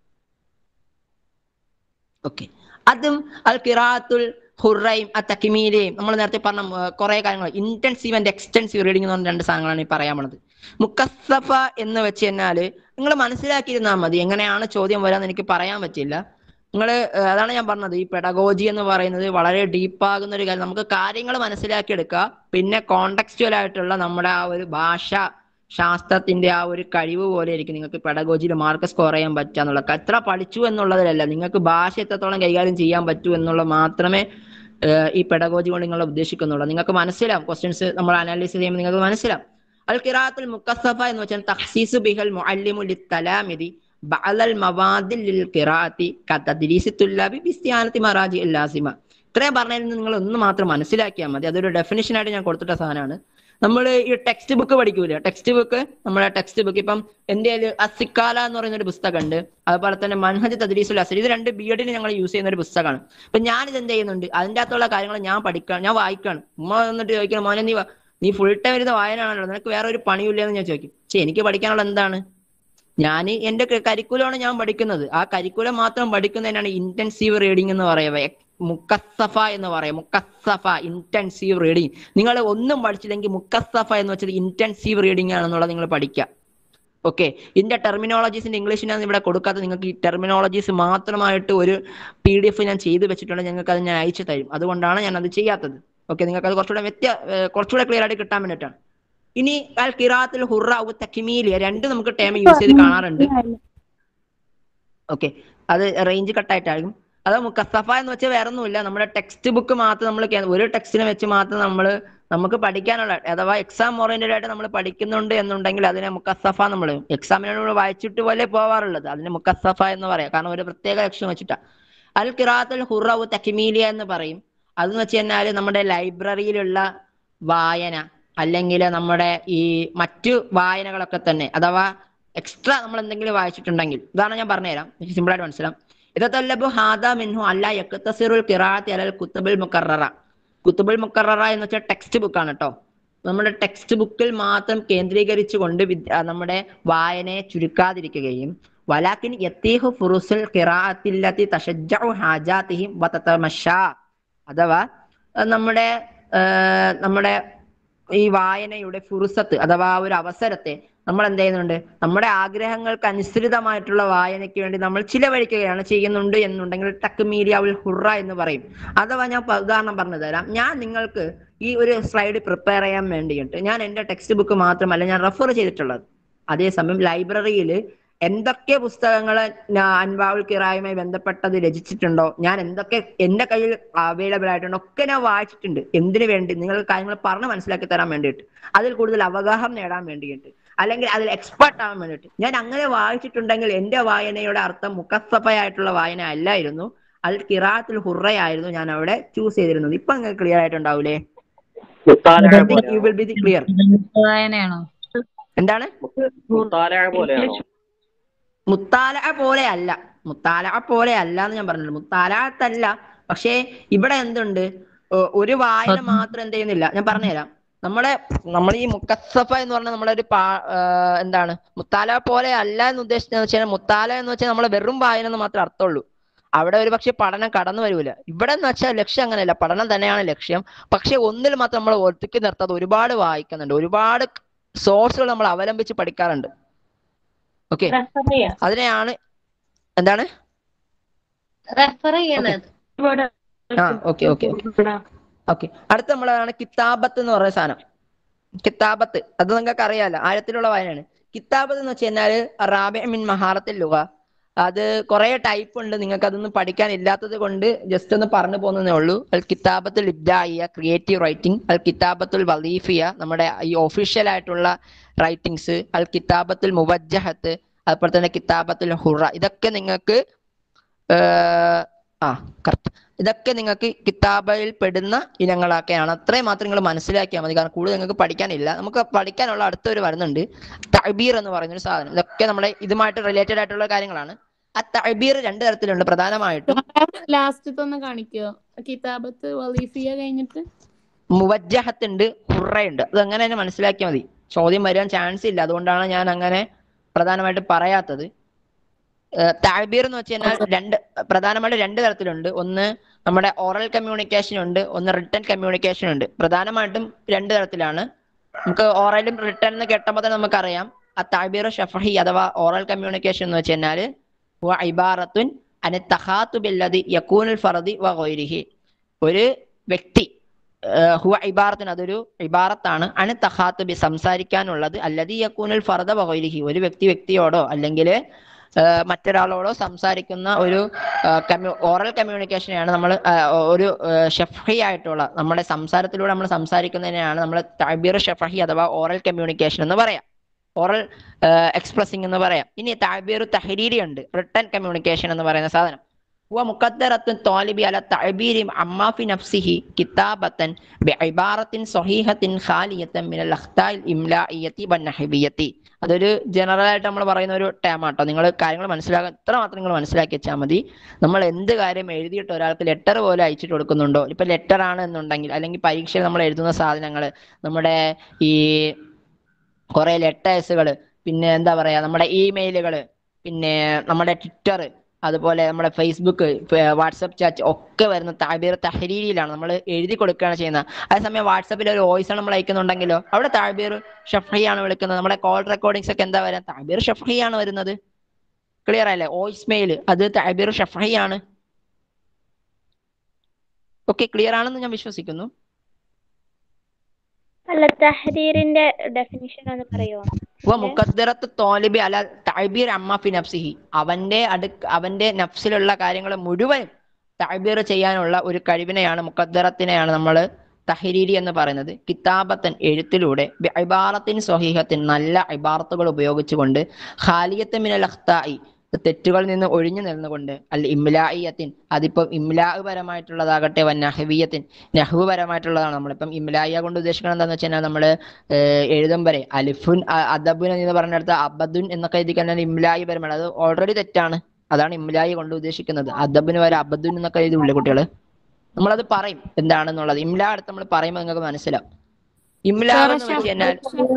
ഓക്കെ അതും അൽ കിറാത്തുൽ ഹുറൈം ആ തക്കിമീലെയും നമ്മൾ നേരത്തെ പറഞ്ഞ കുറെ കാര്യങ്ങൾ ഇന്റൻസീവ് ആൻഡ് എക്സ്റ്റൻസീവ് റീഡിംഗ് എന്ന് പറഞ്ഞ രണ്ട് സാധനങ്ങളാണ് ഈ പറയാൻ പോണത് മുക്കസഫ എന്ന് വെച്ച് കഴിഞ്ഞാല് നിങ്ങൾ മനസ്സിലാക്കിയിരുന്നാൽ മതി എങ്ങനെയാണ് ചോദ്യം വരാന്ന് എനിക്ക് പറയാൻ പറ്റില്ല നിങ്ങൾ അതാണ് ഞാൻ പറഞ്ഞത് ഈ പെഡഗോജി എന്ന് പറയുന്നത് വളരെ ഡീപ്പാകുന്ന ഒരു കാര്യം നമുക്ക് കാര്യങ്ങൾ മനസ്സിലാക്കിയെടുക്കുക പിന്നെ കോണ്ടക്സ്റ്റുവൽ ആയിട്ടുള്ള നമ്മുടെ ആ ഒരു ഭാഷ ശാസ്ത്രത്തിന്റെ ആ ഒരു കഴിവ് പോലെ ആയിരിക്കും നിങ്ങൾക്ക് പെഡഗോജിയിൽ മാർക്ക് സ്കോർ ചെയ്യാൻ പറ്റുക എന്നുള്ളത് എത്ര പഠിച്ചു എന്നുള്ളതിലല്ല നിങ്ങൾക്ക് ഭാഷ എത്രത്തോളം കൈകാര്യം ചെയ്യാൻ പറ്റൂ എന്നുള്ളത് മാത്രമേ ഏഹ് ഈ പെഡഗോജി കൊണ്ട് നിങ്ങൾ ഉദ്ദേശിക്കുന്നുള്ളൂ നിങ്ങൾക്ക് മനസ്സിലാവും ക്വസ്റ്റ്യൻസ് നമ്മൾ അനാലിസിസ് ചെയ്യുമ്പോൾ നിങ്ങൾക്ക് മനസ്സിലാവും അൽ ഖിറാത്തുൽ മുക്കസഫ എന്ന് വെച്ചാൽ തഖ്സീസ് ബിഹൽ മുഅല്ലിമു ലിത്തലാമിദി ബഅലൽ മവാദിൽ ലിൽ ഖിറാഅത്തി കതദ്രീസി തുല്ലാബി ബിസ്തിയാനത്തി മറാജി ലാസിമ ഇത്രയും പറഞ്ഞതിൽ നിങ്ങൾ ഒന്ന് മാത്രം മനസ്സിലാക്കിയാൽ മതി അതൊരു ഡെഫിനിഷൻ ആയിട്ട് ഞാൻ കൊടുത്തിട്ട സാധനമാണ് നമ്മൾ ഈ ടെക്സ്റ്റ് ബുക്ക് പഠിക്കൂല ടെക്സ്റ്റ് ബുക്ക് നമ്മുടെ ടെക്സ്റ്റ് ബുക്ക് ഇപ്പം എന്റെ കയ്യിൽ അസിക്കാല എന്ന് പറയുന്ന ഒരു പുസ്തകമുണ്ട് അതുപോലെ തന്നെ മൻഹജ് തദ്രീസുൽ അസർ ഇത് രണ്ട് ബി എഡിന് ഞങ്ങൾ യൂസ് ചെയ്യുന്ന ഒരു പുസ്തകമാണ് അപ്പൊ ഞാനിത് എന്ത് ചെയ്യുന്നുണ്ട് അതിൻ്റെ അകത്തുള്ള കാര്യങ്ങൾ ഞാൻ പഠിക്കാൻ ഞാൻ വായിക്കാണ് ഉമ്മ വന്നിട്ട് ചോദിക്കണം മോനെ നീ വാ- നീ ഫുൾ ടൈം ഇരുന്ന് വായനാണല്ലോ നിനക്ക് വേറെ ഒരു പണിയില്ലെന്ന് ഞാൻ ചോദിക്കും പക്ഷെ എനിക്ക് പഠിക്കാനുള്ള എന്താണ് ഞാൻ എന്റെ കരിക്കുലമാണ് ഞാൻ പഠിക്കുന്നത് ആ കരിക്കുലം മാത്രം പഠിക്കുന്നതിനാണ് ഇന്റൻസീവ് റീഡിംഗ് എന്ന് പറയുക മുക്കസഫ എന്ന് പറയാം മുക്കസഫ ഇന്റൻസീവ് റീഡിംഗ് നിങ്ങൾ ഒന്നും പഠിച്ചില്ലെങ്കിൽ മുക്കസഫ എന്ന് വെച്ചത് ഇന്റൻസീവ് റീഡിംഗ് ആണെന്നുള്ളത് നിങ്ങൾ പഠിക്കുക ഓക്കെ ഇതിന്റെ ടെർമിനോളജീസിന്റെ ഇംഗ്ലീഷ് ഞാൻ ഇവിടെ കൊടുക്കാത്ത നിങ്ങൾക്ക് ഈ ടെർമിനോളജീസ് മാത്രമായിട്ട് ഒരു പി ഡി എഫ് ഞാൻ ചെയ്തു വെച്ചിട്ടുണ്ട് ഞങ്ങൾക്ക് അത് ഞാൻ അയച്ചു തരും അതുകൊണ്ടാണ് ഞാൻ അത് ചെയ്യാത്തത് ഓക്കെ നിങ്ങൾക്ക് അത് കുറച്ചുകൂടെ വ്യത്യ ഏഹ് കുറച്ചുകൂടെ ക്ലിയർ ആയിട്ട് കിട്ടാൻ വേണ്ടിയിട്ടാണ് ഇനി അൽ കിറാത്തുൽ ഹുറ ഉ തക്കിമീലിയ രണ്ട് നമുക്ക് ടേം യൂസ് ചെയ്ത് കാണാറുണ്ട് ഓക്കെ അത് റേഞ്ച് കട്ടായിട്ടായിരിക്കും അത് മുക്കസഫ എന്ന് വെച്ചാൽ വേറെ ഒന്നുമില്ല നമ്മുടെ ടെക്സ്റ്റ് ബുക്ക് മാത്രം നമ്മൾ ഒരു ടെക്സ്റ്റിനെ വെച്ച് മാത്രം നമ്മൾ നമുക്ക് പഠിക്കാനുള്ള അഥവാ എക്സാം ഓറിയന്റഡ് ആയിട്ട് നമ്മൾ പഠിക്കുന്നുണ്ട് എന്നുണ്ടെങ്കിൽ അതിനെ മുക്കസഫ നമ്മൾ എക്സാമിനോട് നമ്മൾ വായിച്ചിട്ട് പോലെ പോവാറുള്ളത് അതിന് മുക്കസഫ എന്ന് പറയാം കാരണം ഒരു പ്രത്യേക ലക്ഷ്യം വെച്ചിട്ടാ അൽ കിറാത്തുൽ ഹുറവ് തക്കിമീലിയ എന്ന് പറയും അതെന്ന് വെച്ച് കഴിഞ്ഞാൽ നമ്മുടെ ലൈബ്രറിയിലുള്ള വായന അല്ലെങ്കിൽ നമ്മുടെ ഈ മറ്റു വായനകളൊക്കെ തന്നെ അഥവാ എക്സ്ട്രാ നമ്മൾ എന്തെങ്കിലും വായിച്ചിട്ടുണ്ടെങ്കിൽ ഇതാണ് ഞാൻ പറഞ്ഞുതരാം സിമ്പിൾ ആയിട്ട് മനസ്സിലാവും ഇതല്ലബു ഹാദ മിൻഹു അല്ല യക്തസിറുൽ ഖിറാഅത്തി അലൽ കുത്തുബുൽ മുക്കററ കുത്തുബുൽ മുക്കററ എന്ന് വെച്ചാൽ ടെക്സ്റ്റ് ബുക്കാണ് കേട്ടോ നമ്മുടെ ടെക്സ്റ്റ് ബുക്കിൽ മാത്രം കേന്ദ്രീകരിച്ചുകൊണ്ട് വിദ്യ- നമ്മുടെ വായനയെ ചുരുക്കാതിരിക്കുകയും വലാക്കിൻ യത്തീഹു ഫുറുസുൽ ഖിറാഅത്തില്ലത്തി തഷജ്ജഉ ഹാജാതിഹിം വതതമശാ അഥവാ അഹ് നമ്മുടെ ആഹ് നമ്മുടെ ഈ വായനയുടെ ഫുറുസത്ത് അഥവാ ഒരു അവസരത്തെ നമ്മൾ എന്ത് ചെയ്യുന്നുണ്ട് നമ്മുടെ ആഗ്രഹങ്ങൾക്ക് അനുസൃതമായിട്ടുള്ള വായനയ്ക്ക് വേണ്ടി നമ്മൾ ചിലവഴിക്കുകയാണ് ചെയ്യുന്നുണ്ട് എന്നുണ്ടെങ്കിൽ തക്മീലിയ ഉൽ ഹുറ എന്ന് പറയും അഥവാ ഞാൻ പ- ഉദാഹരണം പറഞ്ഞു തരാം ഞാൻ നിങ്ങൾക്ക് ഈ ഒരു സ്ലൈഡ് പ്രിപ്പയർ ചെയ്യാൻ വേണ്ടിയിട്ട് ഞാൻ എൻ്റെ ടെക്സ്റ്റ് ബുക്ക് മാത്രമല്ല ഞാൻ റെഫർ ചെയ്തിട്ടുള്ളത് അതേസമയം ലൈബ്രറിയിൽ എന്തൊക്കെ പുസ്തകങ്ങൾ അൻവാവുൽ കിറായുമായി ബന്ധപ്പെട്ടത് രചിച്ചിട്ടുണ്ടോ ഞാൻ എന്തൊക്കെ എന്റെ കയ്യിൽ അവൈലബിൾ ആയിട്ടുണ്ടോ ഒക്കെ ഞാൻ വായിച്ചിട്ടുണ്ട് എന്തിനു വേണ്ടി നിങ്ങൾ കാര്യങ്ങൾ പറഞ്ഞ് മനസ്സിലാക്കി തരാൻ വേണ്ടിയിട്ട് അതിൽ കൂടുതൽ അവഗാഹം നേടാൻ വേണ്ടിയിട്ട് അല്ലെങ്കിൽ അതിൽ എക്സ്പെർട്ട് ആവാൻ വേണ്ടിയിട്ട് ഞാൻ അങ്ങനെ വായിച്ചിട്ടുണ്ടെങ്കിൽ എന്റെ വായനയുടെ അർത്ഥം മുക്കസഫയായിട്ടുള്ള വായന അല്ലായിരുന്നു അൽ കിറാത്തുൽ ഹുറയായിരുന്നു ഞാൻ അവിടെ ചൂസ് ചെയ്തിരുന്നത് ഇപ്പൊ നിങ്ങൾക്ക് ക്ലിയർ ആയിട്ടുണ്ടാവൂലേ മുത്താലഅ പോലെയാണോ? യു വിൽ ബി ക്ലിയർ വായനയാണോ എന്താണ് മുത്താലഅ പോലെയാണോ മുത്താല പോലെ അല്ല മുത്താല പോലെ അല്ല എന്ന് ഞാൻ പറഞ്ഞില്ല മുത്താലത്തല്ല പക്ഷേ ഇവിടെ എന്തുണ്ട് ഒ- ഒരു വായന മാത്രം എന്ത് ചെയ്യുന്നില്ല ഞാൻ പറഞ്ഞുതരാം നമ്മളെ നമ്മൾ ഈ മുക്കസഫ എന്ന് പറഞ്ഞ നമ്മളെ ഒരു പാ ആ, എന്താണ് മുത്താല പോലെ അല്ല എന്ന് ഉദ്ദേശിച്ചത് വെച്ചാൽ മുത്താല എന്ന് വെച്ചാൽ നമ്മളെ വെറും വായന എന്ന് മാത്രമേ അർത്ഥമുള്ളൂ അവിടെ ഒരു പക്ഷെ പഠനം കടന്നു വരൂല ഇവിടെ എന്ന് വെച്ചാൽ ലക്ഷ്യം അങ്ങനെയല്ല പഠനം തന്നെയാണ് ലക്ഷ്യം പക്ഷെ ഒന്നിൽ മാത്രം നമ്മൾ ഒതുക്കി നിർത്താതെ ഒരുപാട് വായിക്കുന്നുണ്ട് ഒരുപാട് സോഴ്സുകൾ നമ്മൾ അവലംബിച്ച് പഠിക്കാറുണ്ട് ഓക്കെ റെഫർ ചെയ്യാം അതിനെയാണ് എന്താണ് റെഫർ ചെയ്യണത് ഇവിടെ ആ ഓക്കെ ഓക്കെ ഓക്കെ അടുത്ത നമ്മളാണ് കിതാബത്ത് എന്ന് പറയുന്ന സാധനം കിതാബത്ത് അത് നിങ്ങൾക്ക് അറിയാലോ ആഴത്തിലുള്ള വായനയാണ് കിതാബത്ത് എന്ന് വെച്ച് കഴിഞ്ഞാല് റാബി മിൻ മഹാറത്തിൽ ലുക അത് കുറെ ടൈപ്പ് ഉണ്ട് നിങ്ങൾക്ക് അതൊന്നും പഠിക്കാൻ ഇല്ലാത്തത് കൊണ്ട് ജസ്റ്റ് ഒന്ന് പറഞ്ഞു പോകുന്നതേ ഉള്ളൂ അൽ കിതാബത്തുൽ ഇബ്ദായിയ ക്രിയേറ്റീവ് റൈറ്റിംഗ് അൽ കിതാബത്തുൽ വലീഫിയ നമ്മുടെ ഈ ഒഫീഷ്യൽ ആയിട്ടുള്ള റൈറ്റിംഗ്സ് അൽ കിതാബത്തുൽ മുവജ്ജഹത്ത് അതുപോലെ തന്നെ കിതാബത്തുൽ ഹുറ ഇതൊക്കെ നിങ്ങൾക്ക് ഏർ, ആ കറക്റ്റ് ഇതൊക്കെ നിങ്ങൾക്ക് കിതാബയിൽ പെടുന്ന ഇനങ്ങളൊക്കെയാണ് അത്രയും മാത്രം നിങ്ങൾ മനസ്സിലാക്കിയാൽ മതി കാരണം കൂടുതൽ നിങ്ങൾക്ക് പഠിക്കാനില്ല നമുക്ക് പഠിക്കാനുള്ള അടുത്തൊരു വരുന്നുണ്ട് തഅബീർ എന്ന് പറയുന്ന ഒരു സാധനം ഇതൊക്കെ നമ്മുടെ ഇതുമായിട്ട് റിലേറ്റഡ് ആയിട്ടുള്ള കാര്യങ്ങളാണ് ആ തഅബീർ രണ്ട് തരത്തിലുണ്ട് പ്രധാനമായിട്ടും ലാസ്റ്റത്തെ ഒന്ന് കാണിക്കോ കിതാബത്ത് വലീഫിയ കഴിഞ്ഞിട്ട് മുവജ്ജഹത്ത് ഉണ്ട് ഹുറയുണ്ട് അത് അങ്ങനെ തന്നെ മനസ്സിലാക്കിയാൽ മതി ചോദ്യം വരാൻ ചാൻസ് ഇല്ല അതുകൊണ്ടാണ് ഞാൻ അങ്ങനെ പ്രധാനമായിട്ട് പറയാത്തത് താഴ്ബീർ എന്ന് വെച്ച് കഴിഞ്ഞാൽ രണ്ട് പ്രധാനമായിട്ട് രണ്ട് തരത്തിലുണ്ട് ഒന്ന് നമ്മുടെ ഓറൽ കമ്മ്യൂണിക്കേഷൻ ഉണ്ട് ഒന്ന് റിട്ടേൺ കമ്മ്യൂണിക്കേഷൻ ഉണ്ട് പ്രധാനമായിട്ടും രണ്ട് തരത്തിലാണ് നമുക്ക് ഓറലും റിട്ടേൺ എന്ന് കേട്ടപ്പോൾ തന്നെ നമുക്കറിയാം ആ താഴ്ബീർ ഷഫഹി അഥവാ ഓറൽ കമ്മ്യൂണിക്കേഷൻ എന്ന് വെച്ച് കഴിഞ്ഞാൽ ഇബാറത്തുൻ അനെ തഹാത്തു ബില്ലതി യക്കൂനുൽ ഫറദി വ ഗൈരിഹി ഒരു വ്യക്തി ഏഹ് ഹുവ ഇബാറത്തിന് അതൊരു ഇബാറത്താണ് അണ് തഹാത്തുബി സംസാരിക്കാനുള്ളത് അല്ലതി യക്കൂനുൽ ഫറദ വകൈലിഹി ഒരു വ്യക്തി വ്യക്തിയോടോ അല്ലെങ്കിൽ മറ്റൊരാളോടോ സംസാരിക്കുന്ന ഒരു ഓറൽ കമ്മ്യൂണിക്കേഷനെയാണ് നമ്മൾ ഒരു ഷെഫഹി ആയിട്ടുള്ള നമ്മുടെ സംസാരത്തിലൂടെ നമ്മൾ സംസാരിക്കുന്നതിനെയാണ് നമ്മൾ താബീർ ഷെഫഹി അഥവാ ഓറൽ കമ്മ്യൂണിക്കേഷൻ എന്ന് പറയാം ഓറൽ എക്സ്പ്രസിംഗ് എന്ന് പറയാം ഇനി താബീർ തഹരീരി ഉണ്ട് റിട്ടേൺ കമ്മ്യൂണിക്കേഷൻ എന്ന് പറയുന്ന സാധനം هو مقدرة الطالب على التعبير عما في نفسه كتابة بعبارة صحيحة خالية من الأخطاء الإملائية والنحوية അതൊരു ജനറൽ ആയിട്ട് നമ്മൾ പറയുന്ന ഒരു ടേം ആട്ടോ നിങ്ങൾ കാര്യങ്ങൾ മനസ്സിലാക്കാൻ ഇത്ര മാത്രം നിങ്ങൾ മനസ്സിലാക്കി വെച്ചാൽ മതി നമ്മൾ എന്ത് കാര്യം എഴുതിയിട്ട് ഒരാൾക്ക് ലെറ്റർ പോലെ അയച്ചിട്ട് കൊടുക്കുന്നുണ്ടോ ഇപ്പൊ ലെറ്റർ ആണ് എന്നുണ്ടെങ്കിൽ അല്ലെങ്കിൽ പരീക്ഷയിൽ നമ്മൾ എഴുതുന്ന സാധനങ്ങൾ നമ്മുടെ ഈ കുറെ ലെറ്റേഴ്സുകൾ പിന്നെ എന്താ പറയാ നമ്മുടെ ഇമെയിലുകൾ പിന്നെ നമ്മുടെ ട്വിറ്റർ അതുപോലെ നമ്മുടെ ഫേസ്ബുക്ക് വാട്സപ്പ് ചാറ്റ് ഒക്കെ വരുന്ന താഴ്ബീർ തഹരീരിയിലാണ് നമ്മൾ എഴുതി കൊടുക്കുകയാണ് ചെയ്യുന്നത് അതേസമയം വാട്സപ്പിൽ ഒരു വോയിസ് നമ്മൾ അയക്കുന്നുണ്ടെങ്കിലോ അവിടെ താഴ്ബീർ ഷഫഹിയാണ് വിളിക്കുന്നത് നമ്മുടെ കോൾ റെക്കോർഡിങ്സ് ഒക്കെ എന്താ വരാ താഴ്ബീർ ഷഫഹിയാണ് വരുന്നത് ക്ലിയർ അല്ലേ വോയിസ് മെയിൽ അത് താഴ്ബീർ ഷഫഹിയാണ് ഓക്കെ ക്ലിയർ ആണെന്ന് ഞാൻ വിശ്വസിക്കുന്നു അല്ല തഹരീറിന്റെ ഡെഫിനിഷൻ ഒന്ന് പറയുമോ വ മുഖദ്ദറത്ത് തോലിബി അല തഅബീർ അമ്മ ഫി നഫ്സിഹി അവന്റെ അടുക്ക് അവന്റെ നഫ്സിലുള്ള കാര്യങ്ങൾ മുഴുവൻ തഅബീർ ചെയ്യാനുള്ള ഒരു കഴിവിനെയാണ് മുഖദ്ദറത്തിനെയാണ് നമ്മൾ തഹരീരി എന്ന് പറയുന്നത് കിതാബത്തൻ എഴുത്തിലൂടെ ഇബാറത്തിൻ സ്വഹീഹത്തിൻ നല്ല ഇബാറത്തുകൾ ഉപയോഗിച്ചുകൊണ്ട് ഖാലിയത്ത് മിനൽ അഖ്തായി തെറ്റുകളിൽ നിന്ന് ഒഴിഞ്ഞു നിന്നുകൊണ്ട് അല്ല ഇംലായിയത്തിൻ അതിപ്പം ഇംലാ പരമായിട്ടുള്ളതാകട്ടെ വൻ നഹവിയത്തിൻ നഹ്വ് പരമായിട്ടുള്ളതാണ് നമ്മളിപ്പം ഇംലായിയ കൊണ്ട് ഉദ്ദേശിക്കുന്നത് എന്താണെന്ന് വെച്ച് കഴിഞ്ഞാൽ നമ്മൾ എഴുതും വരെ അലിഫുൻ അ- അദബുൻ എന്ന് പറഞ്ഞിടത്ത് അബദുൻ എന്നൊക്കെ എഴുതി കഴിഞ്ഞാൽ ഇംലായി പരമാണ് അത് ഓൾറെഡി തെറ്റാണ് അതാണ് ഇംലായി കൊണ്ട് ഉദ്ദേശിക്കുന്നത് അദബിന് വരെ അബദുൻ എന്നൊക്കെ എഴുതില്ലേ കുട്ടികള് നമ്മളത് പറയും എന്താണെന്നുള്ളത് ഇംലാ അടുത്ത് നമ്മൾ പറയുമ്പോൾ നിങ്ങൾക്ക് മനസ്സിലാവും ഇംലാ എന്ന് വെച്ച് കഴിഞ്ഞാൽ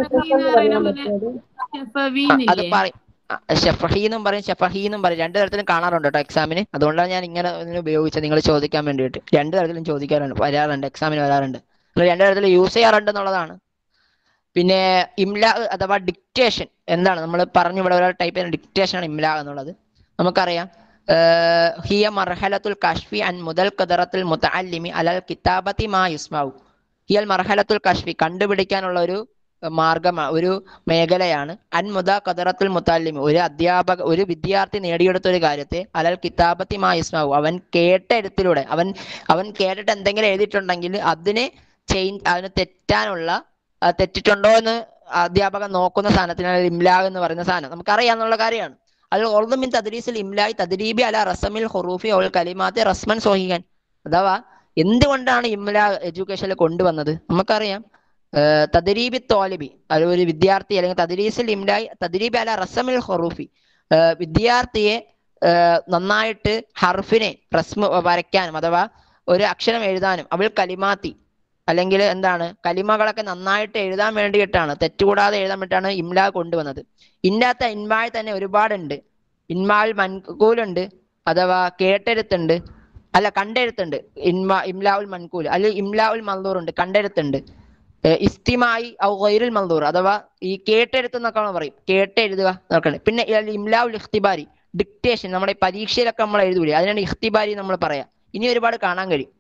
ആ, അത് പറയും ഷഫഹി എന്നും പറയും ഷഫഹി എന്നും പറയും രണ്ടു തരത്തിലും കാണാറുണ്ട് കേട്ടോ എക്സാമിന് അതുകൊണ്ടാണ് ഞാൻ ഇങ്ങനെ ഇതിന് ഉപയോഗിച്ചത് നിങ്ങൾ ചോദിക്കാൻ വേണ്ടിയിട്ട് രണ്ടു തരത്തിലും ചോദിക്കാറുണ്ട് വരാറുണ്ട് എക്സാമിന് വരാറുണ്ട് നിങ്ങൾ രണ്ടു തരത്തിൽ യൂസ് ചെയ്യാറുണ്ട് എന്നുള്ളതാണ് പിന്നെ ഇംല അഥവാ ഡിക്റ്റേഷൻ എന്താണ് നമ്മൾ പറഞ്ഞു ഇവിടെ ഒരാൾ ടൈപ്പ് ചെയ്യുന്ന ഡിക്റ്റേഷൻ ആണ് ഇംല എന്നുള്ളത് നമുക്കറിയാം ഏർ ഹിയ മർഹലത്തുൽ കഷ്ഫി അൻ മുതൽ കദറത്തുൽ മുത്തഅല്ലിമി അലൽ കിതാബത്തി മാ യുസ്മാവു ഹിയൽ മർഹലത്തുൽ കഷ്ഫി കണ്ടുപിടിക്കാനുള്ള ഒരു മാർഗം ഒരു മേഖലയാണ് അൻ മുദ കദറത്തുൽ മുത്താലിമി ഒരു അധ്യാപക ഒരു വിദ്യാർത്ഥി നേടിയെടുത്ത ഒരു കാര്യത്തെ അലൽ കിതാബത്തി മാ ഇസ്മാവു അവൻ കേട്ട എഴുത്തിലൂടെ അവൻ അവൻ കേട്ടിട്ട് എന്തെങ്കിലും എഴുതിയിട്ടുണ്ടെങ്കിൽ അതിനെ ചേഞ്ച് അതിന് തെറ്റാനുള്ള ആ, തെറ്റിട്ടുണ്ടോ എന്ന് അധ്യാപകൻ നോക്കുന്ന സാധനത്തിനാണ് ഇംലാ എന്ന് പറയുന്ന സാധനം നമുക്കറിയാന്നുള്ള കാര്യമാണ് അതിൽ ഓർദും മിൻ തദ്രീസിൽ ഇംലായി തദ്രീബി അല റസമിൽ ഹുറൂഫി ഓൾ കലിമാത്തെ റസ്മൻ സോഹിക്കാൻ അഥവാ എന്തുകൊണ്ടാണ് ഇംല എഡ്യൂക്കേഷനിൽ കൊണ്ടുവന്നത് നമുക്കറിയാം ഏഹ് തദ്രീബി തോലിബി അത് ഒരു വിദ്യാർത്ഥി അല്ലെങ്കിൽ തദ്രീസിൽ ഇംലായി തദ്രീബി അല റസമിൽ ഹുറൂഫി ഏഹ് വിദ്യാർത്ഥിയെ ഏഹ് നന്നായിട്ട് ഹർഫിനെ റസ്മ വരയ്ക്കാനും അഥവാ ഒരു അക്ഷരം എഴുതാനും അവൾ കലിമാത്തി അല്ലെങ്കിൽ എന്താണ് കലിമകളൊക്കെ നന്നായിട്ട് എഴുതാൻ വേണ്ടിയിട്ടാണ് തെറ്റുകൂടാതെ എഴുതാൻ വേണ്ടിയിട്ടാണ് ഇംല കൊണ്ടുവന്നത് ഇന്നത്തെ ഇൻമാൽ തന്നെ ഒരുപാടുണ്ട് ഇൻമാൽ മൻകൂലുണ്ട് അഥവാ കേട്ടെഴുത്തുണ്ട് അല്ല കണ്ടെഴുത്തുണ്ട് ഇൻമാ ഇംലാഉൽ മൻകൂൽ അല്ലെങ്കിൽ ഇംലാഉൽ മൻദൂർ ഉണ്ട് കണ്ടെഴുത്തുണ്ട് ഏഹ് ഇസ്തിമായി ഔ ഗൈറുൽ മൻദൂർ അഥവാ ഈ കേട്ടെഴുത്ത് എന്നൊക്കെ നമ്മൾ പറയും കേട്ടെഴുതുക എന്നൊക്കെ പിന്നെ ഈ ഇംലാഉൽ ഇഖ്തിബാരി ഡിക്റ്റേഷൻ നമ്മുടെ ഈ പരീക്ഷയിലൊക്കെ നമ്മൾ എഴുതൂലേ അതിനാണ് ഇഖ്തിബാരി നമ്മൾ പറയാം ഇനി ഒരുപാട് കാണാൻ കഴിയും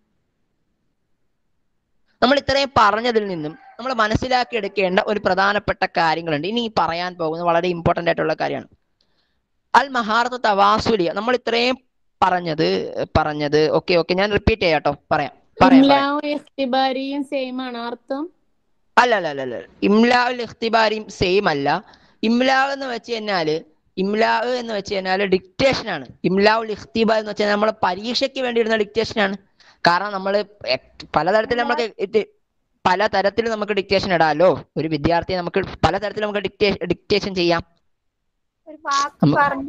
നമ്മൾ ഇത്രയും പറഞ്ഞതിൽ നിന്നും നമ്മൾ മനസ്സിലാക്കി എടുക്കേണ്ട ഒരു പ്രധാനപ്പെട്ട കാര്യങ്ങളുണ്ട് ഇനി ഈ പറയാൻ പോകുന്നത് വളരെ ഇമ്പോർട്ടന്റ് ആയിട്ടുള്ള കാര്യമാണ് അൽ മഹാറത്ത് തവാസുലിയ നമ്മൾ ഇത്രയും പറഞ്ഞത് പറഞ്ഞത് ഓക്കെ ഓക്കെ ഞാൻ റിപ്പീറ്റ് ചെയ്യാട്ടോ പറയാം പറയാം പറയാം ഇംലാവും ഇഖ്തിബാരിയും സെയിം ആണ് അർത്ഥം അല്ല അല്ല അല്ല അല്ല ഇംലാഉൽ ഇഖ്തിബാരിയും സെയിം അല്ല ഇംലാവ് എന്ന് വെച്ച് കഴിഞ്ഞാല് ഇംലാവ് എന്ന് വെച്ച് കഴിഞ്ഞാല് ഡിക്റ്റേഷൻ ആണ് ഇംലാഉൽ ഇഖ്തിബാർ എന്ന് വെച്ചാൽ നമ്മൾ പരീക്ഷയ്ക്ക് വേണ്ടി ഇടുന്ന ഡിക്റ്റേഷൻ ആണ് കാരണം നമ്മൾ പലതരത്തിൽ നമുക്ക് ഇത് പലതരത്തിൽ നമുക്ക് ഡിക്റ്റേഷൻ ഇടാമല്ലോ ഒരു വിദ്യാർത്ഥിയെ നമുക്ക് പലതരത്തിൽ നമുക്ക് ഡിക്റ്റേ ഡിക്റ്റേഷൻ ചെയ്യാം നമ്മ-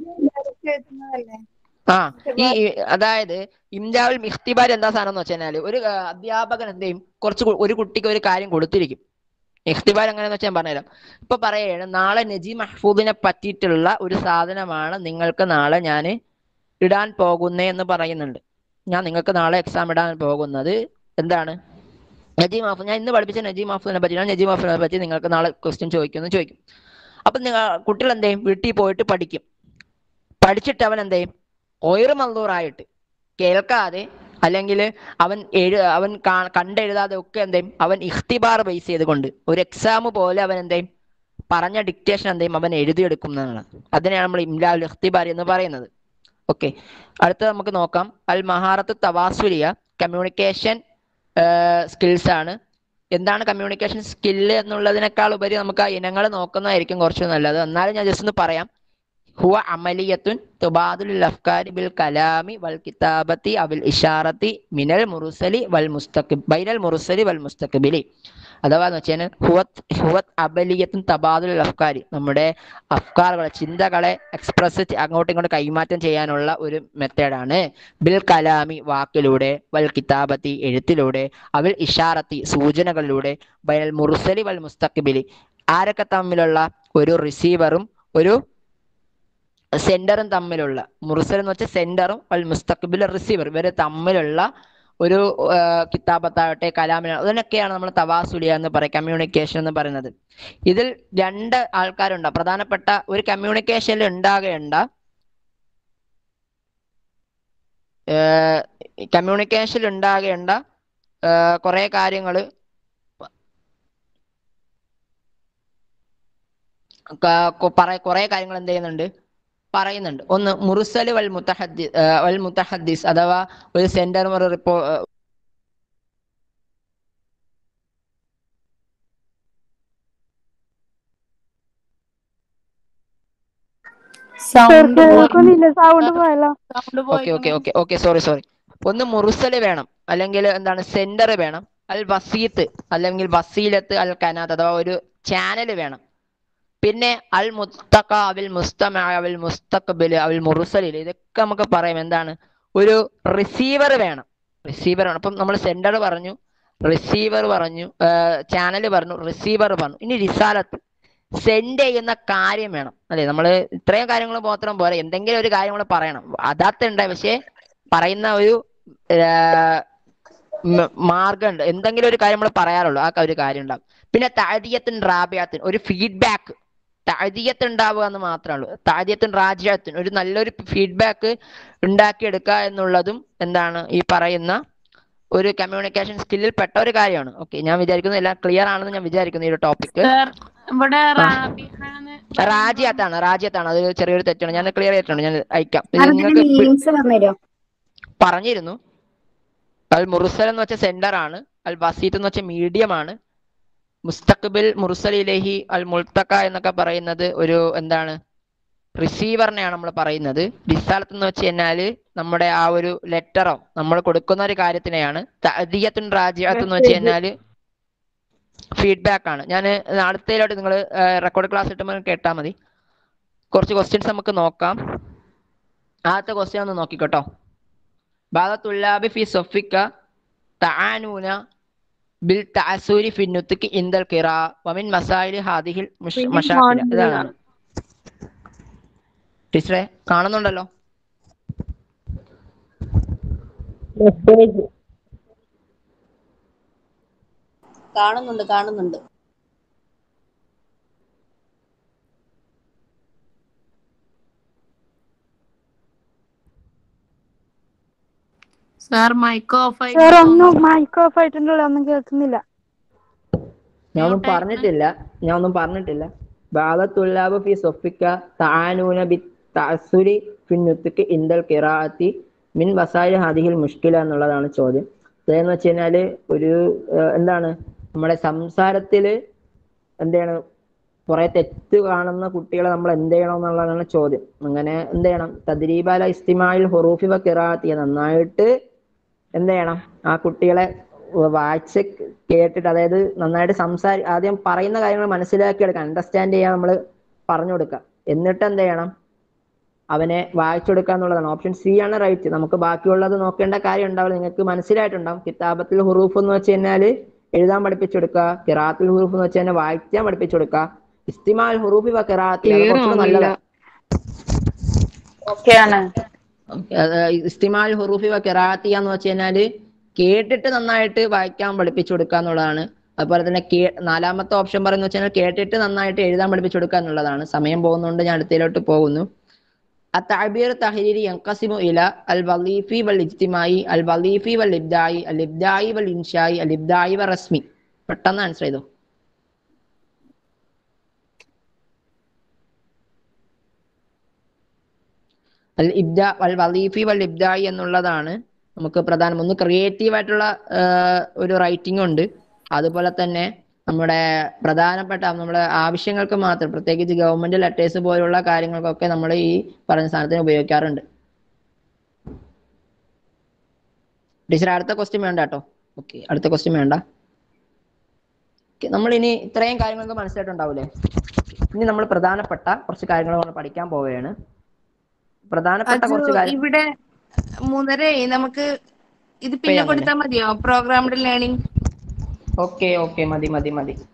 ആ ഈ ഈ അതായത് ഇംലാവുൽ ഇഖ്തിബാർ എന്താ സാധനം എന്ന് വെച്ചാൽ ഒരു ആ, അധ്യാപകൻ എന്ത് ചെയ്യും കുറച്ച് കു- ഒരു കുട്ടിക്ക് ഒരു കാര്യം കൊടുത്തിരിക്കും ഇഖ്തിബാർ എങ്ങനെയാന്ന് വെച്ചാൽ ഞാൻ പറഞ്ഞുതരാം ഇപ്പൊ പറയുകയാണ് നാളെ നജീം മഹ്ഫൂദിനെ പറ്റിയിട്ടുള്ള ഒരു സാധനമാണ് നിങ്ങൾക്ക് നാളെ ഞാൻ ഇടാൻ പോകുന്നേ എന്ന് പറയുന്നുണ്ട് ഞാൻ നിങ്ങൾക്ക് നാളെ എക്സാം ഇടാൻ പോകുന്നത് എന്താണ് നജീം മഹ്ഫൂദ് ഞാൻ ഇന്ന് പഠിപ്പിച്ച നജീം മഹ്ഫൂദിനെ പറ്റിയാണ് നജീം മഹ്ഫൂദിനെ പറ്റി നിങ്ങൾക്ക് നാളെ ക്വസ്റ്റ്യൻ ചോദിക്കുമെന്ന് ചോദിക്കും അപ്പൊ നിങ്ങൾ കുട്ടികൾ എന്ത് ചെയ്യും വീട്ടിൽ പോയിട്ട് പഠിക്കും പഠിച്ചിട്ട് അവൻ എന്ത് ചെയ്യും ഒയറ് മന്ദൂറായിട്ട് കേൾക്കാതെ അല്ലെങ്കിൽ അവൻ എഴു അവൻ കാ- കണ്ടെഴുതാതെ ഒക്കെ എന്ത് ചെയ്യും അവൻ ഇഖ്തിബാർ ബേസ് ചെയ്തുകൊണ്ട് ഒരു എക്സാം പോലെ അവൻ എന്ത് ചെയ്യും പറഞ്ഞ ഡിക്റ്റേഷൻ എന്ത് ചെയ്യും അവൻ എഴുതിയെടുക്കുന്നതാണ് അതിനെയാണ് നമ്മൾ ഇംലാൽ ഇഖ്തിബാർ എന്ന് പറയുന്നത് ഓക്കെ അടുത്ത നമുക്ക് നോക്കാം അൽ മഹാറത്ത് തവാസുലിയ കമ്മ്യൂണിക്കേഷൻ സ്കിൽസ് ആണ് എന്താണ് കമ്മ്യൂണിക്കേഷൻ സ്കില്ല് എന്നുള്ളതിനേക്കാൾ ഉപരി നമുക്ക് ആ ഇനങ്ങൾ നോക്കുന്നതായിരിക്കും കുറച്ച് നല്ലത് എന്നാലും ഞാൻ ജസ്റ്റ് ഒന്ന് പറയാം ഹുവ അമലിയത്തുൻ തുബാദുൽ അഫ്കാരി ബിൽ കലാമി വൽ കിതാബത്തി അവിൽ ഇഷാറത്തി മിനൽ മുറുസലി വൽ മുസ്തഖിബ് ബൈനൽ മുറുസലി വൽ മുസ്തഖിബിലി അഥവാ എന്ന് വെച്ചാൽ ഹുവത്ത് ഹുവത്ത് അബലിയത്തും തബാദുൽ അഫ്കാരി നമ്മുടെ അഫ്കാറുകളെ ചിന്തകളെ എക്സ്പ്രസ് അങ്ങോട്ടും ഇങ്ങോട്ടും കൈമാറ്റം ചെയ്യാനുള്ള ഒരു മെത്തേഡാണ് ബിൽ കലാമി വാക്കിലൂടെ വൽ കിതാബത്തി എഴുത്തിലൂടെ അവിൽ ഇഷാറത്തി സൂചനകളിലൂടെ ബൈനൽ മുറുസലി വൽ മുസ്തഖിബിലി ആരൊക്കെ തമ്മിലുള്ള ഒരു റിസീവറും ഒരു സെന്ററും തമ്മിലുള്ള മുർസൽ എന്ന് വെച്ചാൽ സെന്ററും അൽ മുസ്തഖബിൽ റിസീവർ ഇവര് തമ്മിലുള്ള ഒരു ആ, കിതാബത്താവട്ടെ കലാമിന അതിനൊക്കെയാണ് നമ്മൾ തവാസുലിയ എന്ന് പറയും കമ്മ്യൂണിക്കേഷൻ എന്ന് പറയുന്നത് ഇതിൽ രണ്ട് ആൾക്കാരുണ്ട് പ്രധാനപ്പെട്ട ഒരു കമ്മ്യൂണിക്കേഷനിൽ ഉണ്ടാകേണ്ട കമ്മ്യൂണിക്കേഷനിൽ ഉണ്ടാകേണ്ട കുറെ കാര്യങ്ങൾ കുറെ കാര്യങ്ങൾ എന്ത് ചെയ്യുന്നുണ്ട് പറയുന്നുണ്ട് ഒന്ന് മുറുസല് വൽ മുത്തഹദ്ദി ആ, വൽ മുത്തഹദ്ദിസ് അഥവാ ഒരു സെന്റർ ഒരു റിപ്പോ സൗണ്ട് സൗണ്ട് പോയല്ലോ sound okay okay okay okay sorry sorry ഒന്ന് മുറുസല് വേണം അല്ലെങ്കിൽ എന്താണ് സെന്റർ വേണം അൽ വസീത്ത് അല്ലെങ്കിൽ വസീലത്ത് അൽ കനാത്ത് അഥവാ ഒരു ചാനൽ വേണം പിന്നെ അൽ മുത്തഖ അവിൽ മുസ്തമ അവിൽ മുസ്തഖബിൽ അവിൽ മുറുസലിൽ ഇതൊക്കെ നമുക്ക് പറയാം എന്താണ് ഒരു റിസീവർ വേണം റിസീവർ വേണം അപ്പം നമ്മൾ സെന്റർ പറഞ്ഞു റിസീവർ പറഞ്ഞു ചാനൽ പറഞ്ഞു റിസീവർ പറഞ്ഞു ഇനി റിസാലത്ത് സെൻഡ് ചെയ്യുന്ന കാര്യം വേണം അല്ലെ നമ്മൾ ഇത്രയും കാര്യങ്ങൾ മാത്രം പോരാ എന്തെങ്കിലും ഒരു കാര്യം നമ്മൾ പറയണം അതാത്തുണ്ട് പക്ഷേ പറയുന്ന ഒരു മാർഗമുണ്ട് എന്തെങ്കിലും ഒരു കാര്യം നമ്മൾ പറയാറുള്ളൂ ആ ഒരു കാര്യം ഉണ്ടാവും പിന്നെ താഴ്തിയത്തിന് റാബിയത്തിന് ഒരു ഫീഡ്ബാക്ക് താഴ്തിയത്ത് ഉണ്ടാവുക എന്ന് മാത്രമേ ഉള്ളൂ താഴ്തിയത്തിന് റാജ്യത്തിന് ഒരു നല്ലൊരു ഫീഡ്ബാക്ക് ഉണ്ടാക്കിയെടുക്കുക എന്നുള്ളതും എന്താണ് ഈ പറയുന്ന ഒരു കമ്മ്യൂണിക്കേഷൻ സ്കില്ലിൽ പെട്ട ഒരു കാര്യമാണ് ഓക്കെ ഞാൻ വിചാരിക്കുന്നു എല്ലാം ക്ലിയർ ആണെന്ന് ഞാൻ വിചാരിക്കുന്നു ഈ ഒരു ടോപ്പിക് സർ ഇവിടെ റാബിഹാന്ന് രാജ്യത്താണ് രാജ്യത്താണ് അത് ചെറിയൊരു തെറ്റാണ് ഞാൻ ക്ലിയർ ചെയ്തിട്ടുണ്ട് ഞാൻ അയക്കാം ഇത് അതിന്റെ നിങ്ങൾക്ക് മീനിങ്സ് പറഞ്ഞുതരോ പറഞ്ഞിരുന്നു അൽ മുർസൽ എന്ന് വെച്ച സെന്റർ ആണ് അൽ വസീത്ത് എന്ന് വെച്ച മീഡിയം ആണ് മുസ്തഖബിൽ മുർസൽ ഇലഹി അൽ മുൾത്തക്ക എന്നൊക്കെ പറയുന്നത് ഒരു എന്താണ് റിസീവറിനെയാണ് നമ്മൾ പറയുന്നത് റിസാലത്ത് എന്ന് വെച്ച് കഴിഞ്ഞാല് നമ്മുടെ ആ ഒരു ലെറ്ററോ നമ്മൾ കൊടുക്കുന്ന ഒരു കാര്യത്തിനെയാണ് തഅദിയത്തുൻ റാജിഅത്ത് എന്ന് വെച്ച് കഴിഞ്ഞാല് ഫീഡ്ബാക്ക് ആണ് ഞാൻ അടുത്തതിലോട്ട് നിങ്ങൾ റെക്കോർഡ് ക്ലാസ് കിട്ടുമ്പോൾ കേട്ടാൽ മതി കുറച്ച് ക്വസ്റ്റ്യൻസ് നമുക്ക് നോക്കാം ആദ്യത്തെ ക്വസ്റ്റ്യൻ ഒന്ന് നോക്കിക്കോട്ടോ بعض الطلاب في صفك تعانون بالتعسر في النطق عند القراءة ومن مسائل هذه المشاكل ഇതാണ് ടീച്ചറെ കാണുന്നുണ്ടല്ലോ മെസ്സേജ് കാണുന്നുണ്ട് കാണുന്നുണ്ട് സാർ മൈക്ക് ഓഫ് ആയി സാർ ഒന്നും മൈക്ക് ഓഫ് ആയിട്ടുണ്ടല്ലോ ഒന്നും കേൾക്കുന്നില്ല ഞാൻ ഒന്നും Mute ആയിരിക്കണം. പറഞ്ഞിട്ടില്ല ഞാൻ ഒന്നും പറഞ്ഞിട്ടില്ല ബാലത്തുല്ലാബ് ഫി സൊഫിക്ക താനൂന ബി തഅസുരി ഫി നുത്ക് ഇന്ദൽ ഖിറാഅത്തി മിൻ വസായി ഹാദിഹിൽ മുഷ്കില എന്നുള്ളതാണ് ചോദ്യം അതെന്ന് വെച്ച് കഴിഞ്ഞാല് ഒരു ഏഹ്, എന്താണ് നമ്മുടെ സംസാരത്തില് എന്താണ് കുറെ തെറ്റ് കാണുന്ന കുട്ടികളെ നമ്മൾ എന്ത് ചെയ്യണം എന്നുള്ളതാണ് ചോദ്യം അങ്ങനെ എന്ത് ചെയ്യണം തദ്രീബാല ഇസ്തിമായിൽ ഹുറൂഫി വ ഖിറാഅത്തി നന്നായിട്ട് എന്ത് ചെയ്യണം ആ കുട്ടികളെ വായിച്ച് കേട്ടിട്ട് അതായത് നന്നായിട്ട് സംസാരി ആദ്യം പറയുന്ന കാര്യങ്ങൾ മനസ്സിലാക്കി എടുക്കാം അണ്ടർസ്റ്റാൻഡ് ചെയ്യാൻ നമ്മൾ പറഞ്ഞു കൊടുക്കുക എന്നിട്ട് എന്ത് ചെയ്യണം അവനെ വായിച്ചെടുക്കുക എന്നുള്ളതാണ് ഓപ്ഷൻ സി ആണ് റൈറ്റ് നമുക്ക് ബാക്കിയുള്ളത് നോക്കേണ്ട കാര്യം ഉണ്ടാവില്ല നിങ്ങൾക്ക് മനസ്സിലായിട്ടുണ്ടാവും കിതാബത്തിൽ ഹുറൂഫ് എന്ന് വെച്ച് കഴിഞ്ഞാൽ എഴുതാൻ പഠിപ്പിച്ചു കൊടുക്കുക കിറാത്തിൽ ഹുറൂഫ് എന്ന് വെച്ച് കഴിഞ്ഞാൽ വായിക്കാൻ പഠിപ്പിച്ചു കൊടുക്കുക ഇസ്തിമാൽ ഹുറൂഫി വ കിറാത്തി അത് കുറച്ചുകൂടെ നല്ലതാണ് ഓക്കെയാണ് അത് ഇസ്തിമാൽ ഹുറൂഫി വ കിറാത്തി എന്ന് വെച്ച് കഴിഞ്ഞാല് കേട്ടിട്ട് നന്നായിട്ട് വായിക്കാൻ പഠിപ്പിച്ചു കൊടുക്കുക എന്നുള്ളതാണ് അതുപോലെ തന്നെ കേ നാലാമത്തെ ഓപ്ഷൻ പറയുന്നത് വെച്ചാൽ കേട്ടിട്ട് നന്നായിട്ട് എഴുതാൻ പഠിപ്പിച്ചു കൊടുക്കുക എന്നുള്ളതാണ് സമയം പോകുന്നതുകൊണ്ട് ഞാൻ അടുത്തതിലോട്ട് പോകുന്നു التعبير التحريري ينقسم إلى الوظيفي والاجتماعي الوظيفي والإبداعي الإبداعي والإنشائي الإبداعي والرسمي പെട്ടെന്ന് ആൻസർ ചെയ്തോ അൽ ഇബ്ദാ അൽ വലീഫി വൽ ഇബ്ദായി എന്നുള്ളതാണ് നമുക്ക് പ്രധാനം ഒന്ന് ക്രിയേറ്റീവ് ആയിട്ടുള്ള ആഹ്, ഒരു റൈറ്റിംഗ് ഉണ്ട് അതുപോലെ തന്നെ നമ്മുടെ പ്രധാനപ്പെട്ട നമ്മുടെ ആവശ്യങ്ങൾക്ക് മാത്രം പ്രത്യേകിച്ച് ഗവൺമെന്റ് ലെറ്റേഴ്സ് പോലുള്ള കാര്യങ്ങൾക്കൊക്കെ നമ്മൾ ഈ പറഞ്ഞ സാധനത്തിന് ഉപയോഗിക്കാറുണ്ട് ടീച്ചർ അടുത്ത ക്വസ്റ്റ്യൻ വേണ്ട കേട്ടോ ഓക്കെ അടുത്ത ക്വസ്റ്റ്യൻ വേണ്ട നമ്മൾ ഇനി ഇത്രയും കാര്യങ്ങളൊക്കെ മനസ്സിലായിട്ടുണ്ടാവൂലേ ഇനി നമ്മൾ പ്രധാനപ്പെട്ട കുറച്ച് കാര്യങ്ങൾ നമ്മൾ പഠിക്കാൻ പോവുകയാണ് പ്രധാനപ്പെട്ട കുറച്ച് കാര്യം ഇവിടെ മൂന്നര നമുക്ക് ഇത് പിന്നെ ചെയ്യാം, കൊടുത്താൽ മതിയോ പ്രോഗ്രാംഡ് ലേണിംഗ് ഓക്കെ ഓക്കെ മതി മതി മതി